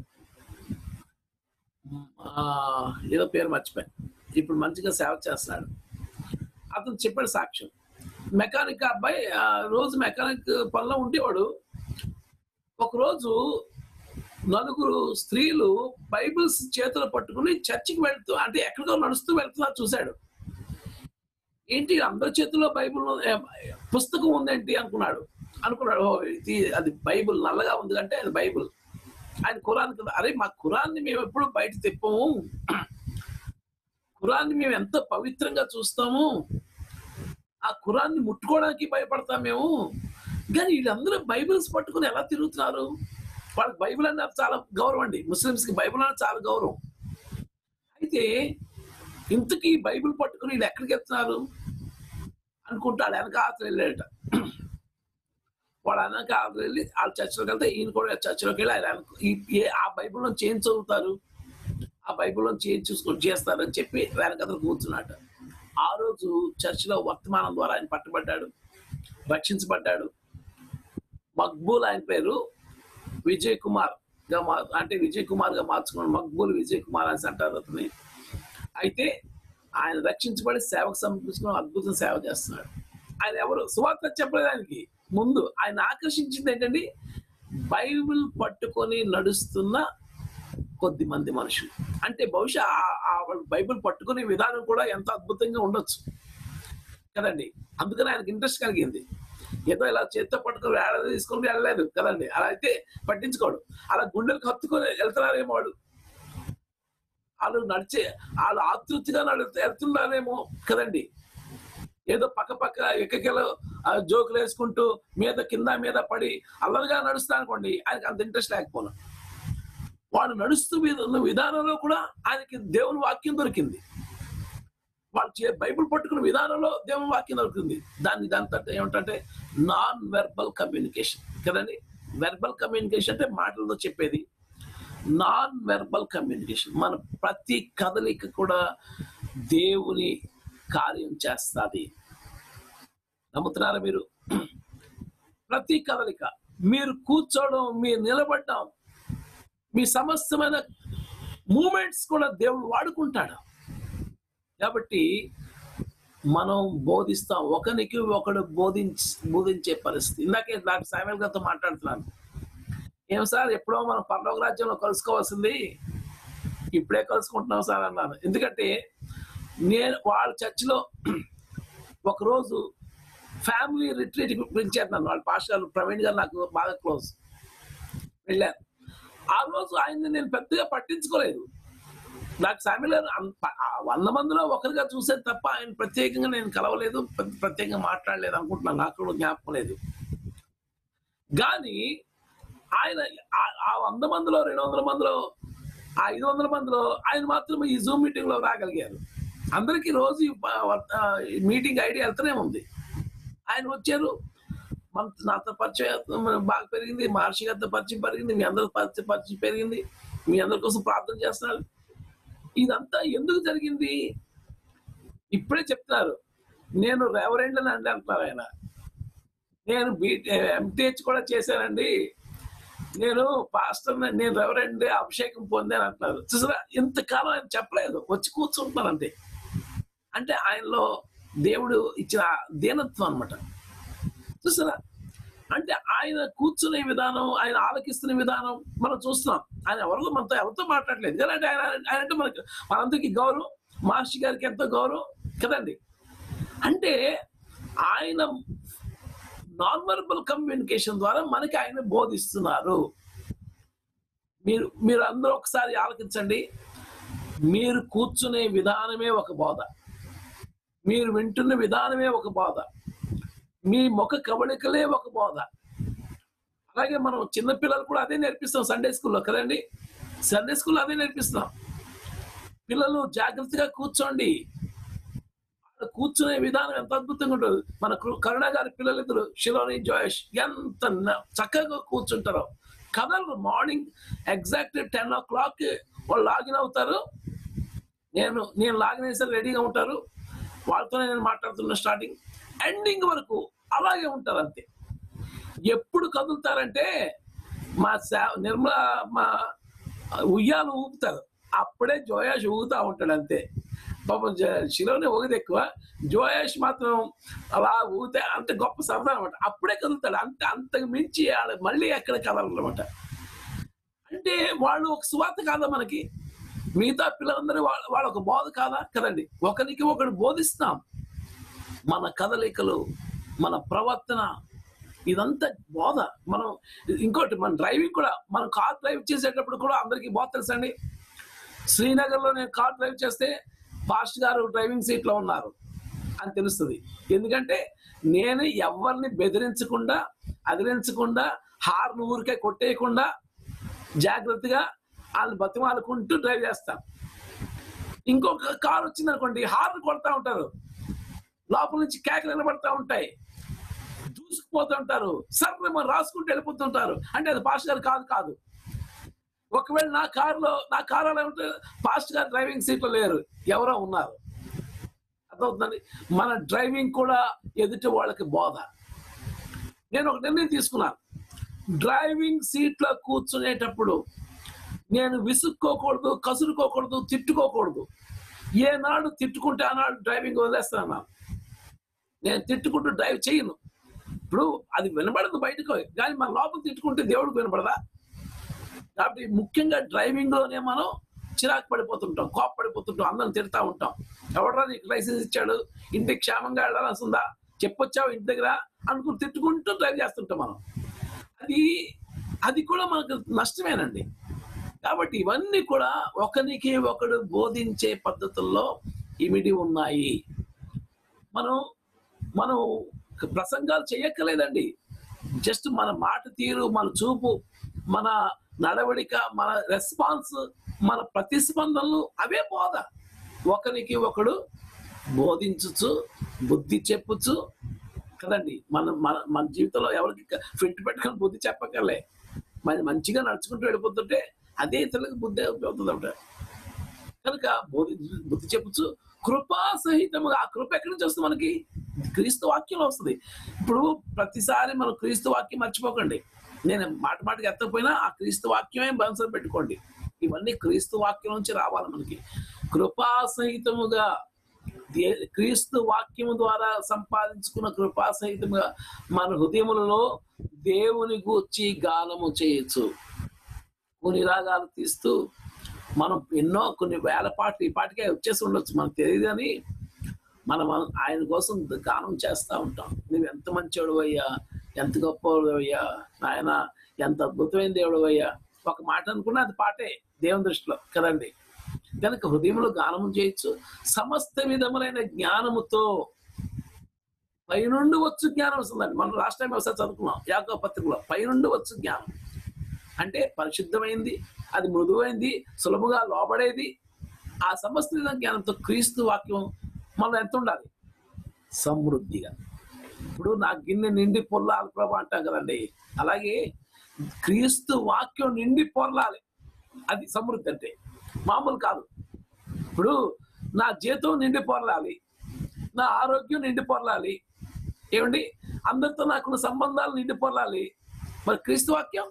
ఆ, ఏదో పేరు మర్చిపోయాను ఇప్పుడు మంచిగా సేవ చేస్తున్నాడు అతను చెప్పాడు సాక్ష్యం మెకానిక్ అబ్బాయి ఆ, రోజు మెకానిక్ పనిలో ఉండేవాడు ఒకరోజు నలుగురు స్త్రీలు బైబిల్స్ చేతులు పట్టుకుని చర్చికి వెళ్తూ అంటే ఎక్కడికో నడుస్తూ వెళ్తున్నారు చూశాడు ఏంటి అందరి చేతుల్లో బైబిల్ ఏ, పుస్తకం ఉందేంటి అనుకున్నాడు అనుకున్నాడు ఓ ఇది అది బైబిల్ నల్లగా ఉంది అంటే అది బైబిల్ ఆయన ఖురాన్ కదా అరే మా ఖురాన్ని మేము ఎప్పుడు బయట తిప్పము ఖురాన్ని మేము ఎంత పవిత్రంగా చూస్తాము ఆ ఖురాన్ని ముట్టుకోవడానికి భయపడతాం మేము కానీ వీళ్ళందరూ బైబిల్స్ పట్టుకుని ఎలా తిరుగుతున్నారు వాళ్ళకి బైబిల్ అన్నారు చాలా గౌరవం అండి ముస్లిమ్స్ కి బైబిల్ అన్నారు చాలా గౌరవం అయితే ఇంతకీ బైబిల్ పట్టుకుని వీళ్ళు ఎక్కడికి వెళ్తున్నారు అనుకుంటాడు వెనక ఆతలు వెళ్ళాడట వాడు వెనక ఆతలు వెళ్ళి వాళ్ళ చర్చలోకి వెళ్తే ఈయన కూడా చర్చలోకి వెళ్ళి ఆయన వెనక- ఈ- ఏ- ఆ బైబిల్ నుంచి ఏం చదువుతారు ఆ బైబిల్ నుంచి ఏం చూసుకొని చేస్తారని చెప్పి వెనకతలు కూర్చున్నాడు ఆ రోజు చర్చిలో వర్తమానం ద్వారా ఆయన పట్టబడ్డాడు రక్షించబడ్డాడు మక్బూల్ ఆయన పేరు విజయ్ కుమార్ గా మార్ అంటే విజయ్ కుమార్ గా మార్చుకున్నాడు మక్బూల్ విజయ్ కుమార్ అని అంటారు అతని అయితే ఆయన రక్షించబడి సేవకు సమర్పించుకుని అద్భుతం సేవ చేస్తున్నాడు ఆయన ఎవరు సువార్త చెప్పలేదు ఆయనకి ముందు ఆయన ఆకర్షించింది ఏంటండి బైబిల్ పట్టుకొని నడుస్తున్న కొద్ది మంది మనుషులు అంటే బహుశా ఆ- ఆ వాళ్ళు బైబిల్ పట్టుకునే విధానం కూడా ఎంత అద్భుతంగా ఉండొచ్చు కదండి అందుకని ఆయనకి ఇంట్రెస్ట్ కలిగింది ఏదో ఇలా చేత్తో పట్టుకొని వేడ తీసుకొని వెళ్ళలేదు కదండి అలా అయితే పట్టించుకోడు అలా గుండెలకు హత్తుకొని వెళ్తున్నారేమో వాడు వాళ్ళు నడిచే వాళ్ళు ఆతృతిగా నడు వెళ్తున్నారేమో కదండి ఏదో పక్క పక్క ఎక్కకెలో జోకులు వేసుకుంటూ మీద కింద మీద పడి అల్లరిగా నడుస్తా అనుకోండి ఆయనకి అంత ఇంట్రెస్ట్ లేకపోయినా వాడు నడుస్తూ మీద ఉన్న విధానంలో కూడా ఆయనకి దేవుని వాక్యం దొరికింది వాడు చే బైబిల్ పట్టుకున్న విధానంలో దేవుని వాక్యం దొరికింది దాన్ని దాని తర్వాత ఏమిటంటే నాన్ వెర్బల్ కమ్యూనికేషన్ కదండి వెర్బల్ కమ్యూనికేషన్ అంటే మాటలతో చెప్పేది నాన్ వెర్బల్ కమ్యూనికేషన్ మన ప్రతి కదలిక కూడా దేవుని కార్యం చేస్తుంది నమ్ముతున్నారా మీరు ప్రతి కదలిక మీరు కూర్చోవడం మీరు నిలబడడం మీ సమస్తమైన మూమెంట్స్ కూడా దేవుడు వాడుకుంటాడు కాబట్టి మనం బోధిస్తాం ఒకరికి ఒకడు బోధించ బోధించే పరిస్థితి ఇందాకే డాక్టర్ సామ్యుల్ గారితో మాట్లాడుతున్నాను ఏం సార్ ఎప్పుడో మనం పర్లోక రాజ్యంలో కలుసుకోవాల్సింది ఇప్పుడే కలుసుకుంటున్నాం సార్ అన్నాను ఎందుకంటే నేను వాళ్ళ చర్చిలో ఒకరోజు ఫ్యామిలీ రిట్రీట్ పిలిచారు నన్ను వాళ్ళ పాస్టర్ ప్రవీణ్ గారు నాకు బాగా క్లోజ్ వెళ్ళారు ఆ రోజు ఆయన్ని నేను పెద్దగా పట్టించుకోలేదు నాకు సామిల వంద మందిలో ఒకరిగా చూసేది తప్ప ఆయన ప్రత్యేకంగా నేను కలవలేదు ప్ర- ప్రత్యేకంగా మాట్లాడలేదు అనుకుంటున్నాను నాకు కూడా జ్ఞాపకం లేదు కానీ ఆయన ఆ- ఆ వంద మందిలో రెండు వందల మందిలో ఆ ఐదు వందల మందిలో ఆయన మాత్రం ఈ జూమ్ మీటింగ్ లో రాగలిగారు అందరికీ రోజు ఈ ప- వ- ఆ, ఈ మీటింగ్ ఐడియా వెళ్తూనే ఉంది ఆయన వచ్చారు మన నాతో పరిచయం బాగా పెరిగింది మహర్షి గారితో పరిచయం పెరిగింది మీ అందరి పరిచయం పరిచయం పెరిగింది మీ అందరి కోసం ప్రార్థన చేస్తున్నారు ఇదంతా ఎందుకు జరిగింది ఇప్పుడే చెప్తున్నారు నేను రెవరెండ్ అని అంటే అంటున్నారు ఆయన నేను బీటే ఎంటీహెచ్ కూడా చేశానండి నేను పాస్టర్ నేను రెవరెండ్ అభిషేకం పొందాను అంటున్నారు చూసారా ఇంతకాలం ఆయన చెప్పలేదు వచ్చి కూర్చుంటున్నారు అంతే అంటే ఆయనలో దేవుడు ఇచ్చిన దీనత్వం అన్నమాట చూసారా అంటే ఆయన కూర్చునే విధానం ఆయన ఆలకిస్తున్న విధానం మనం చూస్తున్నాం ఆయన ఎవరితో మనతో ఎవరితో మాట్లాడలేదు ఎందుకంటే ఆయన ఆయన అంటే మనకి మనందరికీ గౌరవం మహర్షి గారికి ఎంతో గౌరవం కదండి అంటే ఆయన నాన్ వెర్బల్ కమ్యూనికేషన్ ద్వారా మనకి ఆయన బోధిస్తున్నారు మీరు మీరు అందరూ ఒకసారి ఆలకించండి మీరు కూర్చునే విధానమే ఒక బోధ మీరు వింటున్న విధానమే ఒక బోధ మీ ముఖ కవళికలే ఒక బోధ అలాగే మనం చిన్నపిల్లలు కూడా అదే నేర్పిస్తాం సండే స్కూల్లో కదండి సండే స్కూల్లో అదే నేర్పిస్తున్నాం పిల్లలు జాగ్రత్తగా కూర్చోండి వాళ్ళ కూర్చునే విధానం ఎంత అద్భుతంగా ఉంటుంది మన కృ- కరుణ గారి పిల్లలిద్దరు శిలోని జోయేష్ ఎంత న- చక్కగా కూర్చుంటారో కథలు morning exact ten o'clock వాళ్ళు లాగిన్ అవుతారు నేను నేను లాగిన్ అయ్యేసరికి రెడీగా ఉంటారు వాళ్ళతోనే నేను మాట్లాడుతున్న స్టార్టింగ్ ఎండింగ్ వరకు అలాగే ఉంటారు అంతే ఎప్పుడు కదులుతారంటే మా శా- నిర్మల మా ఉయ్యాలు ఊపుతారు అప్పుడే జోయాష్ ఊగుతా ఉంటాడు అంతే పాపం జ- శిలోనే ఊగదు ఎక్కువ జోయాష్ మాత్రం అలా ఊగితే అంత గొప్ప సరదా అనమాట అప్పుడే కదులుతాడు అంత అంతకు మించి ఆడ మళ్ళీ ఎక్కడ కదలనమాట అంటే వాళ్ళు ఒక సువార్త కాదా మనకి మిగతా పిల్లలందరూ వాళ్ళ వాళ్ళ ఒక బోధ కాదా కదండి ఒకరికి ఒకడు బోధిస్తాం మన కదలికలు మన ప్రవర్తన ఇదంతా బోధ మనం ఇంకోటి మన డ్రైవింగ్ కూడా మనం కార్ డ్రైవ్ చేసేటప్పుడు కూడా అందరికీ బోధ తెలుసండి శ్రీనగర్లో నేను కార్ డ్రైవ్ చేస్తే ఫాస్ట్ గారు డ్రైవింగ్ సీట్ లో ఉన్నారు అని తెలుస్తుంది ఎందుకంటే నేను ఎవరిని బెదిరించకుండా అదిలించకుండా హార్న్ ఊరికే కొట్టేయకుండా జాగ్రత్తగా వాళ్ళని బతిమాలుకుంటూ డ్రైవ్ చేస్తాను ఇంకొక కారు వచ్చింది అనుకోండి హార్న్ కొడతా ఉంటారు లోపల నుంచి కేకలు నిలబడతా ఉంటాయి దూసుకుపోతూ ఉంటారు సర్ర మనం రాసుకుంటూ వెళ్ళిపోతుంటారు అంటే అది పాస్ట్ గారు కాదు కాదు ఒకవేళ నా కారులో నా కారు అలా ఉంటే పాస్ట్ గారు డ్రైవింగ్ సీట్లో లేరు ఎవరో ఉన్నారు అర్థమవుతుందండి మన డ్రైవింగ్ కూడా ఎదుటి వాళ్ళకి బోధ నేను ఒక నిర్ణయం తీసుకున్నాను డ్రైవింగ్ సీట్లో కూర్చునేటప్పుడు నేను విసుక్కోకూడదు కసురుకోకూడదు తిట్టుకోకూడదు ఏనాడు తిట్టుకుంటే ఆనాడు డ్రైవింగ్ వదిలేస్తాను నేను తిట్టుకుంటూ డ్రైవ్ చేయను ఇప్పుడు అది వినబడదు బయటకు కానీ మన లోపల తిట్టుకుంటే దేవుడికి వినపడదా కాబట్టి ముఖ్యంగా డ్రైవింగ్ లోనే మనం చిరాకు పడిపోతుంటాం కోప పడిపోతుంటాం అందరం తిడతా ఉంటాం ఎవడరా నీకు లైసెన్స్ ఇచ్చాడు ఇంటికి క్షేమంగా వెళ్ళాల్సి ఉందా చెప్పొచ్చావు ఇంటి దగ్గర అనుకుని తిట్టుకుంటూ డ్రైవ్ చేస్తుంటాం మనం అది అది కూడా మనకు నష్టమేనండి కాబట్టి ఇవన్నీ కూడా ఒకరికి ఒకడు బోధించే పద్ధతుల్లో ఇమిడి ఉన్నాయి మనం మనం ప్రసంగాలు చేయక్కర్లేదండి జస్ట్ మన మాట తీరు మన చూపు మన నడవడిక మన రెస్పాన్స్ మన ప్రతిస్పందనలు అవే బోధ ఒకరికి ఒకడు బోధించుచు బుద్ధి చెప్పుచు కదండి మన మన మన జీవితంలో ఎవరికి ఫిట్ పెట్టుకొని బుద్ధి చెప్పకలే మరి మంచిగా నడుచుకుంటూ వెళ్ళిపోతుంటే అదే ఇతరులకు బుద్ధి అవుతుంది కనుక బోధి బుద్ధి చెప్పుచు కృపా సహితముగా ఆ కృప ఎక్కడి నుంచి వస్తుంది మనకి క్రీస్తు వాక్యంలో వస్తుంది ఇప్పుడు ప్రతిసారి మనం క్రీస్తు వాక్యం మర్చిపోకండి నేను మాట మాటకి ఎత్తకపోయినా ఆ క్రీస్తు వాక్యమే మనసులో పెట్టుకోండి ఇవన్నీ క్రీస్తు వాక్యం నుంచి రావాలి మనకి కృపా సహితముగా దే- క్రీస్తు వాక్యము ద్వారా సంపాదించుకున్న కృపా సహితముగా మన హృదయములలో దేవుని గూర్చి గానము చేయొచ్చు కొన్ని రాగాలు తీస్తూ మనం ఎన్నో కొన్ని వేల పాటలు ఈ పాటకే వచ్చేసి ఉండొచ్చు మనకు తెలియదు కానీ మనం ఆయన కోసం గానం చేస్తూ ఉంటాం నువ్వు ఎంత మంచోడు అయ్యా ఎంత గొప్పవాడు అయ్యా ఆయన ఎంత అద్భుతమైన దేవుడు అయ్యా ఒక మాట అనుకున్నా అది పాటే దేవుని దృష్టిలో కదండి కనుక హృదయంలో గానము చేయొచ్చు సమస్త విధములైన జ్ఞానముతో పైనుండి వచ్చు జ్ఞానం వస్తుందండి మనం లాస్ట్ టైం ఒకసారి చదువుకున్నాం యాకో పత్రికలో పైనుండి వచ్చు జ్ఞానం అంటే పరిశుద్ధమైంది అది మృదువైంది సులభంగా లోబడేది ఆ సమస్త విధమైన జ్ఞానంతో క్రీస్తు వాక్యం మనం ఎంత ఉండాలి సమృద్ధిగా ఇప్పుడు నా గిన్నె నిండి పొర్లాలి ప్రభు అంటాం కదండి అలాగే క్రీస్తు వాక్యం నిండి పొర్లాలి అది సమృద్ధి అంటే మామూలు కాదు ఇప్పుడు నా జీతం నిండి పొరలాలి నా ఆరోగ్యం నిండి పొరలాలి ఏమండి అందరితో నాకున్న సంబంధాలు నిండి పొరలాలి మరి క్రీస్తు వాక్యం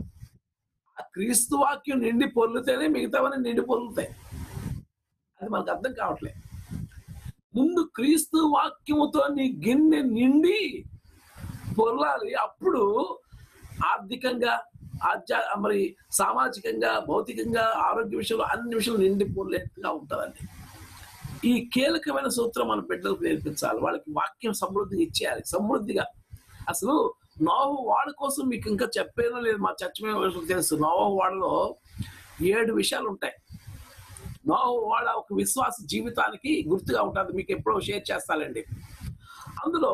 ఆ క్రీస్తు వాక్యం నిండి పొర్లితేనే మిగతావన్నీ నిండి పొర్లుతాయి అది మనకు అర్థం కావట్లే ముందు క్రీస్తు వాక్యముతో నీ గిన్నె నిండి పొర్లాలి అప్పుడు ఆర్థికంగా ఆధ్యా మరి సామాజికంగా భౌతికంగా ఆరోగ్య విషయంలో అన్ని విషయాలు నిండి పొర్లేట్టుగా ఉంటుందండి ఈ కీలకమైన సూత్రం మన బిడ్డలకు నేర్పించాలి వాళ్ళకి వాక్యం సమృద్ధిగా ఇచ్చేయాలి సమృద్ధిగా అసలు నోవ వాడ కోసం మీకు ఇంకా చెప్పేనో లేదు మా చచ్చమే తెలుసు నోవ వాడలో ఏడు విషయాలు ఉంటాయి నోవ వాడ ఒక విశ్వాస జీవితానికి గుర్తుగా ఉంటుంది మీకు ఎప్పుడో షేర్ చేస్తానండి అందులో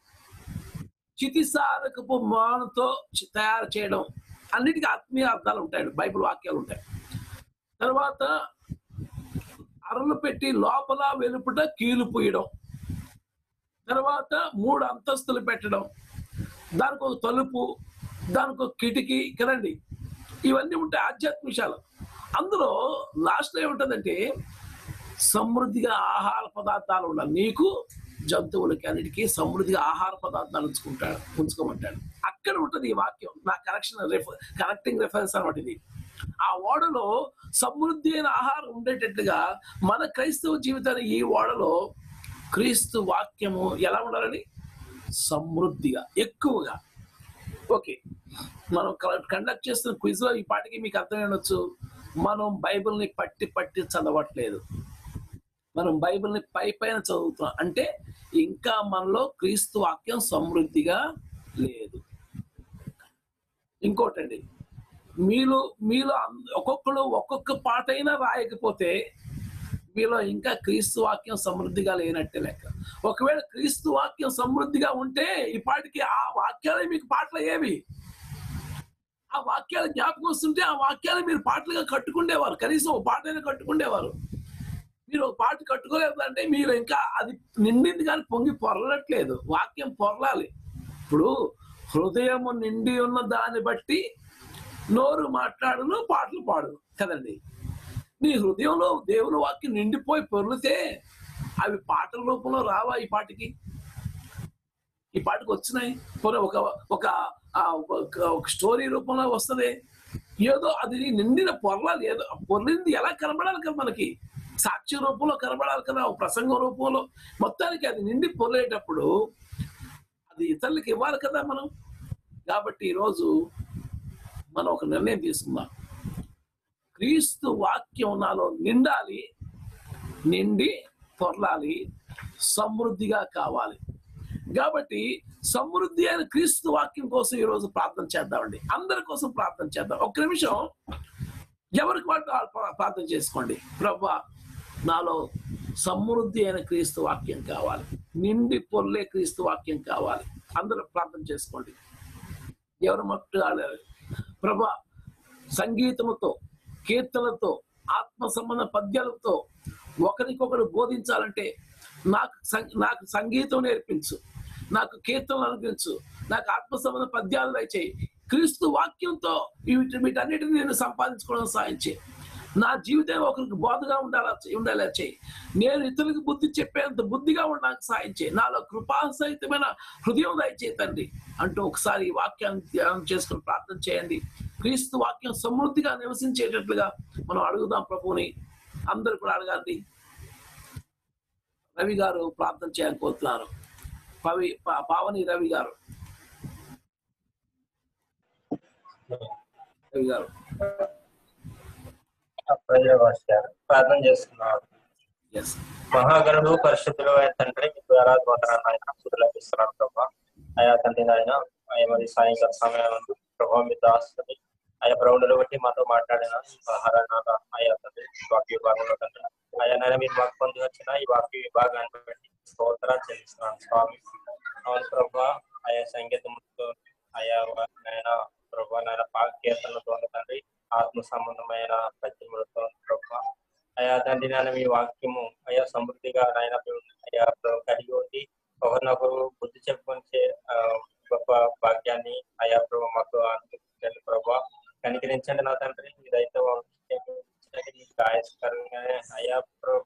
చితిసారకపు మానుతో చి- తయారు చేయడం అన్నిటికీ ఆత్మీయ అర్థాలు ఉంటాయండి బైబిల్ వాక్యాలు ఉంటాయి తర్వాత అరలు పెట్టి లోపల వెలుపుట కీలు పూయడం తర్వాత మూడు అంతస్తులు పెట్టడం దానికి ఒక తలుపు దానికి ఒక కిటికీ కదండి ఇవన్నీ ఉంటాయి ఆధ్యాత్మిక విషయాలు అందులో లాస్ట్ ఏముంటుందంటే సమృద్ధిగా ఆహార పదార్థాలు ఉండాలి నీకు జంతువులకి అన్నిటికీ సమృద్ధిగా ఆహార పదార్థాలు ఉంచుకుంటాడు ఉంచుకోమంటాడు అక్కడ ఉంటుంది ఈ వాక్యం నా కరెక్షన్ కరెక్టింగ్ రెఫరెన్స్ అనమాట ఇది ఆ ఓడలో సమృద్ధి అయిన ఆహారం ఉండేటట్టుగా మన క్రైస్తవ జీవితాన్ని ఈ ఓడలో క్రీస్తు వాక్యము ఎలా ఉండాలని సమృద్ధిగా ఎక్కువగా ఓకే మనం కండక్ట్ చేస్తున్న క్విజ్ లో ఈ పాటికి మీకు అర్థమైనచ్చు మనం బైబిల్ని పట్టి పట్టి చదవట్లేదు మనం బైబిల్ని పై పైన చదువుతున్నాం అంటే ఇంకా మనలో క్రీస్తు వాక్యం సమృద్ధిగా లేదు ఇంకోటండి మీలో మీలో అంద- ఒక్కొక్కరు ఒక్కొక్క పాట అయినా రాయకపోతే మీలో ఇంకా క్రీస్తు వాక్యం సమృద్ధిగా లేనట్టే లెక్క ఒకవేళ క్రీస్తు వాక్యం సమృద్ధిగా ఉంటే ఈ పాటికి ఆ వాక్యాలే మీకు పాటలు ఏవి ఆ వాక్యాలు జ్ఞాపకం వస్తుంటే ఆ వాక్యాలు మీరు పాటలుగా కట్టుకుండేవారు కనీసం ఒక పాటైనా కట్టుకుండేవారు మీరు ఒక పాట కట్టుకోలేదు అంటే మీరు ఇంకా అది నిండింది కానీ పొంగి పొరలట్లేదు వాక్యం పొరలాలి ఇప్పుడు హృదయము నిండి ఉన్న దాన్ని బట్టి నోరు మాట్లాడును పాటలు పాడును కదండి నీ హృదయంలో దేవుని వాక్యం నిండిపోయి పొర్లితే అవి పాటల రూపంలో రావా ఈ పాటకి ఈ పాటకు వచ్చినాయి పోనీ ఒక ఒక ఆ, ఒక- ఒక స్టోరీ రూపంలో వస్తుంది ఏదో అది నిండిన పొరలాలి ఏదో ఆ పొర్లింది ఎలా కనబడాలి కదా మనకి సాక్ష్య రూపంలో కనబడాలి కదా ఒక ప్రసంగం రూపంలో మొత్తానికి అది నిండి పొర్లేటప్పుడు అది ఇతరులకు ఇవ్వాలి కదా మనం కాబట్టి ఈరోజు మనం ఒక నిర్ణయం తీసుకుందాం క్రీస్తు వాక్యం నాలో నిండాలి నిండి పొర్లాలి సమృద్ధిగా కావాలి కాబట్టి సమృద్ధి అయిన క్రీస్తు వాక్యం కోసం ఈరోజు ప్రార్థన చేద్దామండి అందరి కోసం ప్రార్థన చేద్దాం ఒక్క నిమిషం ఎవరికి వాళ్ళు ప్రా- ప్రార్థన చేసుకోండి ప్రభా నాలో సమృద్ధి అయిన క్రీస్తు వాక్యం కావాలి నిండి పొర్లే క్రీస్తు వాక్యం కావాలి అందరూ ప్రార్థన చేసుకోండి ఎవరు మట్టు ప్రభా సంగీతముతో కీర్తనలతో ఆత్మ సంబంధ పద్యాలతో ఒకరికొకరు బోధించాలంటే నాకు సం- నాకు సంగీతం నేర్పించు నాకు కీర్తనలు అనుగ్రహించు నాకు ఆత్మ సంబంధ పద్యాలు దయచేయి క్రీస్తు వాక్యంతో వీటి వీటన్నిటిని నేను సంపాదించుకోవడం సాయం చేయి నా జీవితం ఒకరికి బోధగా ఉండాలా ఉండాలా చేయి నేను ఇతరులకు బుద్ధి చెప్పేంత బుద్ధిగా ఉండడానికి సాయం చేయి నాలో కృపాసహితమైన హృదయం దయచేయి తండ్రి అంటూ ఒకసారి ఈ వాక్యాన్ని ధ్యానం చేసుకుని ప్రార్థన చేయండి క్రీస్తు వాక్యం సమృద్ధిగా నివసించేటట్లుగా మనం అడుగుదాం ప్రభువుని అందరు కూడా అడగాలి రవి గారు ప్రార్థన చేయకపోతున్నారు పవి పా- పావని రవి గారు రవి గారు ప్రార్థన చేస్తున్నాను ఎస్ మహాగణుడు పరిశుద్ధులు అయిన తండ్రి మీకు ఆరాధన ఆయన సులభిస్తున్నాను ప్రభా అయా తండ్రి నాయన అయ్యా మరి సాయంకాల సమయం నందు ప్రభావ మీ దాస్తుంది ఆయా ప్రౌఢులు బట్టి మాతో మాట్లాడిన ఆహారాన్ని అయా తండ్రి వాక్య విభాగంలో తండ్రి అయా నాయన మీరు మాకు పొంది వచ్చిన ఈ వాక్య విభాగాన్ని బట్టి స్తోత్రాలు చెల్లిస్తున్నాను స్వామి అవును ప్రభా ఆయా సంగీతంతో ఆయా నాయన ప్రభా నాయన పాక కీర్తనలతో తండ్రి ఆత్మ సంబంధమైన పద్యములతో ప్రభా అయా తండ్రి నాయన మీ వాక్యము అయా సమృద్ధిగా నాయన మేము అయా ప్రభు కలిగి ఉంది ఒకరినొకరు బుద్ధి చెప్పుకొచ్చే ఆ, గొప్ప భాగ్యాన్ని అయా ప్రభు మాకు అనుగ్రహించండి ప్రభా కనికరించండి నా తండ్రి ఇదైతే మీకు ఆయస్కరంగానే అయా ప్రభు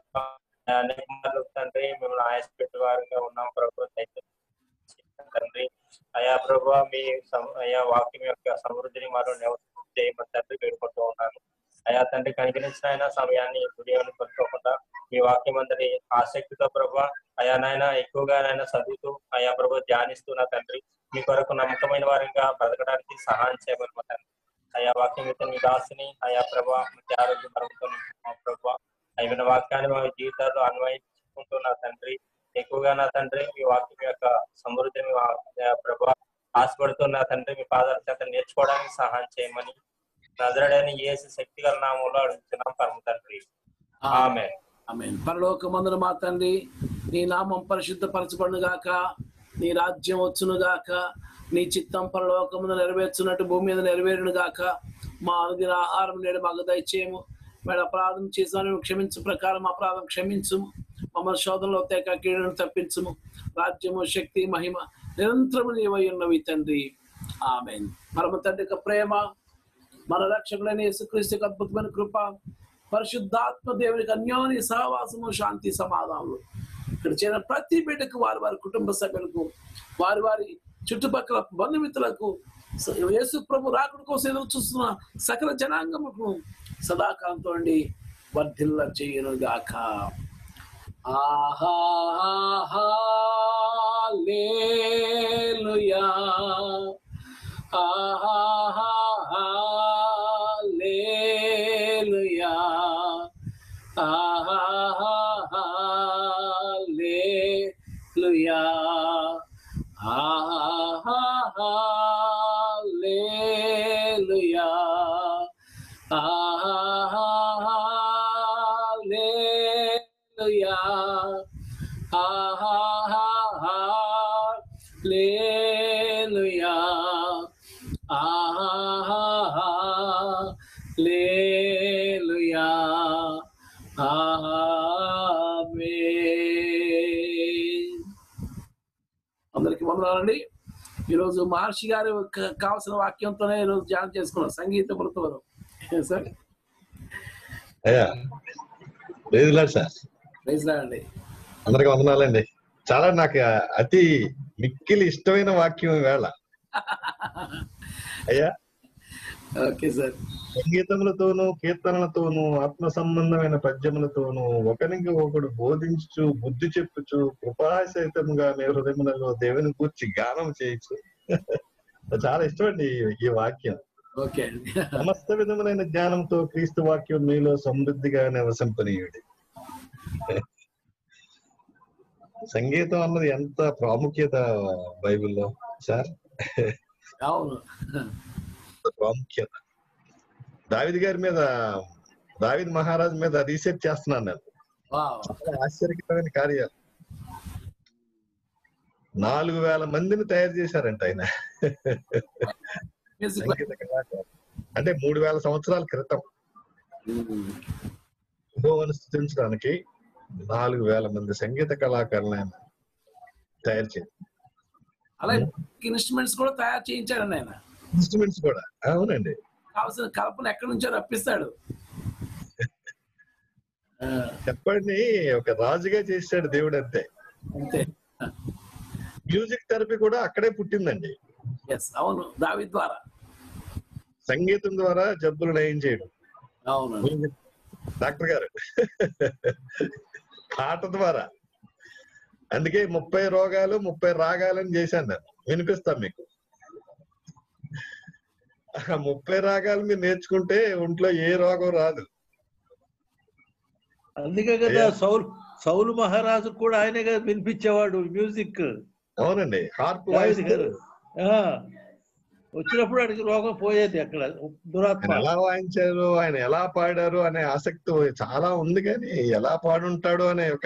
అనేక మార్లు తండ్రి మేము ఆయాస వారిగా ఉన్నాం ప్రభు దయచేసి తండ్రి అయా ప్రభు మీ సం- అయా వాక్యం యొక్క సమృద్ధిని మరో నివసం చేయమని తండ్రి వేడుకుంటూ ఉన్నాను అయా తండ్రి కనికరించిన ఆయన సమయాన్ని హృదయాన్ని పట్టుకోకుండా మీ వాక్యం అందరి ఆసక్తితో ప్రభా అయా నాయన ఎక్కువగా నాయన చదువుతూ అయా ప్రభు ధ్యానిస్తూ నా తండ్రి మీ కొరకు నమ్మకమైన వారిగా బ్రతకడానికి సహాయం చేయమని మా తండ్రి అయా వాక్యం యొక్క మీ దాసిని అయా ప్రభా మంచి ఆరోగ్యం పరుగుతూ మా ప్రభా అయిన వాక్యాన్ని మా జీవితాల్లో అన్వయించుకుంటూ నా తండ్రి ఎక్కువగా నా తండ్రి మీ వాక్యం యొక్క సమృద్ధిని మా- అయా ప్రభా ఆశపడుతూ నా తండ్రి మీ పాదాల చేత నేర్చుకోవడానికి సహాయం చేయమని నజరడని ఏసు శక్తి గల నామంలో అడుగుతున్నాం పరమ తండ్రి ఆమె ఆమె పరలోకమందున మా తండ్రి నీ నామం పరిశుద్ధపరచబడును గాక నీ రాజ్యం వచ్చును గాక నీ చిత్తం పరలోకమున నెరవేర్చున్నట్టు భూమి మీద నెరవేరును గాక మా అనుదిన ఆహారం నేడు మాకు దయచేయము మేము అపరాధం చేసాను క్షమించు ప్రకారం అపరాధం క్షమించు మమ్మల్ని శోధనలో తేక కీడును తప్పించుము రాజ్యము శక్తి మహిమ నిరంతరము నీవై ఉన్నవి తండ్రి ఆమె పరమ తండ్రి యొక్క ప్రేమ మన రక్షకుడైన యేసుక్రీస్తు యొక్క అద్భుతమైన కృప పరిశుద్ధాత్మ దేవునికి అన్యోన్య సహవాసము శాంతి సమాధానములు ఇక్కడ చేరిన ప్రతి బిడ్డకు వారి వారి కుటుంబ సభ్యులకు వారి వారి చుట్టుపక్కల బంధుమిత్రులకు స- యేసు ప్రభు రాకుడు కోసం ఎదురు చూస్తున్న సకల జనాంగముకు సదాకాలంతో అండి వర్ధిల్ల చేయను గాక ఆహా హల్లెలూయా హల్లెలూయా హల్లెలూయా హల్లెలూయా హల్లెలూయా హల్లెలూయా వందనాలండి ఈరోజు మహర్షి గారు క- కావాల్సిన వాక్యంతోనే ఈరోజు ధ్యానం చేసుకున్నాం సంగీత మృతవరం సార్ అయ్యా లేదు లేదు సార్ ప్రైజ్ అండి అందరికి వందనాలండి చాలా నాకు అతి మిక్కిలి ఇష్టమైన వాక్యం వేళ అయ్యా ఓకే సార్ సంగీతములతోనూ కీర్తనలతోనూ ఆత్మ సంబంధమైన పద్యములతోనూ ఒకరికి ఒకడు బోధించు బుద్ధి చెప్పుచు కృపాసహితముగా మీ హృదయములలో దేవుని కూర్చి గానం చేయొచ్చు చాలా ఇష్టమండి ఈ- ఈ వాక్యం ఓకే అండి సమస్త విధములైన జ్ఞానంతో క్రీస్తు వాక్యం మీలో సమృద్ధిగా నివసింపనీయుడి సంగీతం అన్నది ఎంత ప్రాముఖ్యత బైబిల్లో సార్ అవును ప్రాముఖ్యత దావిద్ గారి మీద దావిద్ మహారాజ్ మీద రీసెర్చ్ చేస్తున్నాను నేను వావ్ చాలా ఆశ్చర్యకరమైన కార్యాలు నాలుగు వేల మందిని తయారు చేశారంట ఆయన మ్యూజిక్ సంగీత కళాకారులు అంటే మూడు వేల సంవత్సరాల క్రితం యెహోవాను స్థుతించడానికి నాలుగు వేల మంది సంగీత కళాకారులను ఆయన తయారు చేశారు అలాగే ఇన్స్ట్రుమెంట్స్ కూడా తయారు చేయించాడండి ఆయన ఇన్స్ట్రుమెంట్స్ కూడా అవునండి కావాల్సిన కల్పన ఎక్కడి నుంచో రప్పిస్తాడు చెప్పండి ఒక రాజుగా చేశాడు దేవుడు అంతే అంతే మ్యూజిక్ థెరపీ కూడా అక్కడే పుట్టిందండి ఎస్ అవును దావి ద్వారా సంగీతం ద్వారా జబ్బులు నయం చేయడం అవును మ్యూజిక్ డాక్టర్ గారు పాట ద్వారా అందుకే ముప్పై రోగాలు ముప్పై రాగాలని చేశాను నేను వినిపిస్తాను మీకు ఆ ముప్పై రాగాలు మీరు నేర్చుకుంటే ఒంట్లో ఏ రోగం రాదు అందుకే కదా సౌలు సౌలు మహారాజు కూడా ఆయనే కదా వినిపించేవాడు మ్యూజిక్ అవునండి హార్ప్ దావీదు గారు ఆ, వచ్చినప్పుడు ఆయనకి రోగం పోయేది అక్కడ దురాత్మ ఆయన ఎలా వాయించారు ఆయన ఎలా పాడారు అనే ఆసక్తి చాలా ఉంది కానీ ఎలా పాడుంటాడు అనే ఒక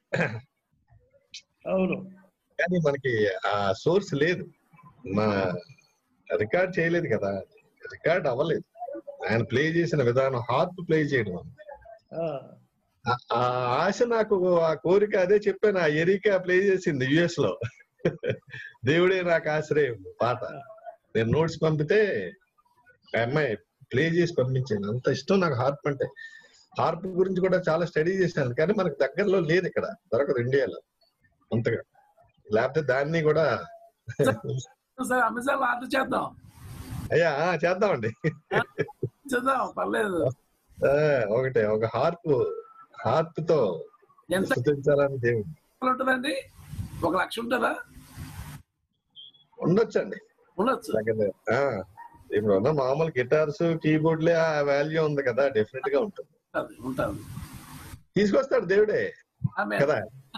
అవును కానీ మనకి ఆ సోర్స్ లేదు మన రికార్డ్ చేయలేదు కదా రికార్డ్ అవ్వలేదు ఆయన ప్లే చేసిన విధానం హార్ప్ ప్లే చేయడం ఆ, ఆ- ఆ ఆశ నాకు ఆ కోరిక అదే చెప్పాను ఆ ఎరిక ప్లే చేసింది యుఎస్ లో దేవుడే నాకు ఆశ్రయం పాట నేను నోట్స్ పంపితే ఆ అమ్మాయి ప్లే చేసి పంపించాను అంత ఇష్టం నాకు హార్ప్ అంటే హార్ప్ గురించి కూడా చాలా స్టడీ చేశాను కానీ మనకు దగ్గరలో లేదు ఇక్కడ దొరకదు ఇండియాలో అంతగా లేకపోతే దాన్ని కూడా సార్ అమెజాన్ లో ఆర్డర్ చేద్దాం అయ్యా ఆ, చేద్దామండి చేద్దాం పర్లేదు ఆ, ఒకటే ఒక హార్ప్ హార్ప్ తో ఎంత స్థుతించాలని దేవుడు ఉంటుందండి ఒక లక్ష ఉంటుందా ఉండొచ్చండి ఉండొచ్చు దగ్గర ఆ, ఇప్పుడు ఉన్న మామూలు గిటార్స్ కీబోర్డ్లే ఆ వాల్యూ ఉంది కదా డెఫినెట్ గా ఉంటుంది ఉంటుంది ఉంటుంది తీసుకొస్తాడు దేవుడే ఆమె కదా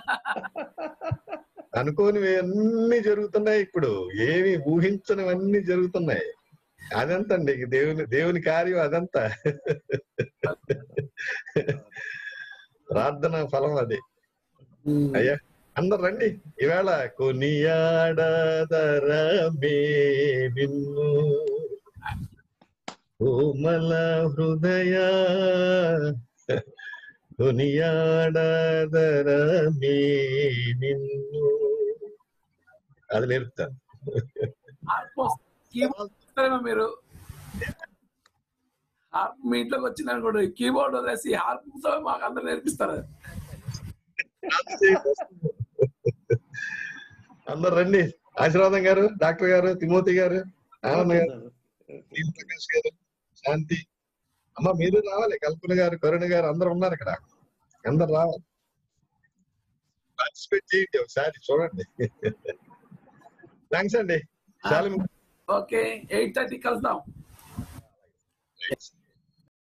అనుకోనివి అన్ని జరుగుతున్నాయి ఇప్పుడు ఏమి ఊహించనివన్నీ జరుగుతున్నాయి అదంతండి ఇక దేవుని దేవుని కార్యం అదంతా ప్రార్థన ఫలం అది అయ్యా అందరు రండి ఈవేళ కొనియాడదరమే నిన్ను కోమల హృదయ కొనియాడదరమే నిన్ను అది నేర్పుతాను కీబోర్డ్ మీరు హార్ప్ మీ ఇంట్లోకి వచ్చిన కూడా కీబోర్డ్ వదిలేసి హార్ప్ తో మాకు అందరు నేర్పిస్తారు అందరు రండి ఆశీర్వాదం గారు డాక్టర్ గారు తిమోతి గారు ఆనంద్ గారు నీల్ ప్రకాష్ గారు శాంతి అమ్మ మీరు రావాలి కల్పన గారు కరుణ గారు అందరు ఉన్నారు ఇక్కడ అందరు రావాలి పార్టిసిపేట్ చేయండి ఒకసారి చూడండి థ్యాంక్స్ అండి చాలా ఓకే ఎయిట్ థర్టీ కలుద్దాం